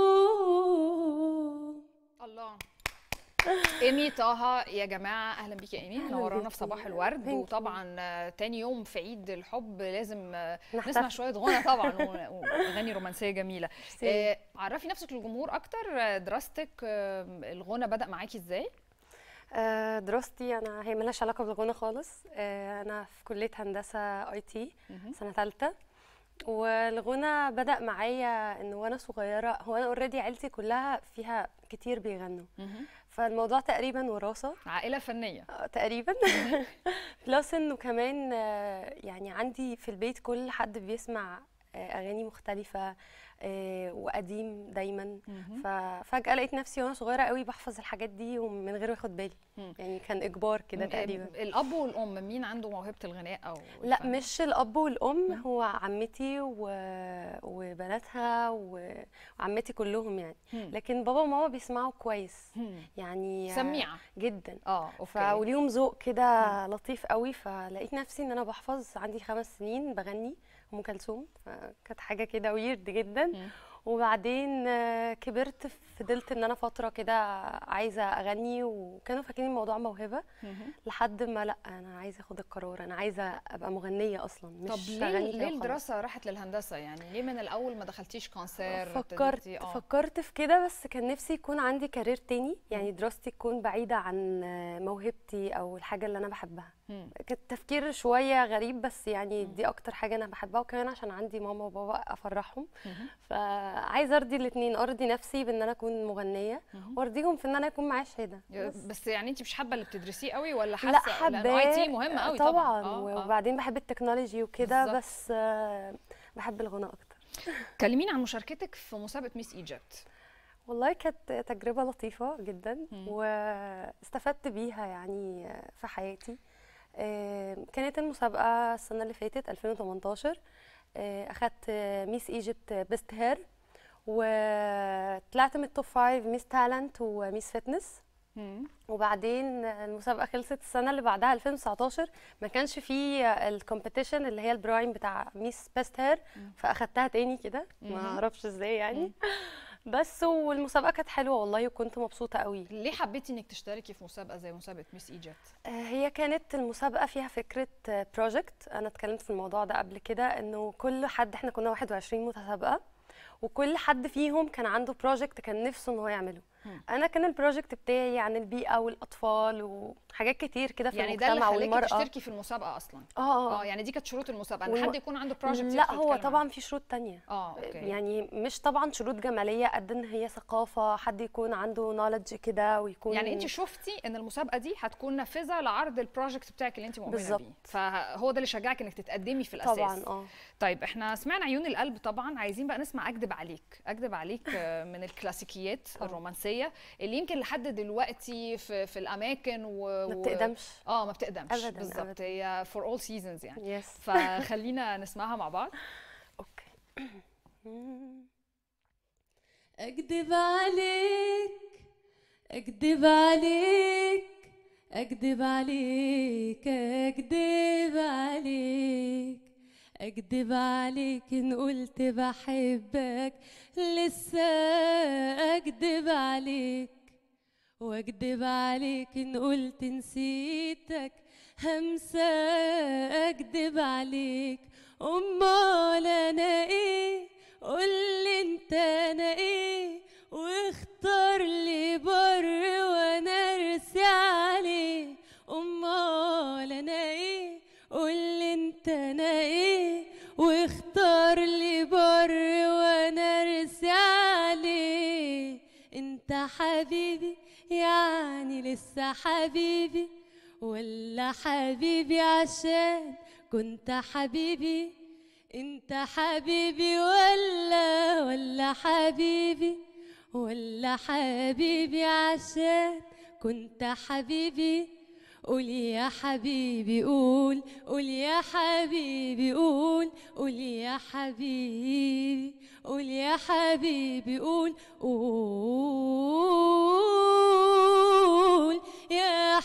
نوم الله ايمي طه يا جماعه اهلا بيكي يا ايمي أهلاً منورانا في بيكي. صباح الورد Thank you. وطبعا آه، تاني يوم في عيد الحب لازم آه، نحتفل. نسمع شويه غنى طبعا و- واغاني رومانسيه جميله آه، عرفي نفسك للجمهور اكتر آه، دراستك آه، الغنى بدا معاكي ازاي آه، دراستي انا هي ملهاش علاقه بالغنى خالص آه، انا في كليه هندسه اي تي مهم. سنه ثالثه والغنى بدا معايا ان وانا صغيره هو انا اوريدي عيلتي كلها فيها كتير بيغنوا مهم. فالموضوع تقريبا وراثه عائله فنيه آه، تقريبا بلس انه كمان آه، يعني عندي في البيت كل حد بيسمع آه، اغاني مختلفه آه، وقديم دايما مهم. ففجاه لقيت نفسي وانا صغيره قوي بحفظ الحاجات دي ومن غير ما اخد بالي مم. يعني كان اجبار كده م- تقريبا الاب والام مين عنده موهبه الغناء او لا الفن؟ مش الاب والام هو عمتي و... وبناتها و... وعمتي كلهم يعني مم. لكن بابا وماما بيسمعوا كويس مم. يعني سميعه جدا اه اوكي ف... وليهم ذوق كده لطيف قوي فلقيت نفسي ان انا بحفظ عندي خمس سنين بغني ام كلثوم فكانت حاجه كده ويرد جدا مم. وبعدين آه، كبرت فضلت ان انا فتره كده عايزه اغني وكانوا فاكرين الموضوع موهبه لحد ما لا انا عايزه اخد القرار انا عايزه ابقى مغنيه اصلا مش طب ليه أغني كده ليه وخلاص. الدراسه راحت للهندسه يعني ليه من الاول ما دخلتيش كونسير فكرت ابتديتي- آه. فكرت في كده بس كان نفسي يكون عندي كارير تاني يعني دراستي تكون بعيدة عن موهبتي أو الحاجة اللي أنا بحبها مم. كان تفكير شوية غريب بس يعني دي أكتر حاجة أنا بحبها وكمان عشان عندي ماما وبابا أفرحهم فعايزة أرضي الاتنين أرضي نفسي بإن أنا أكون مغنية وأرضيهم في إن أنا يكون معايا شهادة بس. بس يعني انت مش حابه اللي بتدرسيه قوي ولا لا حاسه لأنه حباه اي تي مهم قوي طبعا, طبعا طبعا. آه، آه. وبعدين بحب التكنولوجي وكده بالظبط. بس آه، بحب الغناء أكتر كلمينا عن مشاركتك في مسابقه ميس ايجيبت والله كانت تجربة لطيفة جدا واستفدت بيها يعني في حياتي آه، كانت المسابقة السنة اللي فاتت 2018 آه، أخدت ميس ايجيبت بيست هير وطلعت من التوب فايف ميس تالنت وميس فتنس وبعدين المسابقة خلصت السنة اللي بعدها 2019 ما كانش فيه الكومبيتيشن اللي هي البرايم بتاع ميس بيست هير فأخدتها تاني كده ما مهم. اعرفش ازاي يعني بس والمسابقة كانت حلوة والله وكنت مبسوطة قوي ليه حبيتي انك تشتركي في مسابقه زي مسابقه ميس ايجيبت آه، هي كانت المسابقة فيها فكرة بروجكت أنا اتكلمت في الموضوع ده قبل كده إنه كل حد إحنا كنا 21 متسابقة وكل حد فيهم كان عنده بروجكت كان نفسه إن هو يعمله مم. أنا كان البروجكت بتاعي عن البيئة والأطفال وحاجات كتير كده في يعني ده اللي المجتمع خلاكي والمرأة تشتركي في المسابقه اصلا اه اه يعني دي كانت شروط المسابقه ان والم- حد يكون عنده بروجكت لا هو طبعا في شروط تانية اه اوكي يعني مش طبعا شروط جمالية قد إن هي ثقافة حد يكون عنده نولج كده ويكون يعني انت شفتي ان المسابقه دي هتكون نافذه لعرض البروجكت بتاعك اللي انت مؤمنه بالظبط. بيه فهو ده اللي شجعك انك تتقدمي في الاساس طبعا اه طيب احنا سمعنا عيون القلب طبعا عايزين بقى نسمع اكدب عليك اكدب عليك آه، من الكلاسيكيات الرومانسيه اللي يمكن لحد دلوقتي في, في الاماكن و... ما و- بتقدمش اه ما بتقدمش أبداً، بالظبط أبداً. هي فور اول سيزونز يعني يس فخلينا نسمعها مع بعض اوكي أكدب عليك أكدب عليك أكدب عليك أكدب عليك أكدب عليك إن قلت بحبك لسه أكدب عليك واكدب عليك ان قلت نسيتك همسة اكدب عليك امال انا ايه قولي انت انا ايه واختار لي بر وانا ارسي عليه امال انا ايه قولي انت انا ايه واختار لي بر وانا ارسي عليه انت حبيبي يعني لسه حبيبي ولا حبيبي عشان كنت حبيبي انت حبيبي ولا ولا حبيبي ولا حبيبي عشان كنت حبيبي قول يا حبيبي قول قول يا حبيبي قول قول يا حبيبي قول يا حبيبي قول قول يا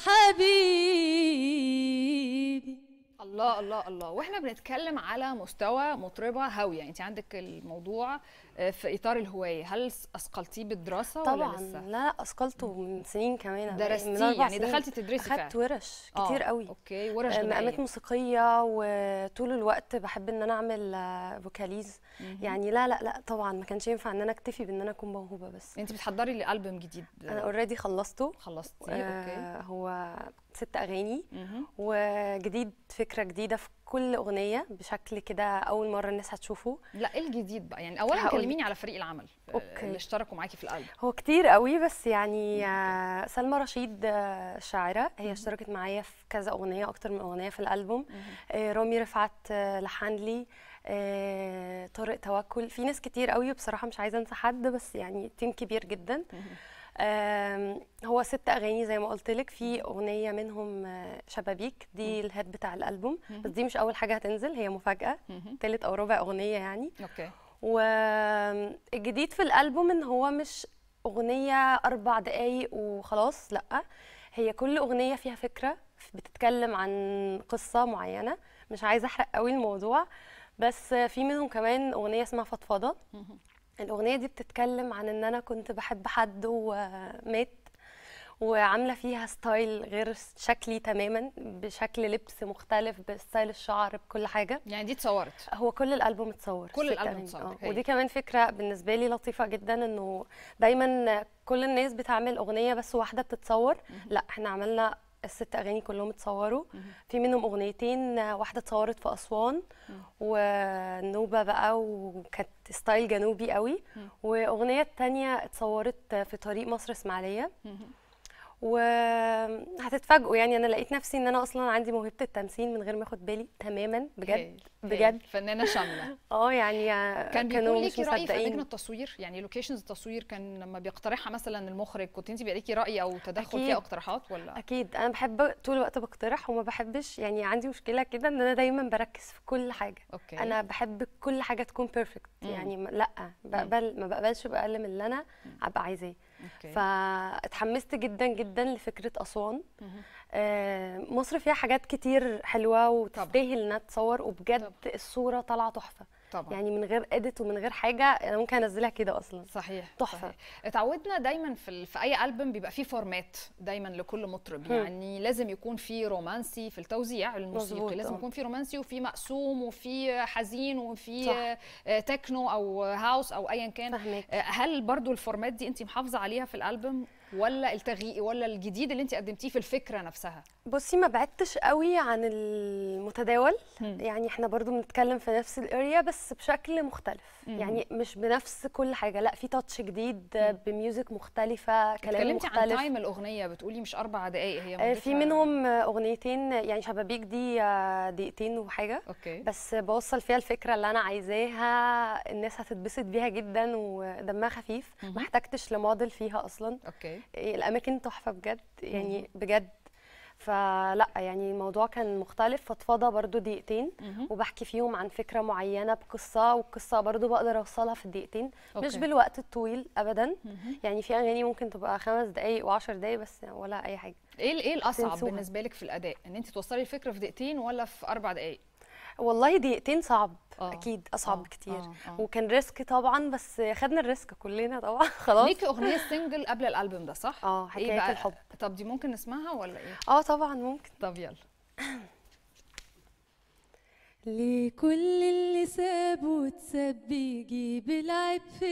حبيبي الله الله الله واحنا بنتكلم على مستوى مطربه هاويه انت عندك الموضوع آه، في اطار الهوايه هل اثقلتيه بالدراسه طبعا ولا لسه لا اثقلته من سنين كمان من درستيه أربع يعني سنين. دخلتي تدرسي اخدت فعلا ورش آه، كتير قوي اوكي ورش آه، مقامات غنائيه موسيقيه وطول الوقت بحب ان انا اعمل آه، فوكاليز يعني لا لا لا طبعا ما كانش ينفع ان انا اكتفي بان انا اكون موهوبه بس انت بتحضري لالبوم جديد انا اوريدي خلصته خلصتيه اوكي آه هو ست اغاني مهم. وجديد فكره جديده في كل اغنيه بشكل كده اول مره الناس هتشوفه لا ايه الجديد بقى يعني اولا هقولك. كلميني على فريق العمل آه، أوكي. اللي اشتركوا معاكي في الالبوم هو كتير قوي بس يعني آه، سلمى رشيد آه، شاعرة هي اشتركت معايا في كذا أغنية أكتر من أغنية في الألبوم آه، رامي رفعت آه، لحن لي آه، طارق توكل في ناس كتير قوي بصراحة مش عايزة أنسى حد بس يعني تيم كبير جدا آم، هو ست أغاني زي ما قلت لك في أغنية منهم آه، شبابيك دي الهيد بتاع الألبوم بس دي مش أول حاجة هتنزل هي مفاجأة مهم. تالت أو رابع أغنية يعني اوكي والجديد في الألبوم إن هو مش أغنية أربع دقايق وخلاص لأ هي كل أغنية فيها فكرة بتتكلم عن قصة معينة مش عايزة أحرق قوي الموضوع بس في منهم كمان أغنية اسمها فضفضة الاغنيه دي بتتكلم عن ان انا كنت بحب حد ومات وعامله فيها ستايل غير شكلي تماما بشكل لبس مختلف بستايل الشعر بكل حاجه يعني دي اتصورت هو كل الالبوم اتصور كل ست الألبوم أغاني. اتصور، آه. هايل. ودي كمان فكره بالنسبه لي لطيفه جدا انه دايما كل الناس بتعمل اغنيه بس واحده بتتصور لا احنا عملنا الست اغاني كلهم اتصوروا في منهم اغنيتين واحده اتصورت في اسوان ونوبه بقى وكانت ستايل جنوبي قوي واغنيه التانية اتصورت في طريق مصر اسماعيليه وهتتفاجئوا يعني انا لقيت نفسي ان انا اصلا عندي موهبه التمثيل من غير ما اخد بالي تماما بجد هايل، بجد هايل. فنانه شامله اه يعني كان كانوا بيكون مش ليكي راي في اماكن مصدقين التصوير يعني لوكيشنز التصوير كان لما بيقترحها مثلا المخرج كنت انت بيبقى ليكي راي او تدخل أكيد. فيها اقتراحات ولا اكيد انا بحب طول الوقت بقترح وما بحبش يعني عندي مشكله كده ان انا دايما بركز في كل حاجه اوكي انا بحب كل حاجه تكون بيرفكت مم. يعني م- لا بقبل ما بقبلش باقل من اللي انا ابقى عايزاه اوكي فاتحمست جدا جدا لفكره اسوان مهم. آه، مصر فيها حاجات كتير حلوه وتستاهل انها تتصور وبجد الصوره طالعه تحفه طبعا يعني من غير اديت ومن غير حاجه انا ممكن انزلها كده اصلا صحيح تحفه صحيح. اتعودنا دايما في ال... في اي البوم بيبقى فيه فورمات دايما لكل مطرب هم. يعني لازم يكون في رومانسي في التوزيع الموسيقي مظبوط، لازم آه. يكون في رومانسي وفي مقسوم وفي حزين وفي صح. آه، تكنو او هاوس او ايا كان فهمك آه، هل برضو الفورمات دي انت محافظه عليها في الالبوم ولا التغيير ولا الجديد اللي انت قدمتيه في الفكره نفسها بصي ما بعدتش قوي عن المتداول هم. يعني احنا برضو بنتكلم في نفس الاريا بس بشكل مختلف مم. يعني مش بنفس كل حاجه لا في تاتش جديد بميوزك مختلفه كلام اتكلمتي عن مختلف تايم الاغنيه بتقولي مش اربع دقائق هي آه، في مدتها- منهم آه، اغنيتين يعني شبابيك دي آه، دقيقتين وحاجه اوكي بس بوصل فيها الفكره اللي انا عايزاها الناس هتتبسط بيها جدا ودمها خفيف مهم. ما احتجتش لموديل فيها اصلا اوكي الاماكن تحفه بجد يعني بجد فلا يعني الموضوع كان مختلف فضفضه برضو دقيقتين مهم. وبحكي فيهم عن فكره معينه بقصه والقصه برضو بقدر اوصلها في الدقيقتين مش أوكي. بالوقت الطويل ابدا مهم. يعني في اغاني ممكن تبقى خمس دقايق وعشر دقايق بس ولا اي حاجه ايه ال- ايه الاصعب تنسوها. بالنسبه لك في الاداء ان انت توصلي الفكره في دقيقتين ولا في اربع دقائق والله دقيقتين صعب آه. اكيد اصعب آه، بكتير آه، آه. وكان ريسك طبعا بس خدنا الريسك كلنا طبعا خلاص ليكي اغنيه سنجل قبل الالبوم ده صح اه ايه حكايه بقى الحب طب دي ممكن نسمعها ولا ايه اه طبعا ممكن طب يلا ليه كل اللي ساب وتساب يجيب العيب في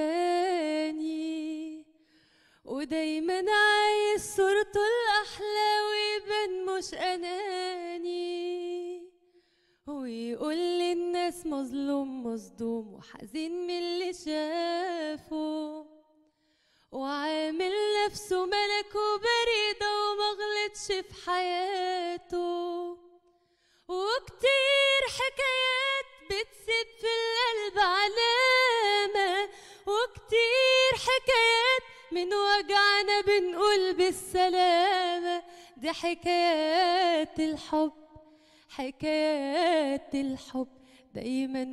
التاني ودايما عايز صورته الأحلى ويبان مش أناني ويقول للناس مظلوم مصدوم وحزين من اللي شافه وعامل نفسه ملك وبريدة ومغلطش في حياته وكتير حكايات بتسيب في القلب علامة وكتير حكايات من وجعنا بنقول بالسلامة دي حكايات الحب حكايات الحب دايما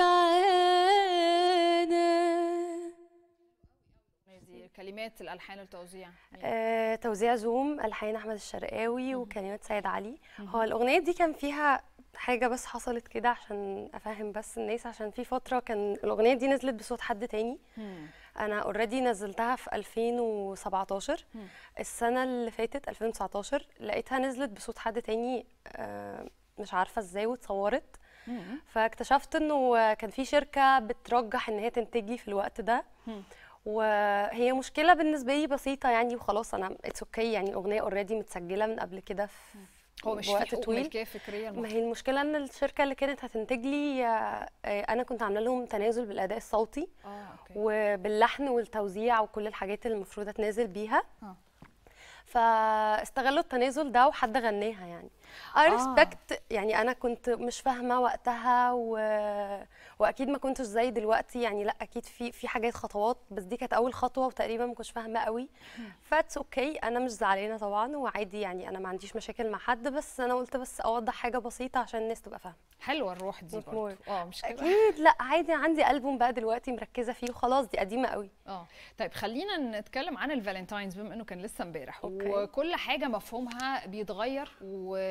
وجعانا دي كلمات الالحان التوزيع مين؟ آه، توزيع زوم الحان احمد الشرقاوي وكلمات سيد علي هو الاغنيه دي كان فيها حاجه بس حصلت كده عشان افهم بس الناس عشان في فتره كان الاغنيه دي نزلت بصوت حد تاني مم. انا اوريدي نزلتها في 2017 مم. السنه اللي فاتت 2019 لقيتها نزلت بصوت حد تاني آه، مش عارفه ازاي واتصورت مم. فاكتشفت انه كان في شركه بترجح ان هي تنتج لي في الوقت ده مم. وهي مشكله بالنسبه لي بسيطه يعني وخلاص انا اتس اوكي يعني الاغنيه اوريدي متسجله من قبل كده في هو مش في بوقت حقوق طويل ملكيه فكريه ما المفروض هي المشكله ان الشركه اللي كانت هتنتج لي آه، آه، انا كنت عامله لهم تنازل بالاداء الصوتي اه اوكي وباللحن والتوزيع وكل الحاجات اللي المفروض اتنازل بيها آه. فاستغلوا التنازل ده وحد غناها يعني I آه. respect يعني انا كنت مش فاهمه وقتها و... واكيد ما كنتش زي دلوقتي يعني لا اكيد في في حاجات خطوات بس دي كانت اول خطوه وتقريبا ما كنتش فاهمه قوي فاتس اوكي انا مش زعلانه طبعا وعادي يعني انا ما عنديش مشاكل مع حد بس انا قلت بس اوضح حاجه بسيطه عشان الناس تبقى فاهمه حلوه الروح دي مفهوم. برضه اه مش كده اكيد لا عادي عندي البوم بقى دلوقتي مركزه فيه وخلاص دي قديمه قوي اه طيب خلينا نتكلم عن الفالنتاينز بما انه كان لسه امبارح أوكي. وكل حاجه مفهومها بيتغير و...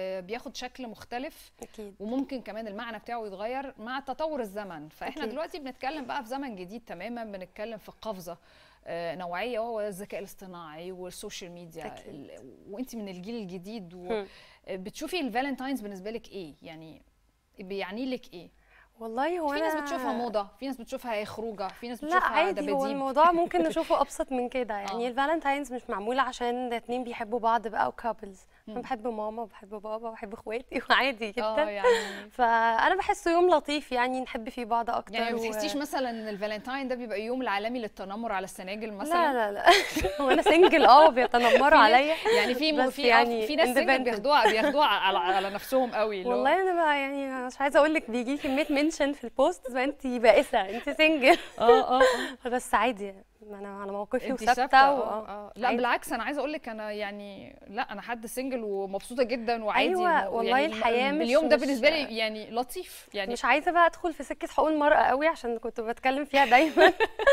آه، بياخد شكل مختلف اكيد وممكن كمان المعنى بتاعه يتغير مع تطور الزمن فاحنا أكيد. دلوقتي بنتكلم بقى في زمن جديد تماما بنتكلم في قفزه آه، نوعيه وهو الذكاء الاصطناعي والسوشيال ميديا أكيد. ال- وانت من الجيل الجديد هم. وبتشوفي الفالنتاينز بالنسبه لك ايه يعني بيعني لك ايه والله هو في ناس أنا- بتشوفها موضه في ناس بتشوفها هي خروجه في ناس لا بتشوفها عادي هو دباديب الموضوع ممكن نشوفه ابسط من كده يعني آه. الفالنتاينز مش معموله عشان اتنين بيحبوا بعض بقى وكابلز انا مم. بحب ماما وبحب بابا وبحب اخواتي وعادي اه جدا يعني فانا بحسه يوم لطيف يعني نحب فيه بعض اكتر يعني ما و- بتحسيش مثلا ان الفالنتاين ده بيبقى يوم العالمي للتنمر على السناجل مثلا لا لا لا هو انا سنجل اه بيتنمروا في- عليا يعني في م- بس في يعني يعني في ناس سنجل independent. بياخدوها بياخدوها على على نفسهم قوي اللي هو- والله انا بقى يعني مش عايزه اقول لك بيجي كميه منشن في البوست بقى انت بائسه انت سنجل اه اه بس عادي ما انا على موقفي انت وثابته ثابته و- اه اه لا عادي. بالعكس انا عايزه اقول لك انا يعني لا انا حد سنجل ومبسوطه جدا وعادي أيوة، و- والله يعني الحياة مش- اليوم ده مش- بالنسبه لي يعني لطيف يعني مش عايزه بقى ادخل في سكه حقوق المراه قوي عشان كنت بتكلم فيها دايما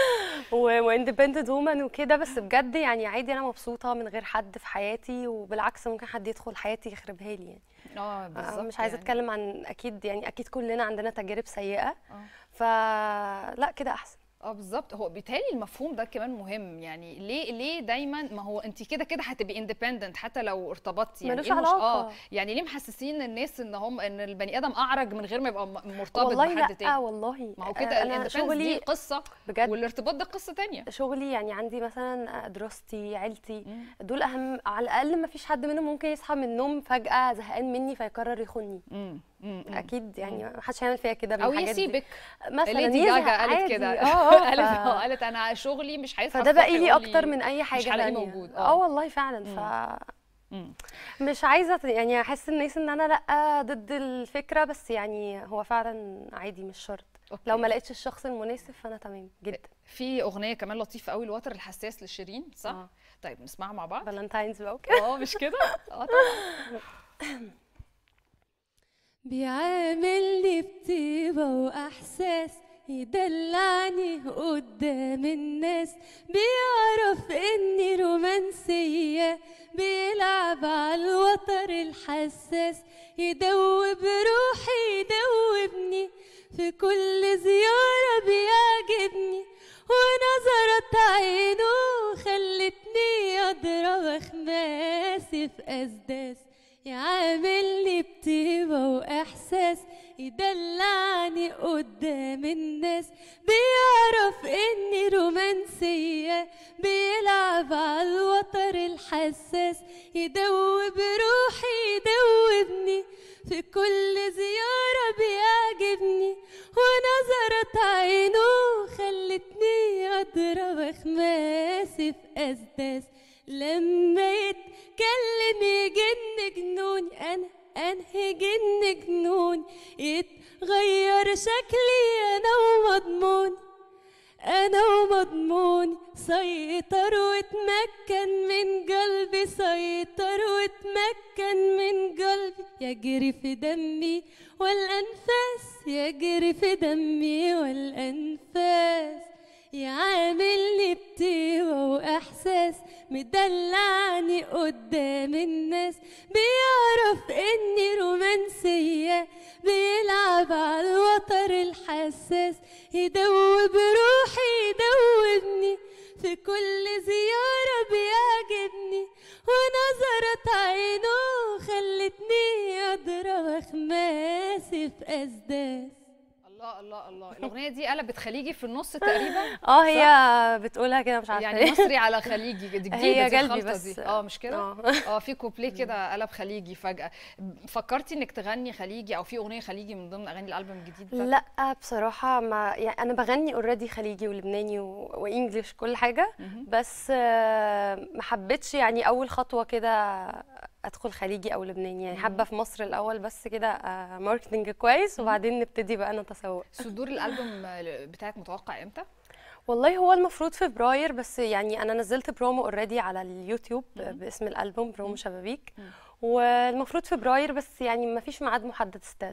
واندبندنت وومن وكده بس بجد يعني عادي انا مبسوطه من غير حد في حياتي وبالعكس ممكن حد يدخل حياتي يخربها لي يعني اه آه، بالظبط مش عايزه يعني. اتكلم عن اكيد يعني اكيد كلنا عندنا تجارب سيئه اه فلا كده احسن اه بالظبط هو بالتالي المفهوم ده كمان مهم يعني ليه ليه دايما ما هو انت كده كده هتبقي اندبندنت حتى لو ارتبطتي يعني ملوش إيه المش- اه علاقة. يعني ليه محسسين الناس ان هم ان البني ادم اعرج من غير ما يبقى م- مرتبط والله بحد لا تاني والله ما هو آه، كده انا الاندبندنس دي شغلي قصه بجد والارتباط ده قصه تانية شغلي يعني عندي مثلا دراستي عيلتي مم. دول اهم على الاقل ما فيش حد منهم ممكن يصحى من النوم فجاه زهقان مني فيقرر يخوني مم. مم. مم. اكيد يعني ما حدش هيعمل فيا كده من او الحاجات دي. يسيبك مثلا ليدي يزهق جاجا قالت عادي. كده اه قالت ف... اه قالت انا شغلي مش هيصحى فده الصبح باقي لي يقول اكتر من اي حاجه مش هلاقيه تانية. موجود اه والله فعلا ف مم. مش عايزه ت- يعني احس الناس ان انا لا ضد الفكره بس يعني هو فعلا عادي مش شرط أوكي. لو ما لقيتش الشخص المناسب فانا تمام جدا في اغنيه كمان لطيفه قوي الوتر الحساس لشيرين صح آه. طيب نسمعها مع بعض فالنتاينز بقى وكده اه مش كده اه طبعا بيعاملني بطيبة وإحساس يدلعني قدام الناس بيعرف إني رومانسية بيلعب على الوتر الحساس يدوب روحي يدوبني في كل زيارة بيعجبني ونظرة عينه خلتني أضرب خماسي في أسداس يعاملني بطيبة وإحساس يدلعني قدام الناس بيعرف إني رومانسية بيلعب على الوتر الحساس يدوب روحي يدوبني في كل زيارة بيعجبني ونظرة عينه خلتني أضرب خماسي في أسداس لما يتكلم يجن جنون أنا أنا يجن جنون يتغير شكلي أنا ومضمون أنا ومضمون سيطر واتمكن من قلبي سيطر واتمكن من قلبي يجري في دمي والأنفاس يجري في دمي والأنفاس يعاملني بطيبة وإحساس مدلعني قدام الناس بيعرف إني رومانسية بيلعب على الوتر الحساس يدوب روحي يدوبني في كل زيارة بيعجبني ونظرة عينه خلتني أضرب خماسي في أسداس الله الله الله الاغنيه دي قلبت خليجي في النص تقريبا اه هي بتقولها كده مش عارفه يعني ليه. مصري على خليجي دي جديده هي دي قلبي الخلطة بس. دي اه مش كده آه. اه في كوبليه كده قلب خليجي فجاه فكرتي انك تغني خليجي او في اغنيه خليجي من ضمن اغاني الالبوم الجديد ده لا بصراحة ما يعني أنا بغني اوريدي خليجي ولبناني و... وإنجليش كل حاجة مهم. بس آه، ما حبيتش يعني أول خطوة كده أدخل خليجي أو لبناني يعني حابة في مصر الأول بس كده آه، ماركتنج كويس وبعدين نبتدي بقى نتسوق صدور الالبوم بتاعك متوقع امتى والله هو المفروض في فبراير بس يعني أنا نزلت برومو اوريدي على اليوتيوب مهم. باسم الألبوم برومو شبابيك مم. والمفروض في فبراير بس يعني ما فيش ميعاد محدد ستيل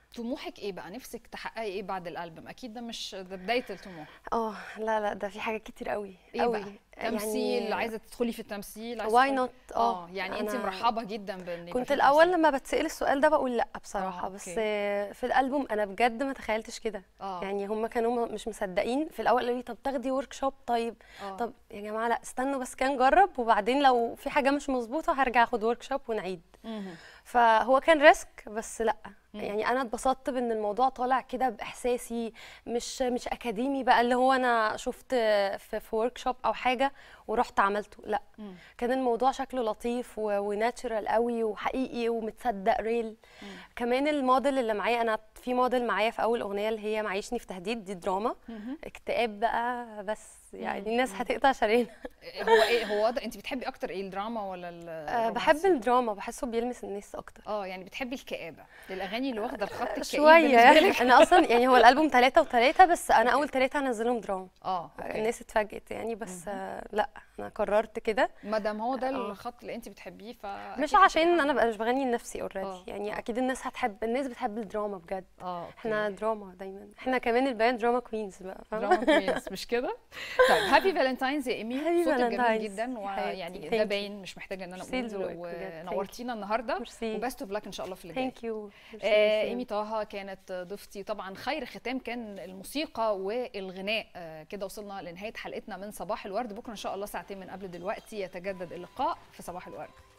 طموحك ايه بقى نفسك تحققي ايه بعد الالبوم اكيد ده مش ده بدايه الطموح اه لا لا ده في حاجات كتير قوي ايه قوي بقى تمثيل عايزه تدخلي في التمثيل عايزة واي تدخلي- نوت اه يعني انت أنا مرحبه جدا بان يبقى كنت في الاول لما بتسال السؤال ده بقول لا بصراحه آه، بس أوكي. آه، في الالبوم انا بجد ما تخيلتش كده آه. يعني هم كانوا م- مش مصدقين في الاول قالوا لي طب تاخدي ورك شوب طيب آه. طب يا جماعه لا استنوا بس كان نجرب وبعدين لو في حاجه مش مظبوطه هرجع اخد ورك شوب ونعيد مهم. فهو كان ريسك بس لا مم. يعني انا اتبسطت بان الموضوع طالع كده باحساسي مش مش اكاديمي بقى اللي هو انا شفت في, في ورك شوب او حاجه ورحت عملته لا مم. كان الموضوع شكله لطيف وناتشرال قوي وحقيقي ومتصدق ريل كمان الموديل اللي معايا انا في موديل معايا في اول اغنيه اللي هي معيشني في تهديد دي دراما مهم. اكتئاب بقى بس يعني مم. الناس هتقطع شرايين هو ايه هو ده انت بتحبي اكتر ايه الدراما ولا ال- أه بحب الرومانسي؟ الدراما بحسه بيلمس الناس اكتر اه يعني بتحبي الكآبة الاغاني اللي واخده الخط الكئيب شويه بالنسبة لك. انا اصلا يعني هو الالبوم ثلاثة وثلاثة بس انا اول ثلاثة هنزلهم دراما اه أوكي. الناس اتفاجئت يعني بس آه، لا انا قررت كده ما دام هو ده آه. الخط اللي انت بتحبيه ف مش عشان انا بقى مش بغني لنفسي اوريدي آه، يعني اكيد الناس هتحب الناس بتحب الدراما بجد اه احنا دراما دايما احنا كمان الباند دراما كوينز بقى فاهمة؟ دراما كوينز مش كده؟ طيب هابي فالنتاينز يا ايمي Happy صوتك جميل Valentine's جدا يا حياتي. ويعني Thank ده you. باين مش محتاجه ان انا ميرسي اقول لذوقك بجد. Thank ونورتينا النهارده ميرسي. وبست اوف لك ان شاء الله في اللي جاي ثانك يو آه، ايمي طه كانت ضيفتي طبعا خير ختام كان الموسيقى والغناء آه، كده وصلنا لنهايه حلقتنا من صباح الورد بكره ان شاء الله ساعتين من قبل دلوقتي يتجدد اللقاء في صباح الورد